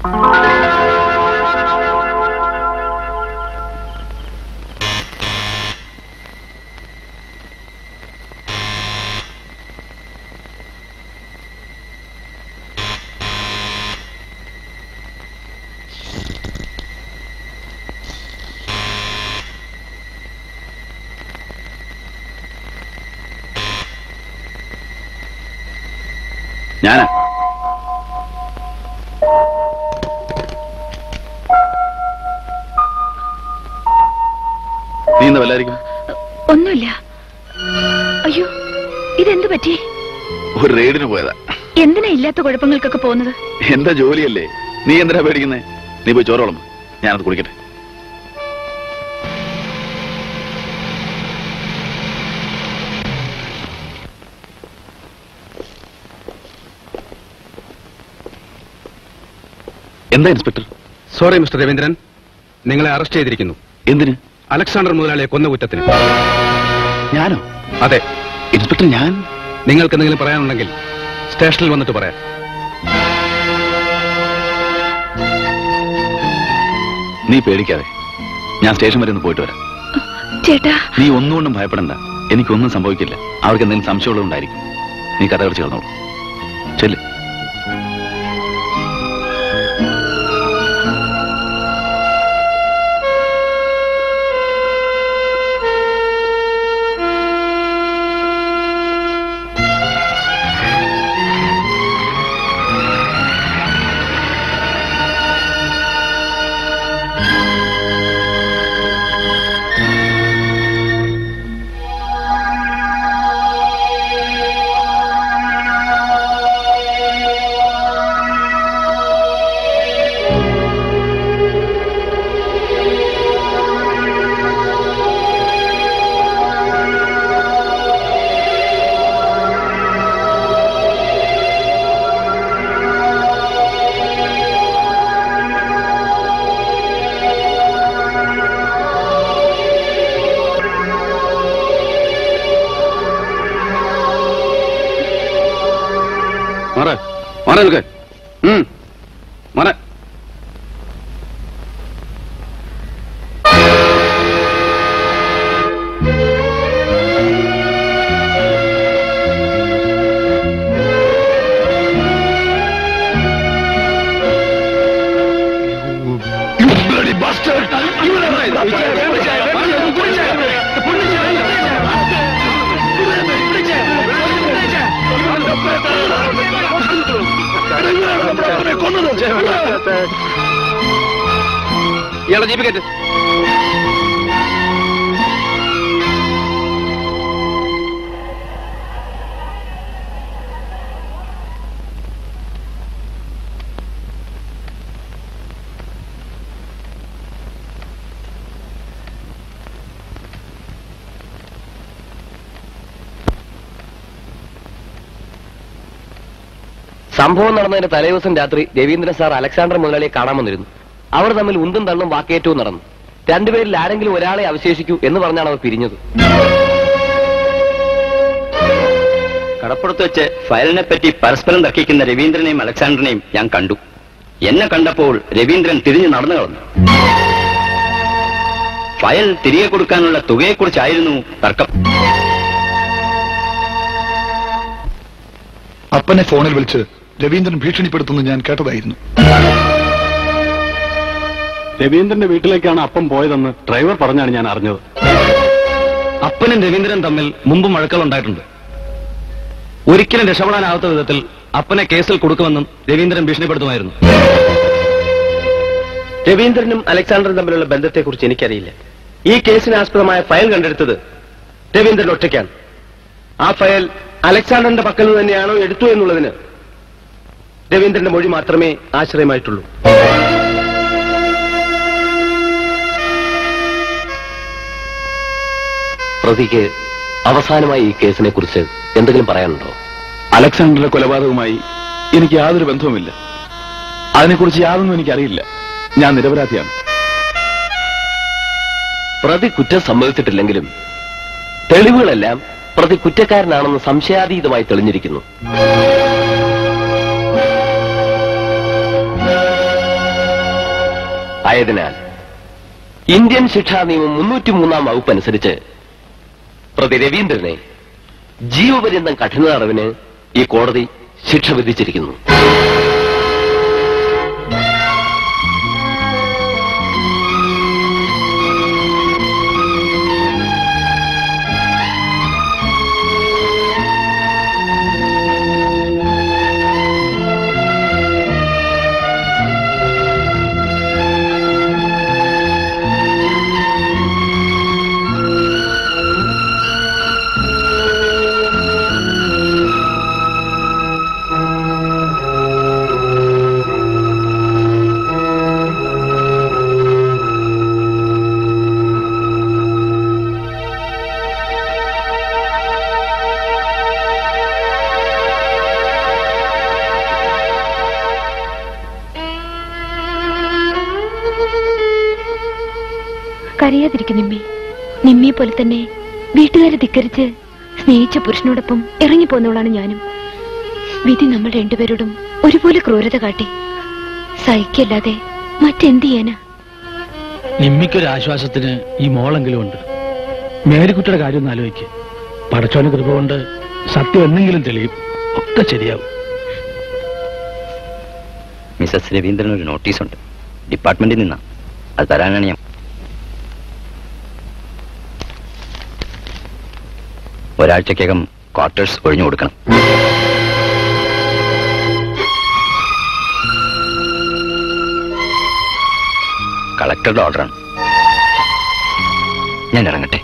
ഞാനാ നീ എന്താ വല്ലായിരിക്കും ഒന്നുമില്ല അയ്യോ ഇതെന്ത് പറ്റി ഒരു റെയ്ഡിന് പോയതാ എന്തിനാ ഇല്ലാത്ത കുഴപ്പങ്ങൾക്കൊക്കെ പോകുന്നത് എന്താ ജോലിയല്ലേ നീ എന്തിനാ പേടിക്കുന്നേ നീ പോയി ചോറോളം ഞാനത് കുടിക്കട്ടെ എന്താ ഇൻസ്പെക്ടർ സോറി മിസ്റ്റർ രവീന്ദ്രൻ നിങ്ങളെ അറസ്റ്റ് ചെയ്തിരിക്കുന്നു എന്തിന് അലക്സാണ്ടർ മുതലാളിയെ കൊന്ന കുറ്റത്തിന് ഞാനോ അതെ ഇൻസ്പെക്ടർ ഞാൻ നിങ്ങൾക്ക് എന്തെങ്കിലും പറയാനുണ്ടെങ്കിൽ സ്റ്റേഷനിൽ വന്നിട്ട് പറയാം നീ പേടിക്കാതെ ഞാൻ സ്റ്റേഷൻ വരെ ഒന്ന് പോയിട്ട് വരാം ചേട്ടാ നീ ഒന്നുകൊണ്ടും ഭയപ്പെടണ്ട എനിക്കൊന്നും സംഭവിക്കില്ല അവർക്ക് എന്തെങ്കിലും സംശയമുള്ളതുണ്ടായിരിക്കും നീ കഥ കളിച്ച് കിടന്നോളൂ ചെല്ല് മാറ മാറ നിൽക്ക് ഉം. മാറ ഇയാളെ ജീപ്പ് കയറ്റ് സംഭവം നടന്നതിന്റെ തലേദിവസം രാത്രി രവീന്ദ്രൻ സാർ അലക്സാണ്ടർ മുതലാളിയെ കാണാൻ വന്നിരുന്നു അവർ തമ്മിൽ ഉന്തും തള്ളും വാക്കേറ്റവും നടന്നു രണ്ടുപേരിൽ ആരെങ്കിലും ഒരാളെ അവശേഷിക്കൂ എന്ന് പറഞ്ഞാണ് അവർ പിരിഞ്ഞത് കടപ്പുറത്ത് വെച്ച് ഫയലിനെ പറ്റി പരസ്പരം തർക്കിക്കുന്ന രവീന്ദ്രനെയും അലക്സാണ്ടറിനെയും ഞാൻ കണ്ടു എന്നെ കണ്ടപ്പോൾ രവീന്ദ്രൻ തിരിഞ്ഞു നടന്നു കളഞ്ഞു ഫയൽ തിരികെ കൊടുക്കാനുള്ള തുകയെക്കുറിച്ചായിരുന്നു തർക്കം അപ്പനെ ഫോണിൽ വിളിച്ച് രവീന്ദ്രൻ ഭീഷണിപ്പെടുത്തുന്നത് ഞാൻ കേട്ടതായിരുന്നു രവീന്ദ്രന്റെ വീട്ടിലേക്കാണ് അപ്പം പോയതെന്ന് ഡ്രൈവർ പറഞ്ഞാണ് ഞാൻ അറിഞ്ഞത് അപ്പനും രവീന്ദ്രൻ തമ്മിൽ മുമ്പും വഴക്കുകൾ ഉണ്ടായിട്ടുണ്ട് ഒരിക്കലും രക്ഷപ്പെടാനാവാത്ത വിധത്തിൽ അപ്പനെ കേസിൽ കൊടുക്കുമെന്നും രവീന്ദ്രൻ ഭീഷണിപ്പെടുത്തുമായിരുന്നു രവീന്ദ്രനും അലക്സാണ്ടറും തമ്മിലുള്ള ബന്ധത്തെക്കുറിച്ച് എനിക്കറിയില്ല ഈ കേസിന് ആസ്പദമായ ഫയൽ കണ്ടെടുത്തത് രവീന്ദ്രൻ ഒറ്റയ്ക്കാണ് ആ ഫയൽ അലക്സാണ്ടറിന്റെ പക്കൽ നിന്ന് തന്നെയാണോ എടുത്തു എന്നുള്ളതിന് രവീന്ദ്രന്റെ മൊഴി മാത്രമേ ആശ്രയമായിട്ടുള്ളൂ പ്രതിക്ക് അവസാനമായി ഈ കേസിനെ കുറിച്ച് എന്തെങ്കിലും പറയാനുണ്ടോ അലക്സാണ്ടറുടെ കൊലപാതകവുമായി എനിക്ക് യാതൊരു ബന്ധവുമില്ല അതിനെക്കുറിച്ച് യാതൊന്നും എനിക്കറിയില്ല ഞാൻ നിരപരാധിയാണ് പ്രതി കുറ്റം സമ്മതിച്ചിട്ടില്ലെങ്കിലും തെളിവുകളെല്ലാം പ്രതി കുറ്റക്കാരനാണെന്ന് സംശയാതീതമായി തെളിഞ്ഞിരിക്കുന്നു ആയതിനാൽ ഇന്ത്യൻ ശിക്ഷാ നിയമം മുന്നൂറ്റി മൂന്നാം വകുപ്പ് അനുസരിച്ച് പ്രതി രവീന്ദ്രനെ ജീവപര്യന്തം കഠിന തടവിന് ഈ കോടതി ശിക്ഷ വിധിച്ചിരിക്കുന്നു കരയാതിരിക്കും നിമ്മി നിമ്മിയെ പോലെ തന്നെ വീട്ടുകാരെ ധിക്കരിച്ച് സ്നേഹിച്ച പുരുഷനോടൊപ്പം ഇറങ്ങിപ്പോന്നവളാണ് ഞാനും വിധി നമ്മൾ രണ്ടുപേരോടും ഒരുപോലെ ക്രൂരത കാട്ടി സഹിക്കല്ലാതെ മറ്റെന്ത് ചെയ്യാനാ നിമ്മിക്കൊരു ആശ്വാസത്തിന് ഈ മോളെങ്കിലും ഉണ്ട് മേരിക്കുട്ടിയുടെ കാര്യം ഒന്ന് ആലോചിക്ക് പടച്ചോന് കൃപ കൊണ്ട് സത്യം എന്തെങ്കിലും തെളിയും ഒക്കെ ശരിയാവും മിസസ് രവീന്ദ്രൻ ഒരു നോട്ടീസ് ഉണ്ട് ഡിപ്പാർട്ട്മെന്റിൽ നിന്നാ അത് തരാനാണ് ഞാൻ ഒരാഴ്ചക്കകം ക്വാർട്ടേഴ്സ് ഒഴിഞ്ഞു കൊടുക്കണം കളക്ടറുടെ ഓർഡറാണ് ഞാൻ ഇറങ്ങട്ടെ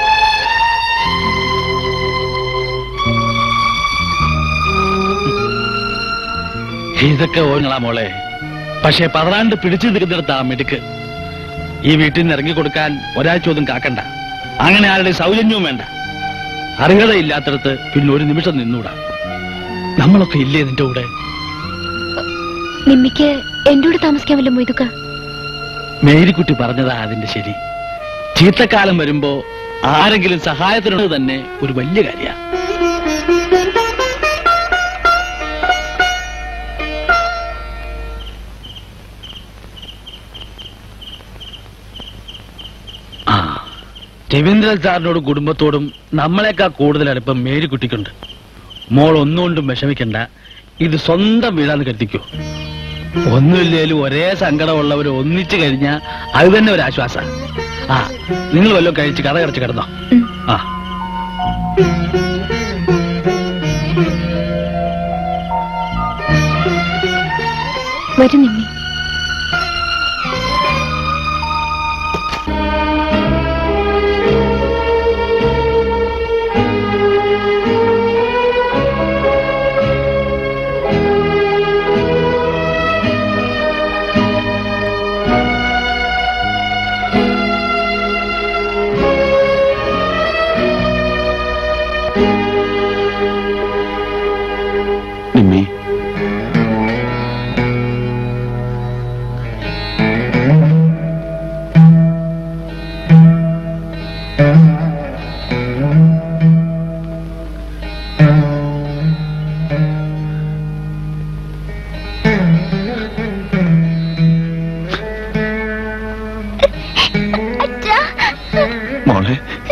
ഇതൊക്കെ ഓങ്ങളാ മോളെ പക്ഷേ പതറാണ്ട് പിടിച്ചു നിൽക്കുന്നിടത്ത് ആ മിടുക്ക് ഈ വീട്ടിൽ നിന്ന് ഇറങ്ങി കൊടുക്കാൻ ഒരാഴ്ച ഒന്നും കാക്കണ്ട അങ്ങനെ ആരുടെ സൗജന്യവും വേണ്ട അർഹതയില്ലാത്തടത്ത് പിന്നെ ഒരു നിമിഷം നിന്നൂടാ നമ്മളൊക്കെ ഇല്ലേ നിന്റെ കൂടെ നിമ്മിക്ക് എന്റെ കൂടെ താമസിക്കാമല്ലോ മൊയ്തുക്ക മേരിക്കുട്ടി പറഞ്ഞതാ അതിന്റെ ശരി ചീത്തക്കാലം വരുമ്പോ ആരെങ്കിലും സഹായത്തിനുള്ളത് തന്നെ ഒരു വലിയ കാര്യ ആ രവീന്ദ്രൻ സാറിനോടും കുടുംബത്തോടും നമ്മളെക്കാൾ കൂടുതൽ അടുപ്പം മേരിക്കുട്ടിക്കുണ്ട് മോൾ ഒന്നുകൊണ്ടും വിഷമിക്കണ്ട ഇത് സ്വന്തം വീടാന്ന് കരുതിക്കോ ഒന്നുമില്ലേലും ഒരേ സങ്കടമുള്ളവർ ഒന്നിച്ചു കഴിഞ്ഞാൽ അത് തന്നെ ഒരു ആശ്വാസ ആ നിങ്ങൾ വല്ലതും കഴിച്ച് കഥ കടച്ച് കിടന്നോ ആ വരും നിമ്മി നിമ്മി മോളെ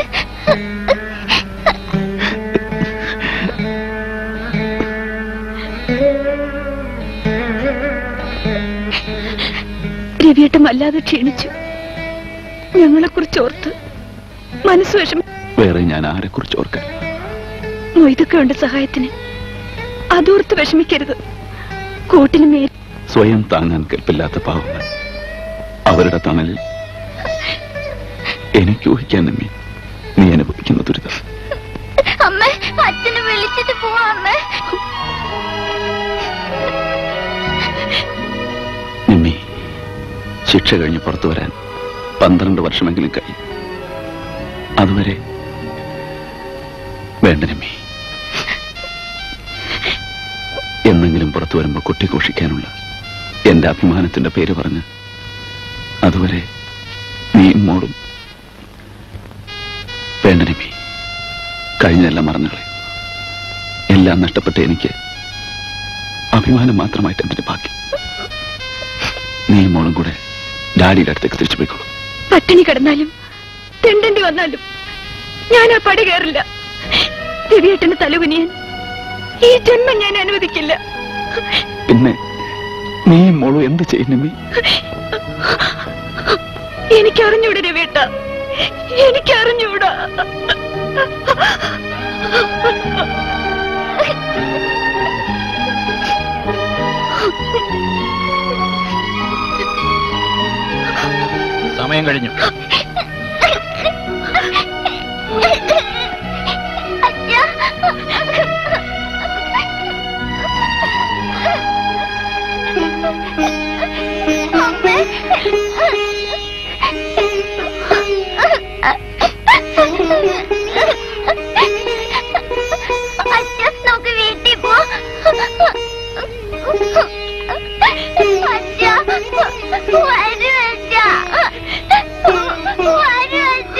രവിയേട്ടൻ വല്ലാതെ ക്ഷീണിച്ചു ഞങ്ങളെ കുറിച്ച് ഓർത്ത് മനസ്സ് വിഷമ വേറെ ഞാൻ ആരെ കുറിച്ച് ഓർക്കാൻ മൊയ്തൊക്കെ ഉണ്ട് സഹായത്തിന് അതോർത്ത് വിഷമിക്കരുത് കൂട്ടിന് മേൽ സ്വയം താങ്ങാൻ കെൽപ്പില്ലാത്ത പാവങ്ങൾ അവരുടെ തണലിൽ എനിക്ക് ഊഹിക്കാൻ നമ്മി നീ അനുഭവിക്കുന്ന ദുരിതം അമ്മ അച്ഛനെ വിളിച്ചിട്ട് പോവാ അമ്മ നിമ്മി ശിക്ഷ കഴിഞ്ഞ് പുറത്തു വരാൻ പന്ത്രണ്ട് വർഷമെങ്കിലും കഴിയും അതുവരെ വേണ്ട നിമ്മി എന്നെങ്കിലും പുറത്തു വരുമ്പോൾ കൊട്ടിഘോഷിക്കാനുള്ള എന്റെ അഭിമാനത്തിന്റെ പേര് പറഞ്ഞ് അതുവരെ നീയും മോളും വേണ്ട നിമ്മി കഴിഞ്ഞെല്ലാം മറന്നുകളെ എല്ലാം നഷ്ടപ്പെട്ട എനിക്ക് അഭിമാനം മാത്രമായിട്ട് എന്തിന് ബാക്കി നീ മോളും കൂടെ ഡാഡിയുടെ അടുത്തേക്ക് തിരിച്ചു പോയിക്കോളൂ പട്ടിണി കിടന്നാലും തെണ്ടേണ്ടി വന്നാലും ഞാൻ ആ പടി കയറില്ല രവിയേട്ടന് തലകുനിയാൻ ഈ ജന്മം ഞാൻ അനുവദിക്കില്ല പിന്നെ നീ മോളു എന്ത് ചെയ്യുന്നമ്മേ എനിക്കറിഞ്ഞൂടെ രവിയേട്ട എനിക്കറിഞ്ഞൂടാ സമയം കഴിഞ്ഞു അച്ഛ നമുക്ക് വീട്ടിൽ പോ അച്ഛ വരൂ അച്ഛ വരൂ അച്ഛ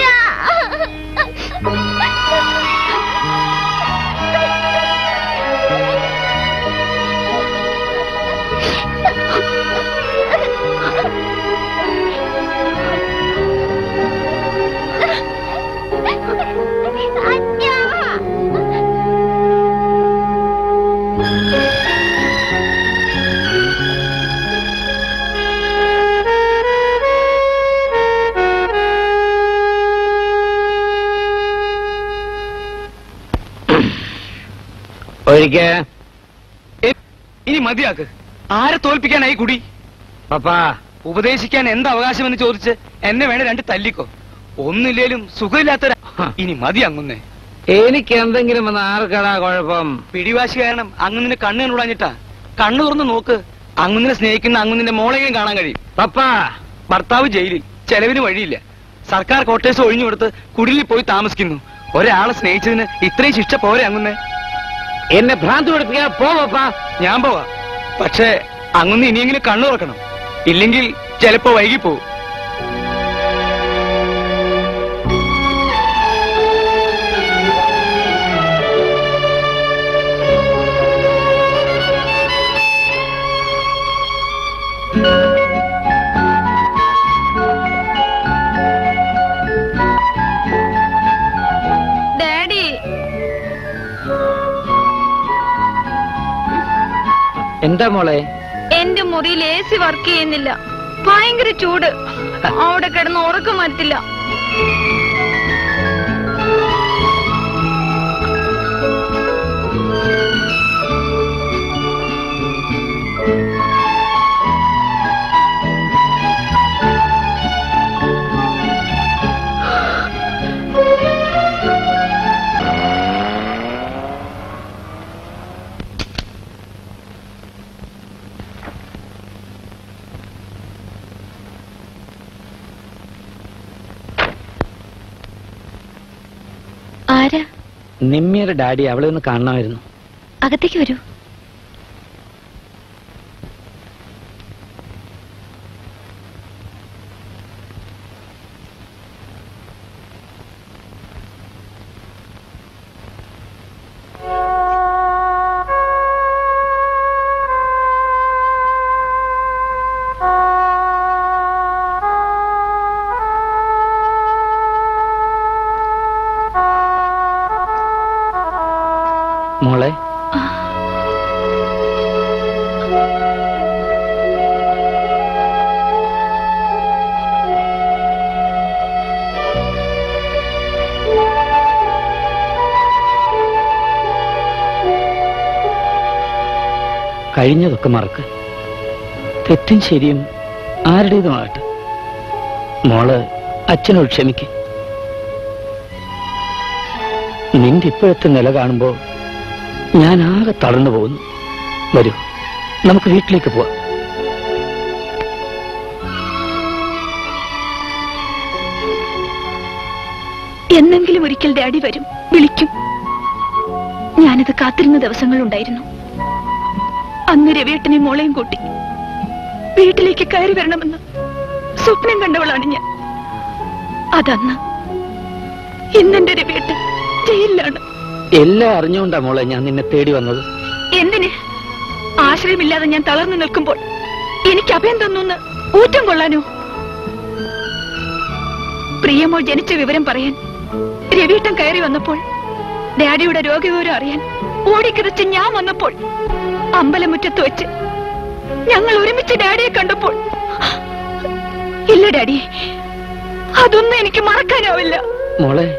ഒഴിക്കേ ഇനി മതിയാക്ക് ആരെ തോൽപ്പിക്കാനായി കുടി പപ്പാ ഉപദേശിക്കാൻ എന്ത് അവകാശമെന്ന് ചോദിച്ച് എന്നെ വേണേ രണ്ട് തല്ലിക്കോ ഒന്നില്ലേലും സുഖമില്ലാത്ത ഇനി മതി അങ്ങുന്നേ എനിക്ക് എന്തെങ്കിലും വന്ന ആർക്കടാ കുഴപ്പം പിടിവാശി കാരണം അങ്ങുന്നിന് കണ്ണ് കണ്ടുടാഞ്ഞിട്ടാ കണ്ണു തുറന്ന് നോക്ക് അങ്ങുന്നിനെ സ്നേഹിക്കുന്ന അങ്ങുന്നിന്റെ മോളെയും കാണാൻ കഴിയും പപ്പാ ഭർത്താവ് ജയിലിൽ ചെലവിന് വഴിയില്ല സർക്കാർ ക്വാർട്ടേഴ്സ് ഒഴിഞ്ഞു കൊടുത്ത് കുടിലിൽ പോയി താമസിക്കുന്നു ഒരാളെ സ്നേഹിച്ചതിന് ഇത്രയും ശിക്ഷ പോരെ അങ്ങുന്നേ എന്നെ ഭ്രാന്ത് പഠിപ്പിക്കാൻ പോ പപ്പാ ഞാൻ പോവാ പക്ഷേ അങ്ങുന്ന് ഇനിയെങ്കിലും കണ്ണു തുറക്കണം ഇല്ലെങ്കിൽ ചിലപ്പോ വൈകി പോവും ഡാഡി എന്താ മോളെ എന്റെ മുറിയിൽ എ സി വർക്ക് ചെയ്യുന്നില്ല ഭയങ്കര ചൂട് അവിടെ കിടന്ന് ഉറക്കം വരത്തില്ല ആരാ നിമ്മിയുടെ ഡാഡി അവളെ ഒന്ന് കാണണമായിരുന്നു അകത്തേക്ക് വരൂ മോളെ കഴിഞ്ഞതൊക്കെ മറക്ക് തെറ്റും ശരിയും ആരുടേതുമാകട്ടെ മോള് അച്ഛനോട് ക്ഷമിക്ക് നിന്റെ ഇപ്പോഴത്തെ നില കാണുമ്പോ ഞാൻ ആകെ തളർന്നു പോകുന്നു വരൂ നമുക്ക് വീട്ടിലേക്ക് പോവാം എന്നെങ്കിലും ഒരിക്കൽ ഡാഡി വരും വിളിക്കും ഞാനത് കാത്തിരുന്ന ദിവസങ്ങളുണ്ടായിരുന്നു അന്ന് രവിയേട്ടനെ മോളെയും കൂട്ടി വീട്ടിലേക്ക് കയറി വരണമെന്ന് സ്വപ്നം കണ്ടവളാണ് ഞാൻ അതന്ന് ഇന്നെന്റെ രവിയേട്ടൻ ജയിലിലാണ് എല്ലാം അറിഞ്ഞുകൊണ്ടാ മോളെ ഞാൻ നിന്നെ തേടി വന്നത് എന്തിന് ആശ്രയമില്ലാതെ ഞാൻ തളർന്നു നിൽക്കുമ്പോൾ എനിക്ക് അഭയം തന്നു ഊറ്റം കൊള്ളാനോ പ്രിയമോൾ ജനിച്ച വിവരം പറയാൻ രവീട്ടൻ കയറി വന്നപ്പോൾ ഡാഡിയുടെ രോഗവിവരം അറിയാൻ ഓടിക്കിതച്ച് ഞാൻ വന്നപ്പോൾ അമ്പലമുറ്റത്ത് വെച്ച് ഞങ്ങൾ ഒരുമിച്ച് ഡാഡിയെ കണ്ടപ്പോൾ ഇല്ല ഡാഡി അതൊന്നും എനിക്ക് മറക്കാനാവില്ല മോളെ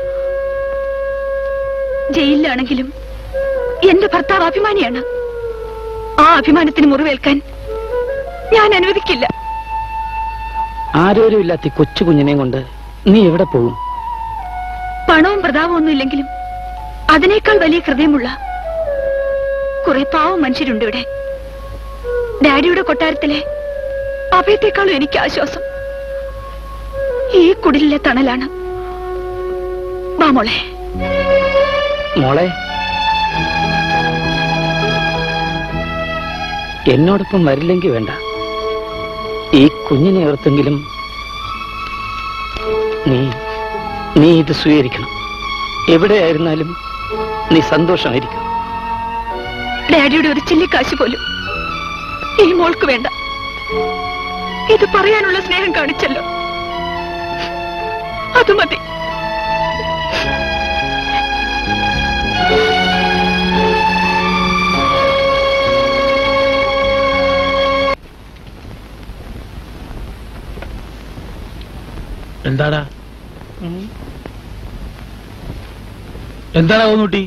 ജയിലിലാണെങ്കിലും എന്റെ ഭർത്താവ് അഭിമാനിയാണ് ആ അഭിമാനത്തിന് മുറിവേൽക്കാൻ ഞാൻ അനുവദിക്കില്ല ആരോരും ഇല്ലാത്ത ഈ കൊച്ചു കുഞ്ഞിനെയും കൊണ്ട് നീ എവിടെ പോകും പണവും പ്രതാപവും ഒന്നും ഇല്ലെങ്കിലും അതിനേക്കാൾ വലിയ ഹൃദയമുള്ള കുറെ പാവം മനുഷ്യരുണ്ട് ഇവിടെ ഡാഡിയുടെ കൊട്ടാരത്തിലെ അഭയത്തെക്കാളും എനിക്ക് ആശ്വാസം ഈ കുടിലിലെ തണലാണ് വാ മോളെ മോളെ എന്നോടൊപ്പം വരില്ലെങ്കിൽ വേണ്ട ഈ കുഞ്ഞിനെ ഓർത്തെങ്കിലും നീ നീ ഇത് സ്വീകരിക്കണം എവിടെയായിരുന്നാലും നീ സന്തോഷമായിരിക്കും ഡാഡിയുടെ ഒരു ചില്ലിക്കാശ് പോലും ഈ മോൾക്ക് വേണ്ട ഇത് പറയാനുള്ള സ്നേഹം കാണിച്ചല്ലോ അത് മതി എന്താടാ എന്താടാ ഓന്നൂട്ടി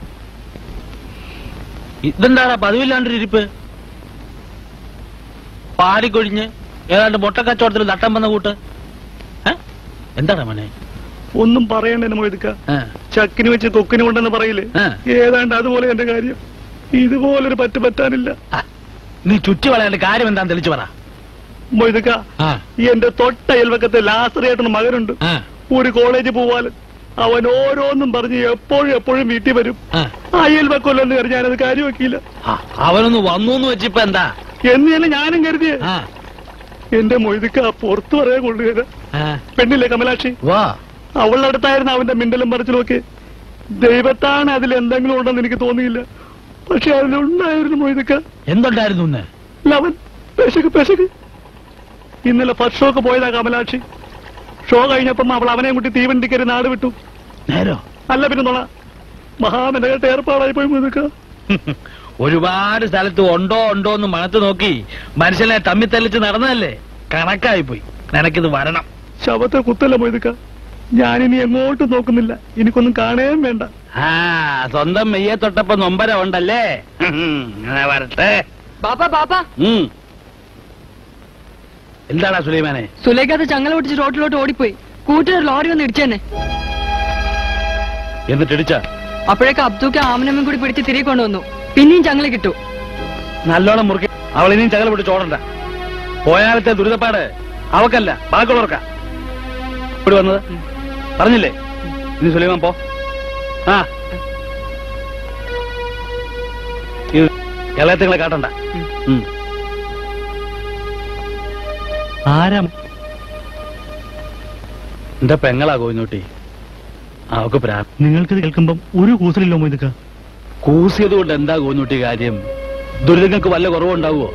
ഇതെന്താടാ പതിവില്ലാണ്ടൊരു ഇരിപ്പ് പാടിക്കൊഴിഞ്ഞ് ഏതാണ്ട് മുട്ടക്കച്ചവടത്തിൽ തട്ടം വന്ന കൂട്ട് ഏ? എന്താടാ മോനെ ഒന്നും പറയണ്ട മൊയ്തുക്ക ആ. ചക്കിന് വെച്ച് കൊക്കിന് കൊണ്ടെന്ന് പറയില്ലേ ആ. ഏതാണ്ട് അതുപോലെ എന്റെ കാര്യം ഇതുപോലൊരു പറ്റു പറ്റാനില്ല നീ ചുറ്റി വളയാണ്ട് കാര്യം എന്താന്ന് തെളിച്ചു പറ മൊയ്തുക്ക ആ. എന്റെ തൊട്ട അയൽവക്കത്തെ ലാസറിയായിട്ടൊന്ന് മകനുണ്ട് ആ. ഒരു കോളേജ് പോവാല് അവൻ ഓരോന്നും പറഞ്ഞ് എപ്പോഴും എപ്പോഴും വീട്ടിൽ വരും ആ. അയൽവക്കമല്ലെന്ന് കരുതി ഞാനത് കാര്യമാക്കിയില്ല ആ, അവനൊന്ന് വന്നു എന്ന് വെച്ചിപ്പോ എന്താ എന്ന് തന്നെ ഞാനും കരുതിയേ ആ. എന്റെ മൊയ്തുക്ക പുറത്തു പറയാൻ കൊള്ളുകയില്ല ആ. പെണ്ണില്ലേ കമലാക്ഷി വാ അവളുടെ അടുത്തായിരുന്നു അവന്റെ മിണ്ടലും പറച്ചിലും ഒക്കെ ദൈവത്താണ് അതിൽ എന്തെങ്കിലും ഉണ്ടെന്ന് എനിക്ക് തോന്നിയില്ല പക്ഷെ അതിലുണ്ടായിരുന്നു മൊയ്തുക്ക എന്തുണ്ടായിരുന്നു ഇന്ന് ലവൻ പെശക് പെശക് ഇന്നലെ ഫസ്റ്റ് ഷോക്ക് പോയതാ കമലാക്ഷി ഷോ കഴിഞ്ഞപ്പം അവൾ അവനെ കൂട്ടി തീവണ്ടിക്കരി നാട് വിട്ടു നേരോ അല്ല പിന്നെ നോള മഹാമെനകെട്ട് ഏർപ്പാടായി പോയി മൊയ്തുക്ക ഒരുപാട് സ്ഥലത്ത് ഉണ്ടോ ഉണ്ടോ എന്ന് മണത്ത് നോക്കി മനുഷ്യനെ തമ്മി തെളിച്ച് നടന്നതല്ലേ കണക്കായി പോയി നിനക്കിത് വരണം ശവത്തെ കുത്തല്ല മൊയ്തുക്ക ഞാനിനി എങ്ങോട്ടും നോക്കുന്നില്ല എനിക്കൊന്നും കാണുകയും വേണ്ട ആ സ്വന്തം മെയ്യെ തൊട്ടപ്പോ നൊമ്പര ഉണ്ടല്ലേ ഉം, അങ്ങനെ വരട്ടെ ബാപ്പാ ബാപ്പാ ഉം. എന്താടാ സുലൈമാനെ സുലേഖത്ത് ചങ്ങല പൊട്ടിച്ച് റോട്ടിലോട്ട് ഓടിപ്പോയി കൂട്ടിനൊരു ലോറി വന്ന് ഇടിച്ചെന്നെ എന്നിട്ട് ഇടിച്ച അപ്പോഴേക്ക് അബ്ദുക്ക് ആമനമ്മയും കൂടി പിടിച്ച് തിരികെ കൊണ്ടുവന്നു പിന്നെയും ചങ്ങല കിട്ടു നല്ലോണം മുറുക്കി അവൾ ഇനിയും ചകല പിടിച്ച് ഓടണ്ട പോയാലത്തെ ദുരിതപ്പാട് അവക്കല്ല ബാക്കിയുള്ളവർക്കാ ഇവിടെ വന്നത് പറഞ്ഞില്ലേ ഇനി സുലൈമാൻ പോ ആ ഇത് ഇളയത്തുങ്ങളെ കാട്ടണ്ട ഉം. ആരാ എന്റെ പെങ്ങളാ കോയിന്നൂട്ടി അവക്ക് പ്രാ നിങ്ങൾക്കിത് കേൾക്കുമ്പം ഒരു കൂസലില്ലോ മൊയ്തുക്ക കൂസിയത് കൊണ്ട് എന്താ കോയിന്നൂട്ടി കാര്യം ദുരിതങ്ങൾക്ക് വല്ല കുറവുണ്ടാവുമോ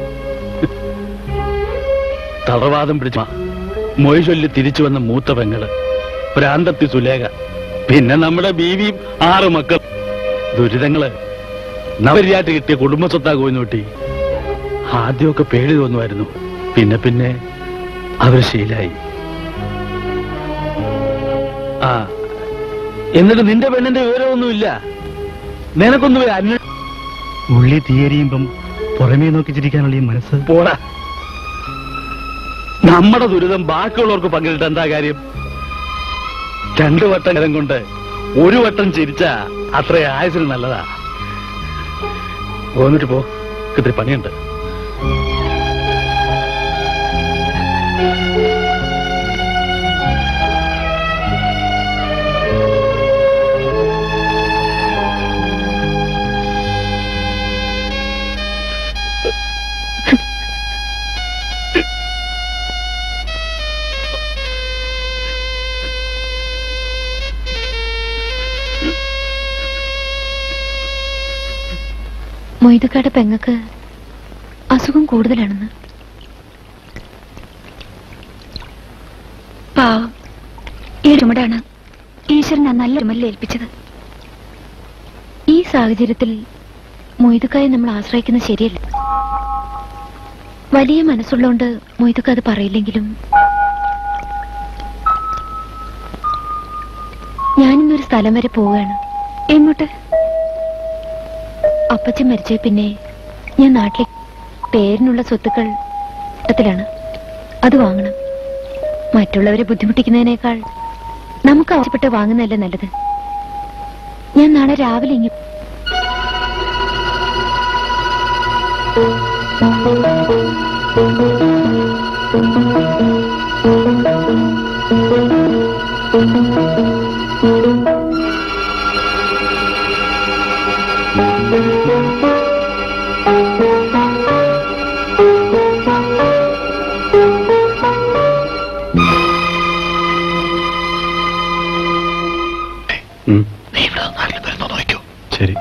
തളർവാദം പിടിച്ച മൊയ് ചൊല്ലി തിരിച്ചു വന്ന മൂത്ത പെങ്ങള് പ്രാന്തത്തി സുലേഖ പിന്നെ നമ്മുടെ ബീവിയും ആറ് മക്കൾ ദുരിതങ്ങള് നവരിയായിട്ട് കിട്ടിയ കുടുംബ സ്വത്താ കോയിന്നൂട്ടി ആദ്യമൊക്കെ പേടി തോന്നുമായിരുന്നു പിന്നെ പിന്നെ അവർ ശീലായി ആ എന്നിട്ട് നിന്റെ പെണ്ണിന്റെ വിവരമൊന്നുമില്ല നിനക്കൊന്നും ഒരു അന്വ ഉള്ളി തീയരിയുമ്പം പുറമേ നോക്കി ചിരിക്കാനുള്ള ഈ മനസ്സ് പോടാ നമ്മുടെ ദുരിതം ബാക്കിയുള്ളവർക്ക് പങ്കിട്ട് എന്താ കാര്യം രണ്ടു വട്ടം നേരം കൊണ്ട് ഒരു വട്ടം ചിരിച്ച അത്ര ആയുസിൽ നല്ലതാ പോന്നിട്ട് പോ ഇത്തിരി പണിയുണ്ട് മൊയ്തക്കാട് പെങ്ങക്ക് അസുഖം കൂടുതലാണെന്ന് പാവം ചുമടാണ് ഈശ്വരൻ ആ നല്ല ചുമലിൽ ഏൽപ്പിച്ചത് ഈ സാഹചര്യത്തിൽ മൊയ്തുക്കായെ നമ്മൾ ആശ്രയിക്കുന്നത് ശരിയല്ല വലിയ മനസ്സുള്ളോണ്ട് മൊയ്തുക്ക അത് പറയില്ലെങ്കിലും ഞാനിന്നൊരു സ്ഥലം വരെ പോവുകയാണ് എങ്ങോട്ട് അപ്പച്ചൻ മരിച്ച പിന്നെ ഞാൻ നാട്ടിലെ പേരിനുള്ള സ്വത്തുക്കൾ ത്തിലാണ് അത് വാങ്ങണം മറ്റുള്ളവരെ ബുദ്ധിമുട്ടിക്കുന്നതിനേക്കാൾ നമുക്ക് ആവശ്യപ്പെട്ട് വാങ്ങുന്നതല്ലേ നല്ലത് ഞാൻ നാളെ രാവിലെ ഇങ്ങ് നീ ഇവിടെ നാട്ടിൽ വരുന്നോ നോക്കൂ ശരി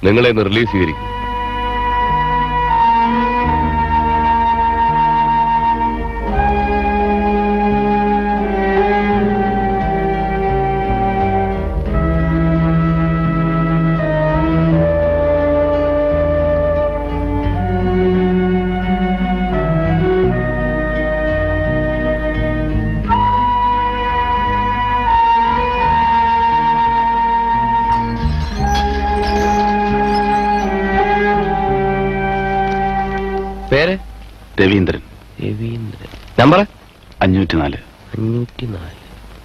നിങ്ങളെ ഇന്ന് റിലീസ് ചെയ്തിരിക്കും പേര് രവീന്ദ്രൻ രവീന്ദ്രൻ നമ്പർ അഞ്ഞൂറ്റി നാല് അഞ്ഞൂറ്റി നാല്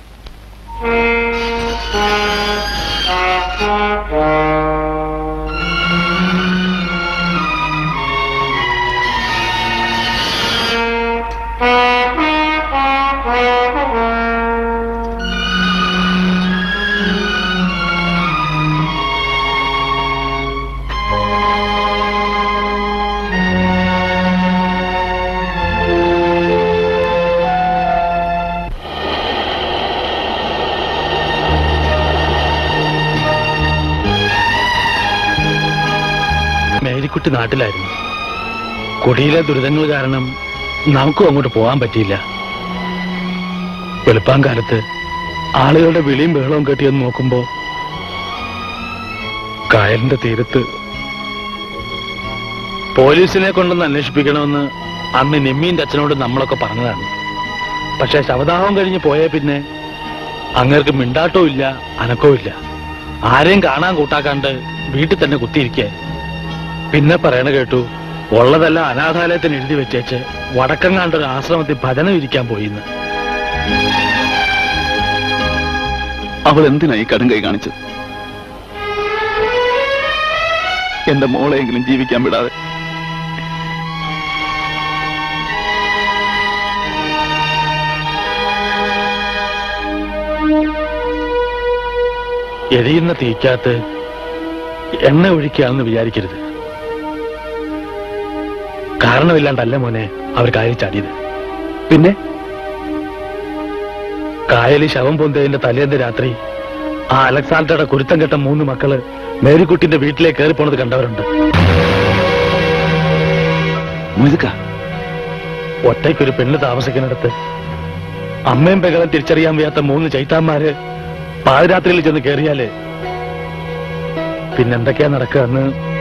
മേരിക്കുട്ടി നാട്ടിലായിരുന്നു കുടിയിലെ ദുരിതങ്ങൾ കാരണം നമുക്കും അങ്ങോട്ട് പോകാൻ പറ്റിയില്ല വെളുപ്പാൻ കാലത്ത് ആളുകളുടെ വിളിയും ബഹളവും കെട്ടിയെന്ന് നോക്കുമ്പോ കായലിന്റെ തീരത്ത് പോലീസിനെ കൊണ്ടൊന്ന് അന്വേഷിപ്പിക്കണമെന്ന് അന്ന് നിമ്മീന്റെ അച്ഛനോട് നമ്മളൊക്കെ പറഞ്ഞതാണ് പക്ഷെ ശവദാഹം കഴിഞ്ഞ് പോയ പിന്നെ അങ്ങേർക്ക് മിണ്ടാട്ടവും ഇല്ല അനക്കവും ഇല്ല ആരെയും കാണാൻ കൂട്ടാക്കാണ്ട് വീട്ടിൽ തന്നെ കുത്തിയിരിക്കുക പിന്നെ പറയണ കേട്ടു ഉള്ളതെല്ലാം അനാഥാലയത്തിന് എഴുതി വെച്ചേച്ച് വടക്കങ്ങാണ്ട് ഒരു ആശ്രമത്തിൽ ഭജനം ഇരിക്കാൻ പോയിന്ന് അവൾ എന്തിനായി കടും കൈ കാണിച്ചത് എന്റെ മോളെയെങ്കിലും ജീവിക്കാൻ വിടാതെ എരിയുന്ന തീക്കകത്ത് എണ്ണ ഒഴിക്കുകയാണെന്ന് വിചാരിക്കരുത് കാരണമില്ലാണ്ടല്ല മോനെ അവർ കായലിൽ ചാടിയത് പിന്നെ കായലിൽ ശവം പൊന്തതിന്റെ തലേന്ന് രാത്രി ആ അലക്സാണ്ടറുടെ കുരുത്തം കെട്ട മൂന്ന് മക്കള് മേരിക്കുട്ടിന്റെ വീട്ടിലേക്ക് കയറി പോണത് കണ്ടവരുണ്ട് ഒറ്റയ്ക്കൊരു പെണ്ണ് താമസിക്കുന്നിടത്ത് അമ്മയും പെങ്ങളും തിരിച്ചറിയാൻ വയ്യാത്ത മൂന്ന് ചൈത്താന്മാര് പാതിരാത്രിയിൽ ചെന്ന് കയറിയാല് പിന്നെന്തൊക്കെയാ നടക്കുക എന്ന്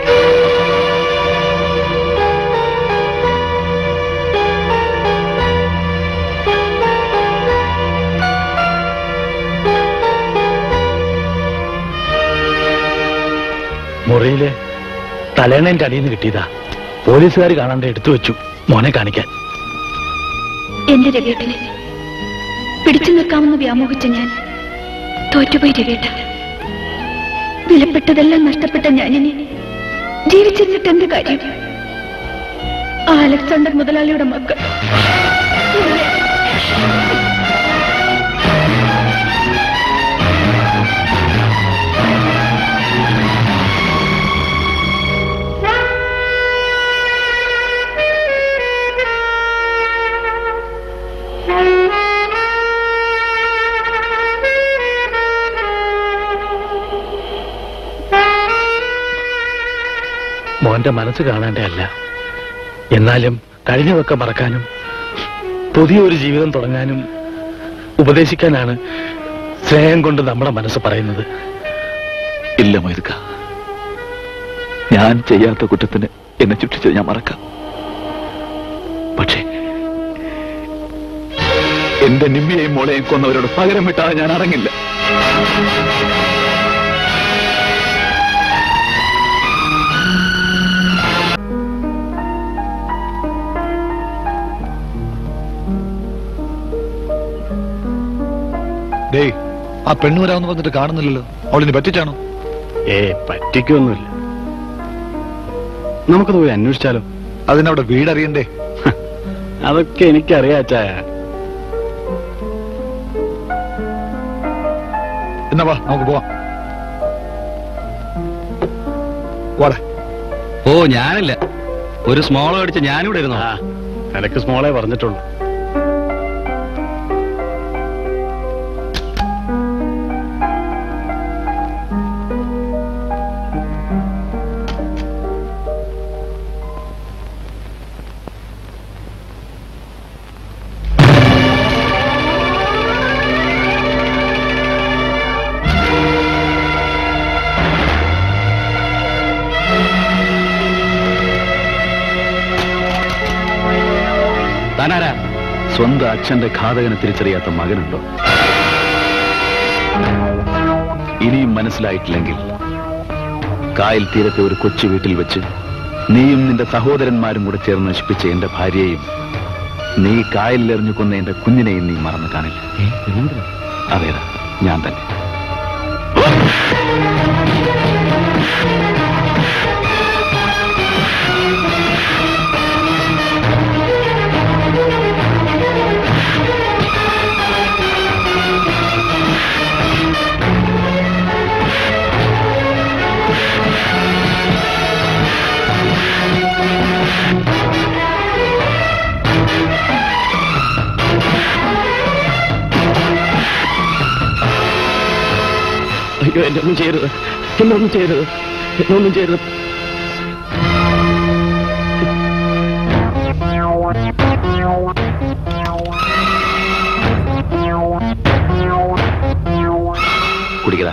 മുറിയില് തലേണന്റെ അടിയിൽ നിന്ന് കിട്ടിയതാ പോലീസുകാർ കാണാണ്ട് എടുത്തു വെച്ചു മോനെ കാണിക്കാൻ എന്റെ രവിയേട്ടനെ പിടിച്ചു നിൽക്കാമെന്ന് വ്യാമോഹിച്ച ഞാൻ തോറ്റുപോയി രവിയേട്ട വിലപ്പെട്ടതെല്ലാം നഷ്ടപ്പെട്ട ഞാനിനി ജീവിച്ചിരുന്നിട്ട് എന്ത് കാര്യം ആ അലക്സാണ്ടർ മുതലാളിയുടെ മക്കൾ മോന്റെ മനസ്സ് കാണേണ്ട അല്ല എന്നാലും കഴിഞ്ഞതൊക്കെ മറക്കാനും പുതിയൊരു ജീവിതം തുടങ്ങാനും ഉപദേശിക്കാനാണ് സ്നേഹം കൊണ്ട് നമ്മുടെ മനസ്സ് പറയുന്നത് ഇല്ല മൊയ്തുക്ക ഞാൻ ചെയ്യാത്ത കുറ്റത്തിന് എന്നെ ശിക്ഷിച്ചത് ഞാൻ മറക്കാം പക്ഷേ എന്റെ നിമ്മിയെയും മോളെയും കൊന്നവരോട് പകരം വിട്ടാതെ ഞാൻ അടങ്ങില്ല ഡേയ് ആ പെണ്ണു വരാമെന്ന് പറഞ്ഞിട്ട് കാണുന്നില്ലല്ലോ അവളിനി പറ്റിച്ചാണോ ഏ പറ്റിക്കൊന്നുമില്ല നമുക്കത് പോയി അന്വേഷിച്ചാലോ അതിനവിടെ വീടറിയണ്ടേ അതൊക്കെ എനിക്കറിയാം അച്ചായ എന്നാ വാ നമുക്ക് പോവാം വാടേ ഓ ഞാനില്ല ഒരു സ്മോൾ അടിച്ച് ഞാനിവിടെ ഇരുന്നോ നിനക്ക് സ്മോളെ പറഞ്ഞിട്ടുള്ളൂ സ്വന്തം അച്ഛന്റെ ഘാതകനെ തിരിച്ചറിയാത്ത മകനുണ്ടോ ഇനിയും മനസ്സിലായിട്ടില്ലെങ്കിൽ കായൽ തീരത്തെ ഒരു കൊച്ചു വീട്ടിൽ വെച്ച് നീയും നിന്റെ സഹോദരന്മാരും കൂടെ ചേർന്ന് നശിപ്പിച്ച എന്റെ ഭാര്യയെയും നീ കായലിലെറിഞ്ഞു കൊന്ന എന്റെ കുഞ്ഞിനെയും നീ മറന്നു കാണില്ല അതേടാ ഞാൻ തന്നെ അയ്യോ എന്നെ ഒന്നും ചെയ്യരുത് എന്നെ ഒന്നും ചെയ്യരുത് എന്നെ ഒന്നും ചെയ്യരുത് കുടിക്കടാ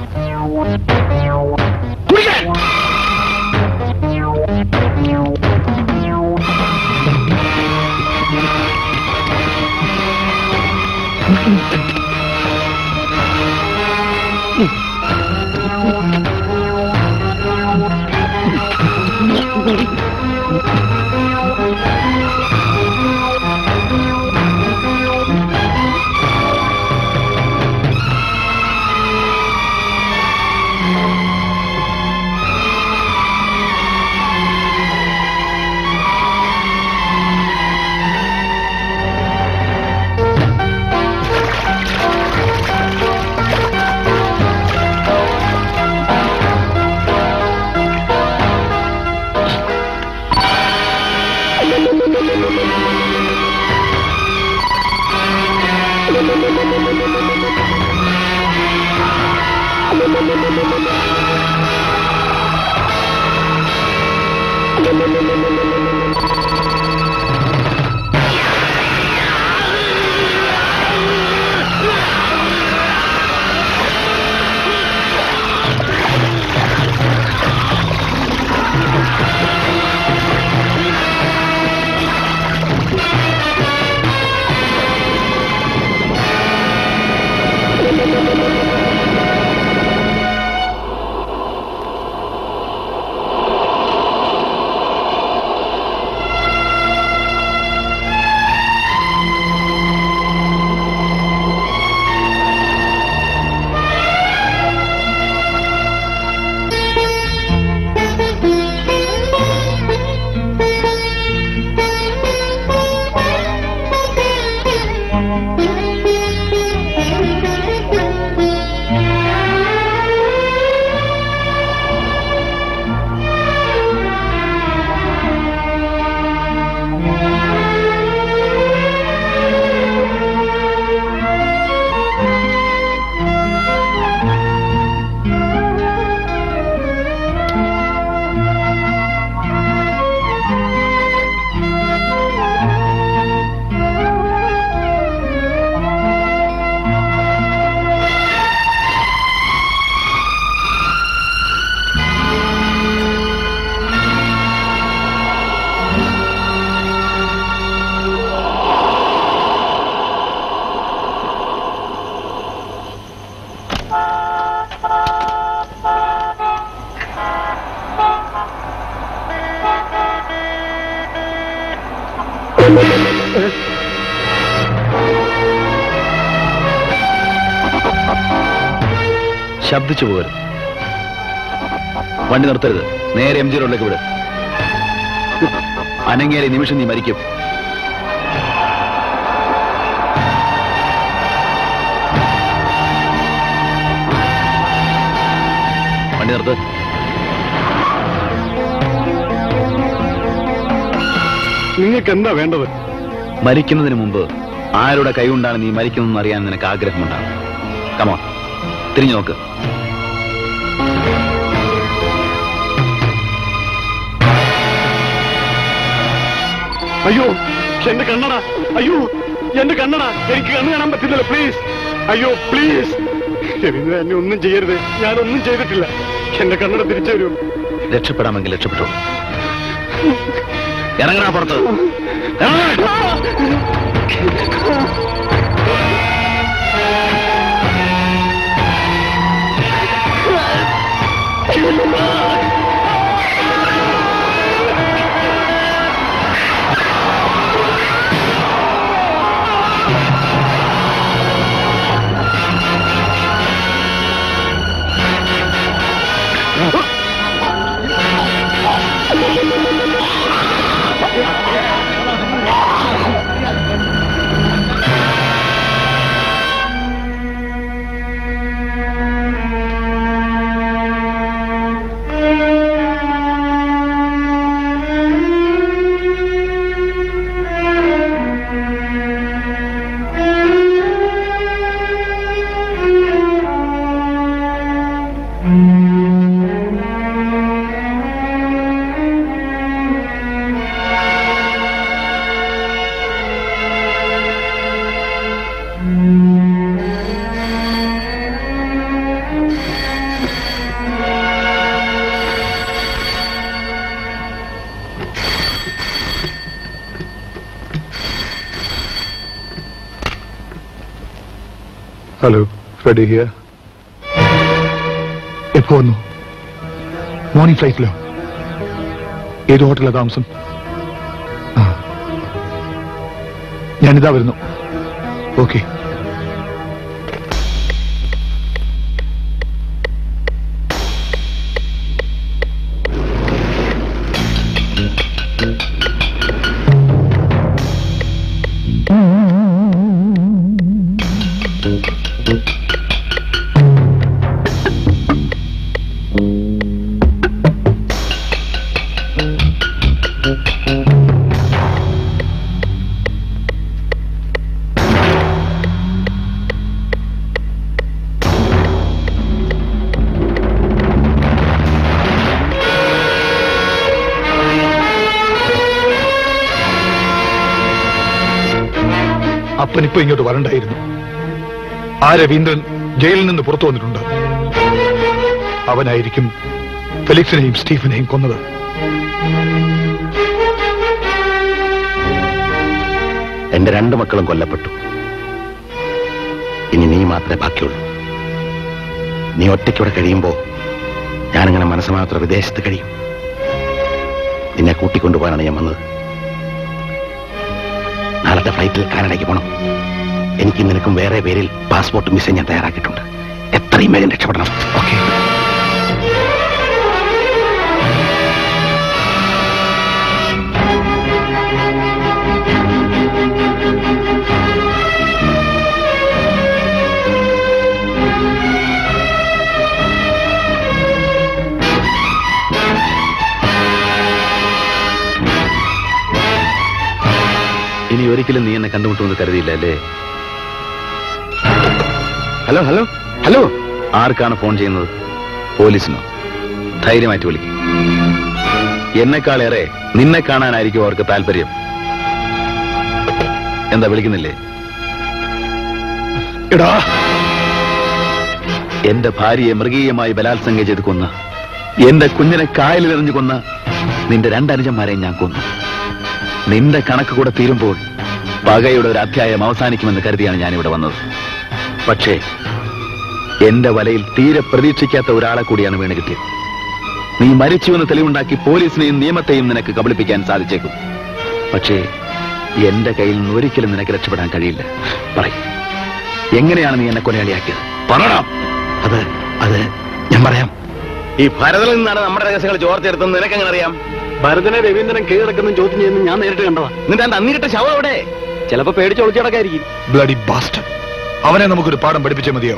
ശബ്ദിച്ചു പോകരുത് വണ്ടി നിർത്തരുത് നേരെ എം ജി റോഡിലേക്ക് വിട് അനങ്ങേറി നിമിഷം നീ മരിക്കും വണ്ടി നിർത്ത് നിങ്ങൾക്ക് എന്താ വേണ്ടത് മരിക്കുന്നതിന് മുമ്പ് ആരുടെ കൈകൊണ്ടാണ് നീ മരിക്കുന്നതെന്ന് അറിയാൻ നിനക്ക് ആഗ്രഹമുണ്ടാകും കമോൺ തിരിഞ്ഞു നോക്ക് അയ്യോ എന്റെ കണ്ണട അയ്യോ എന്റെ കണ്ണട എനിക്ക് കണ്ണ് കാണാൻ പറ്റില്ലല്ലോ പ്ലീസ് അയ്യോ പ്ലീസ് രവീന്ദ്രൻ എന്നെ ഒന്നും ചെയ്യരുത് ഞാനൊന്നും ചെയ്തിട്ടില്ല എന്റെ കണ്ണട തിരിച്ചു വരൂ രക്ഷപ്പെടാമെങ്കിൽ രക്ഷപ്പെട്ടു ഇറങ്ങണ പുറത്ത് ഹലോ ഫ്രെഡി ഹിയർ എപ്പോ വന്നു മോർണിംഗ് ഫ്ലൈറ്റിലോ ഏത് ഹോട്ടലിലാ താമസം ആ. ഞാനിതാ വരുന്നു ഓക്കെ അപ്പനിപ്പോ ഇങ്ങോട്ട് വരണ്ടായിരുന്നു ആ രവീന്ദ്രൻ ജയിലിൽ നിന്ന് പുറത്തു വന്നിട്ടുണ്ട് അവനായിരിക്കും ഫെലിക്സിനെയും സ്റ്റീഫനെയും കൊന്നത് എന്റെ രണ്ട് മക്കളും കൊല്ലപ്പെട്ടു ഇനി നീ മാത്രമേ ബാക്കിയുള്ളൂ നീ ഒറ്റയ്ക്കൂടെ കഴിയുമ്പോ ഞാനിങ്ങനെ മനസ്സ് മാത്രം വിദേശത്ത് കഴിയും നിന്നെ കൂട്ടിക്കൊണ്ടുപോകാനാണ് ഞാൻ വന്നത് നാളത്തെ ഫ്ലൈറ്റിൽ കാനഡയ്ക്ക് പോകണം എനിക്ക് നിനക്കും വേറെ പേരിൽ പാസ്പോർട്ടും വിസ ഞാൻ തയ്യാറാക്കിയിട്ടുണ്ട് എത്രയും വേഗം രക്ഷപ്പെടണം ഓക്കെ ഇനി ഒരിക്കലും നീ എന്നെ കണ്ടുമുട്ടുമെന്ന് കരുതിയില്ല അല്ലേ ഹലോ ഹലോ ഹലോ ആർക്കാണ് ഫോൺ ചെയ്യുന്നത് പോലീസിനോ ധൈര്യമായിട്ട് വിളിക്കും എന്നെക്കാളേറെ നിന്നെ കാണാനായിരിക്കും അവർക്ക് താല്പര്യം എന്താ വിളിക്കുന്നില്ലേ എടാ എന്റെ ഭാര്യയെ മൃഗീയമായി ബലാത്സംഗം ചെയ്ത് കൊന്ന എന്റെ കുഞ്ഞിനെ കായലിലെറിഞ്ഞു കൊന്ന നിന്റെ രണ്ടനുജന്മാരെയും ഞാൻ കൊന്നു നിന്റെ കണക്ക് കൂടെ തീരുമ്പോൾ പകയുടെ ഒരു അധ്യായം അവസാനിക്കുമെന്ന് കരുതിയാണ് ഞാനിവിടെ വന്നത് പക്ഷേ എന്റെ വലയിൽ തീരെ പ്രതീക്ഷിക്കാത്ത ഒരാളെ കൂടിയാണ് വീണ് കിട്ടിയത് നീ മരിച്ചുവെന്ന് തെളിവുണ്ടാക്കി പോലീസിനെയും നിയമത്തെയും നിനക്ക് കബളിപ്പിക്കാൻ സാധിച്ചേക്കും പക്ഷേ എന്റെ കയ്യിൽ നിന്ന് ഒരിക്കലും നിനക്ക് രക്ഷപ്പെടാൻ കഴിയില്ല പറയും എങ്ങനെയാണ് നീ എന്നെ കൊലയാളിയാക്കിയത് പറയണം അത് അത് ഞാൻ പറയാം ഈ ഭരതനിൽ നിന്നാണ് നമ്മുടെ രഹസ്യങ്ങൾ ചോർത്തിയെടുത്തെന്ന് നിനക്കെങ്ങനെ അറിയാം ഭരതനെ രവീന്ദ്രൻ കീഴടക്കുന്ന ചോദ്യം ചെയ്യുന്ന ഞാൻ നേരിട്ട് കണ്ടതാ നിന്റെ അന്നിട്ട ശവം അവിടെ ചിലപ്പോ പേടിച്ച് ഒളിച്ചടക്കായിരിക്കും ബ്ലഡി ബാസ്റ്റർ അവനെ നമുക്കൊരു പാഠം പഠിപ്പിച്ചേ മതിയോ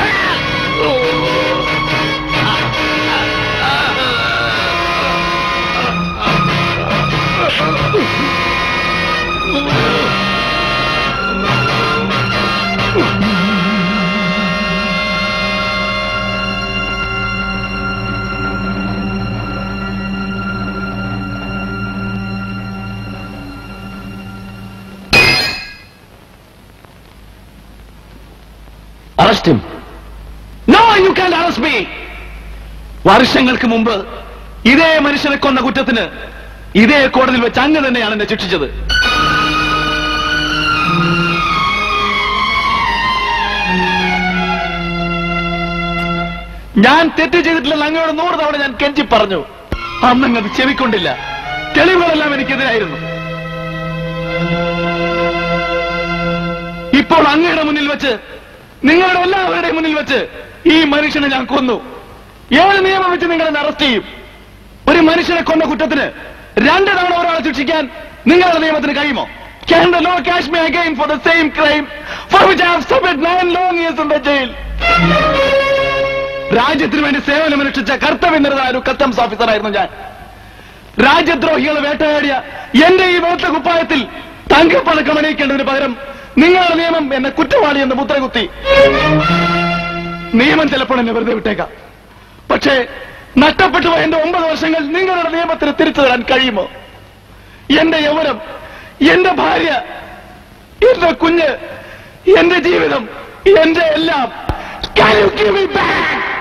arrest no you can arrest me വർഷങ്ങൾക്ക് മുമ്പ് ഇതേ മനുഷ്യനെ കൊന്ന കുറ്റത്തിന് ഇതേ കോടതിയിൽ വെച്ച് അങ്ങ് തന്നെയാണ് എന്നെ ശിക്ഷിച്ചത് ഞാൻ തെറ്റ് ചെയ്തിട്ടില്ലെന്ന് അങ്ങയോട് നൂറ് തവണ ഞാൻ കെഞ്ചി പറഞ്ഞു അന്നങ്ങ് അത് ചെവിക്കൊണ്ടില്ല തെളിവുകളെല്ലാം എനിക്കെതിരായിരുന്നു ഇപ്പോൾ അങ്ങയുടെ മുന്നിൽ വെച്ച് നിങ്ങളുടെ എല്ലാവരുടെയും മുന്നിൽ വെച്ച് ഈ മനുഷ്യനെ ഞാൻ കൊന്നു ഏത് നിയമം വെച്ച് നിങ്ങൾ എന്നെ അറസ്റ്റ് ചെയ്യും ഒരു മനുഷ്യനെ കൊന്ന കുറ്റത്തിന് രണ്ട് തവണ ഒരാളെ ശിക്ഷിക്കാൻ നിങ്ങളുടെ നിയമത്തിന് കഴിയുമോ Can the law catch me again for the same crime for which I have suffered nine long years in the jail? രാജ്യത്തിന് വേണ്ടി സേവനമനുഷ്ഠിച്ച കർത്തവ്യനിരതായ ഒരു കസ്റ്റംസ് ഓഫീസറായിരുന്നു ഞാൻ രാജ്യദ്രോഹികളെ വേട്ടയാടിയ എന്റെ ഈ വെളുത്ത കുപ്പായത്തിൽ തങ്കപ്പണക്കം അണിയിക്കേണ്ടതിന് പകരം നിങ്ങളുടെ നിയമം എന്നെ കുറ്റവാളി എന്ന് മുദ്രകുത്തി നിയമം ചിലപ്പോൾ എന്നെ വെറുതെ വിട്ടേക്കാം പക്ഷേ നഷ്ടപ്പെട്ടു പോയ എന്റെ ഒമ്പത് വർഷങ്ങൾ നിങ്ങളുടെ നിയമത്തിന് തിരിച്ചു തരാൻ കഴിയുമോ എന്റെ യൗവനം എന്റെ ഭാര്യ എന്റെ കുഞ്ഞ് എന്റെ ജീവിതം എന്റെ എല്ലാം Can you give me back?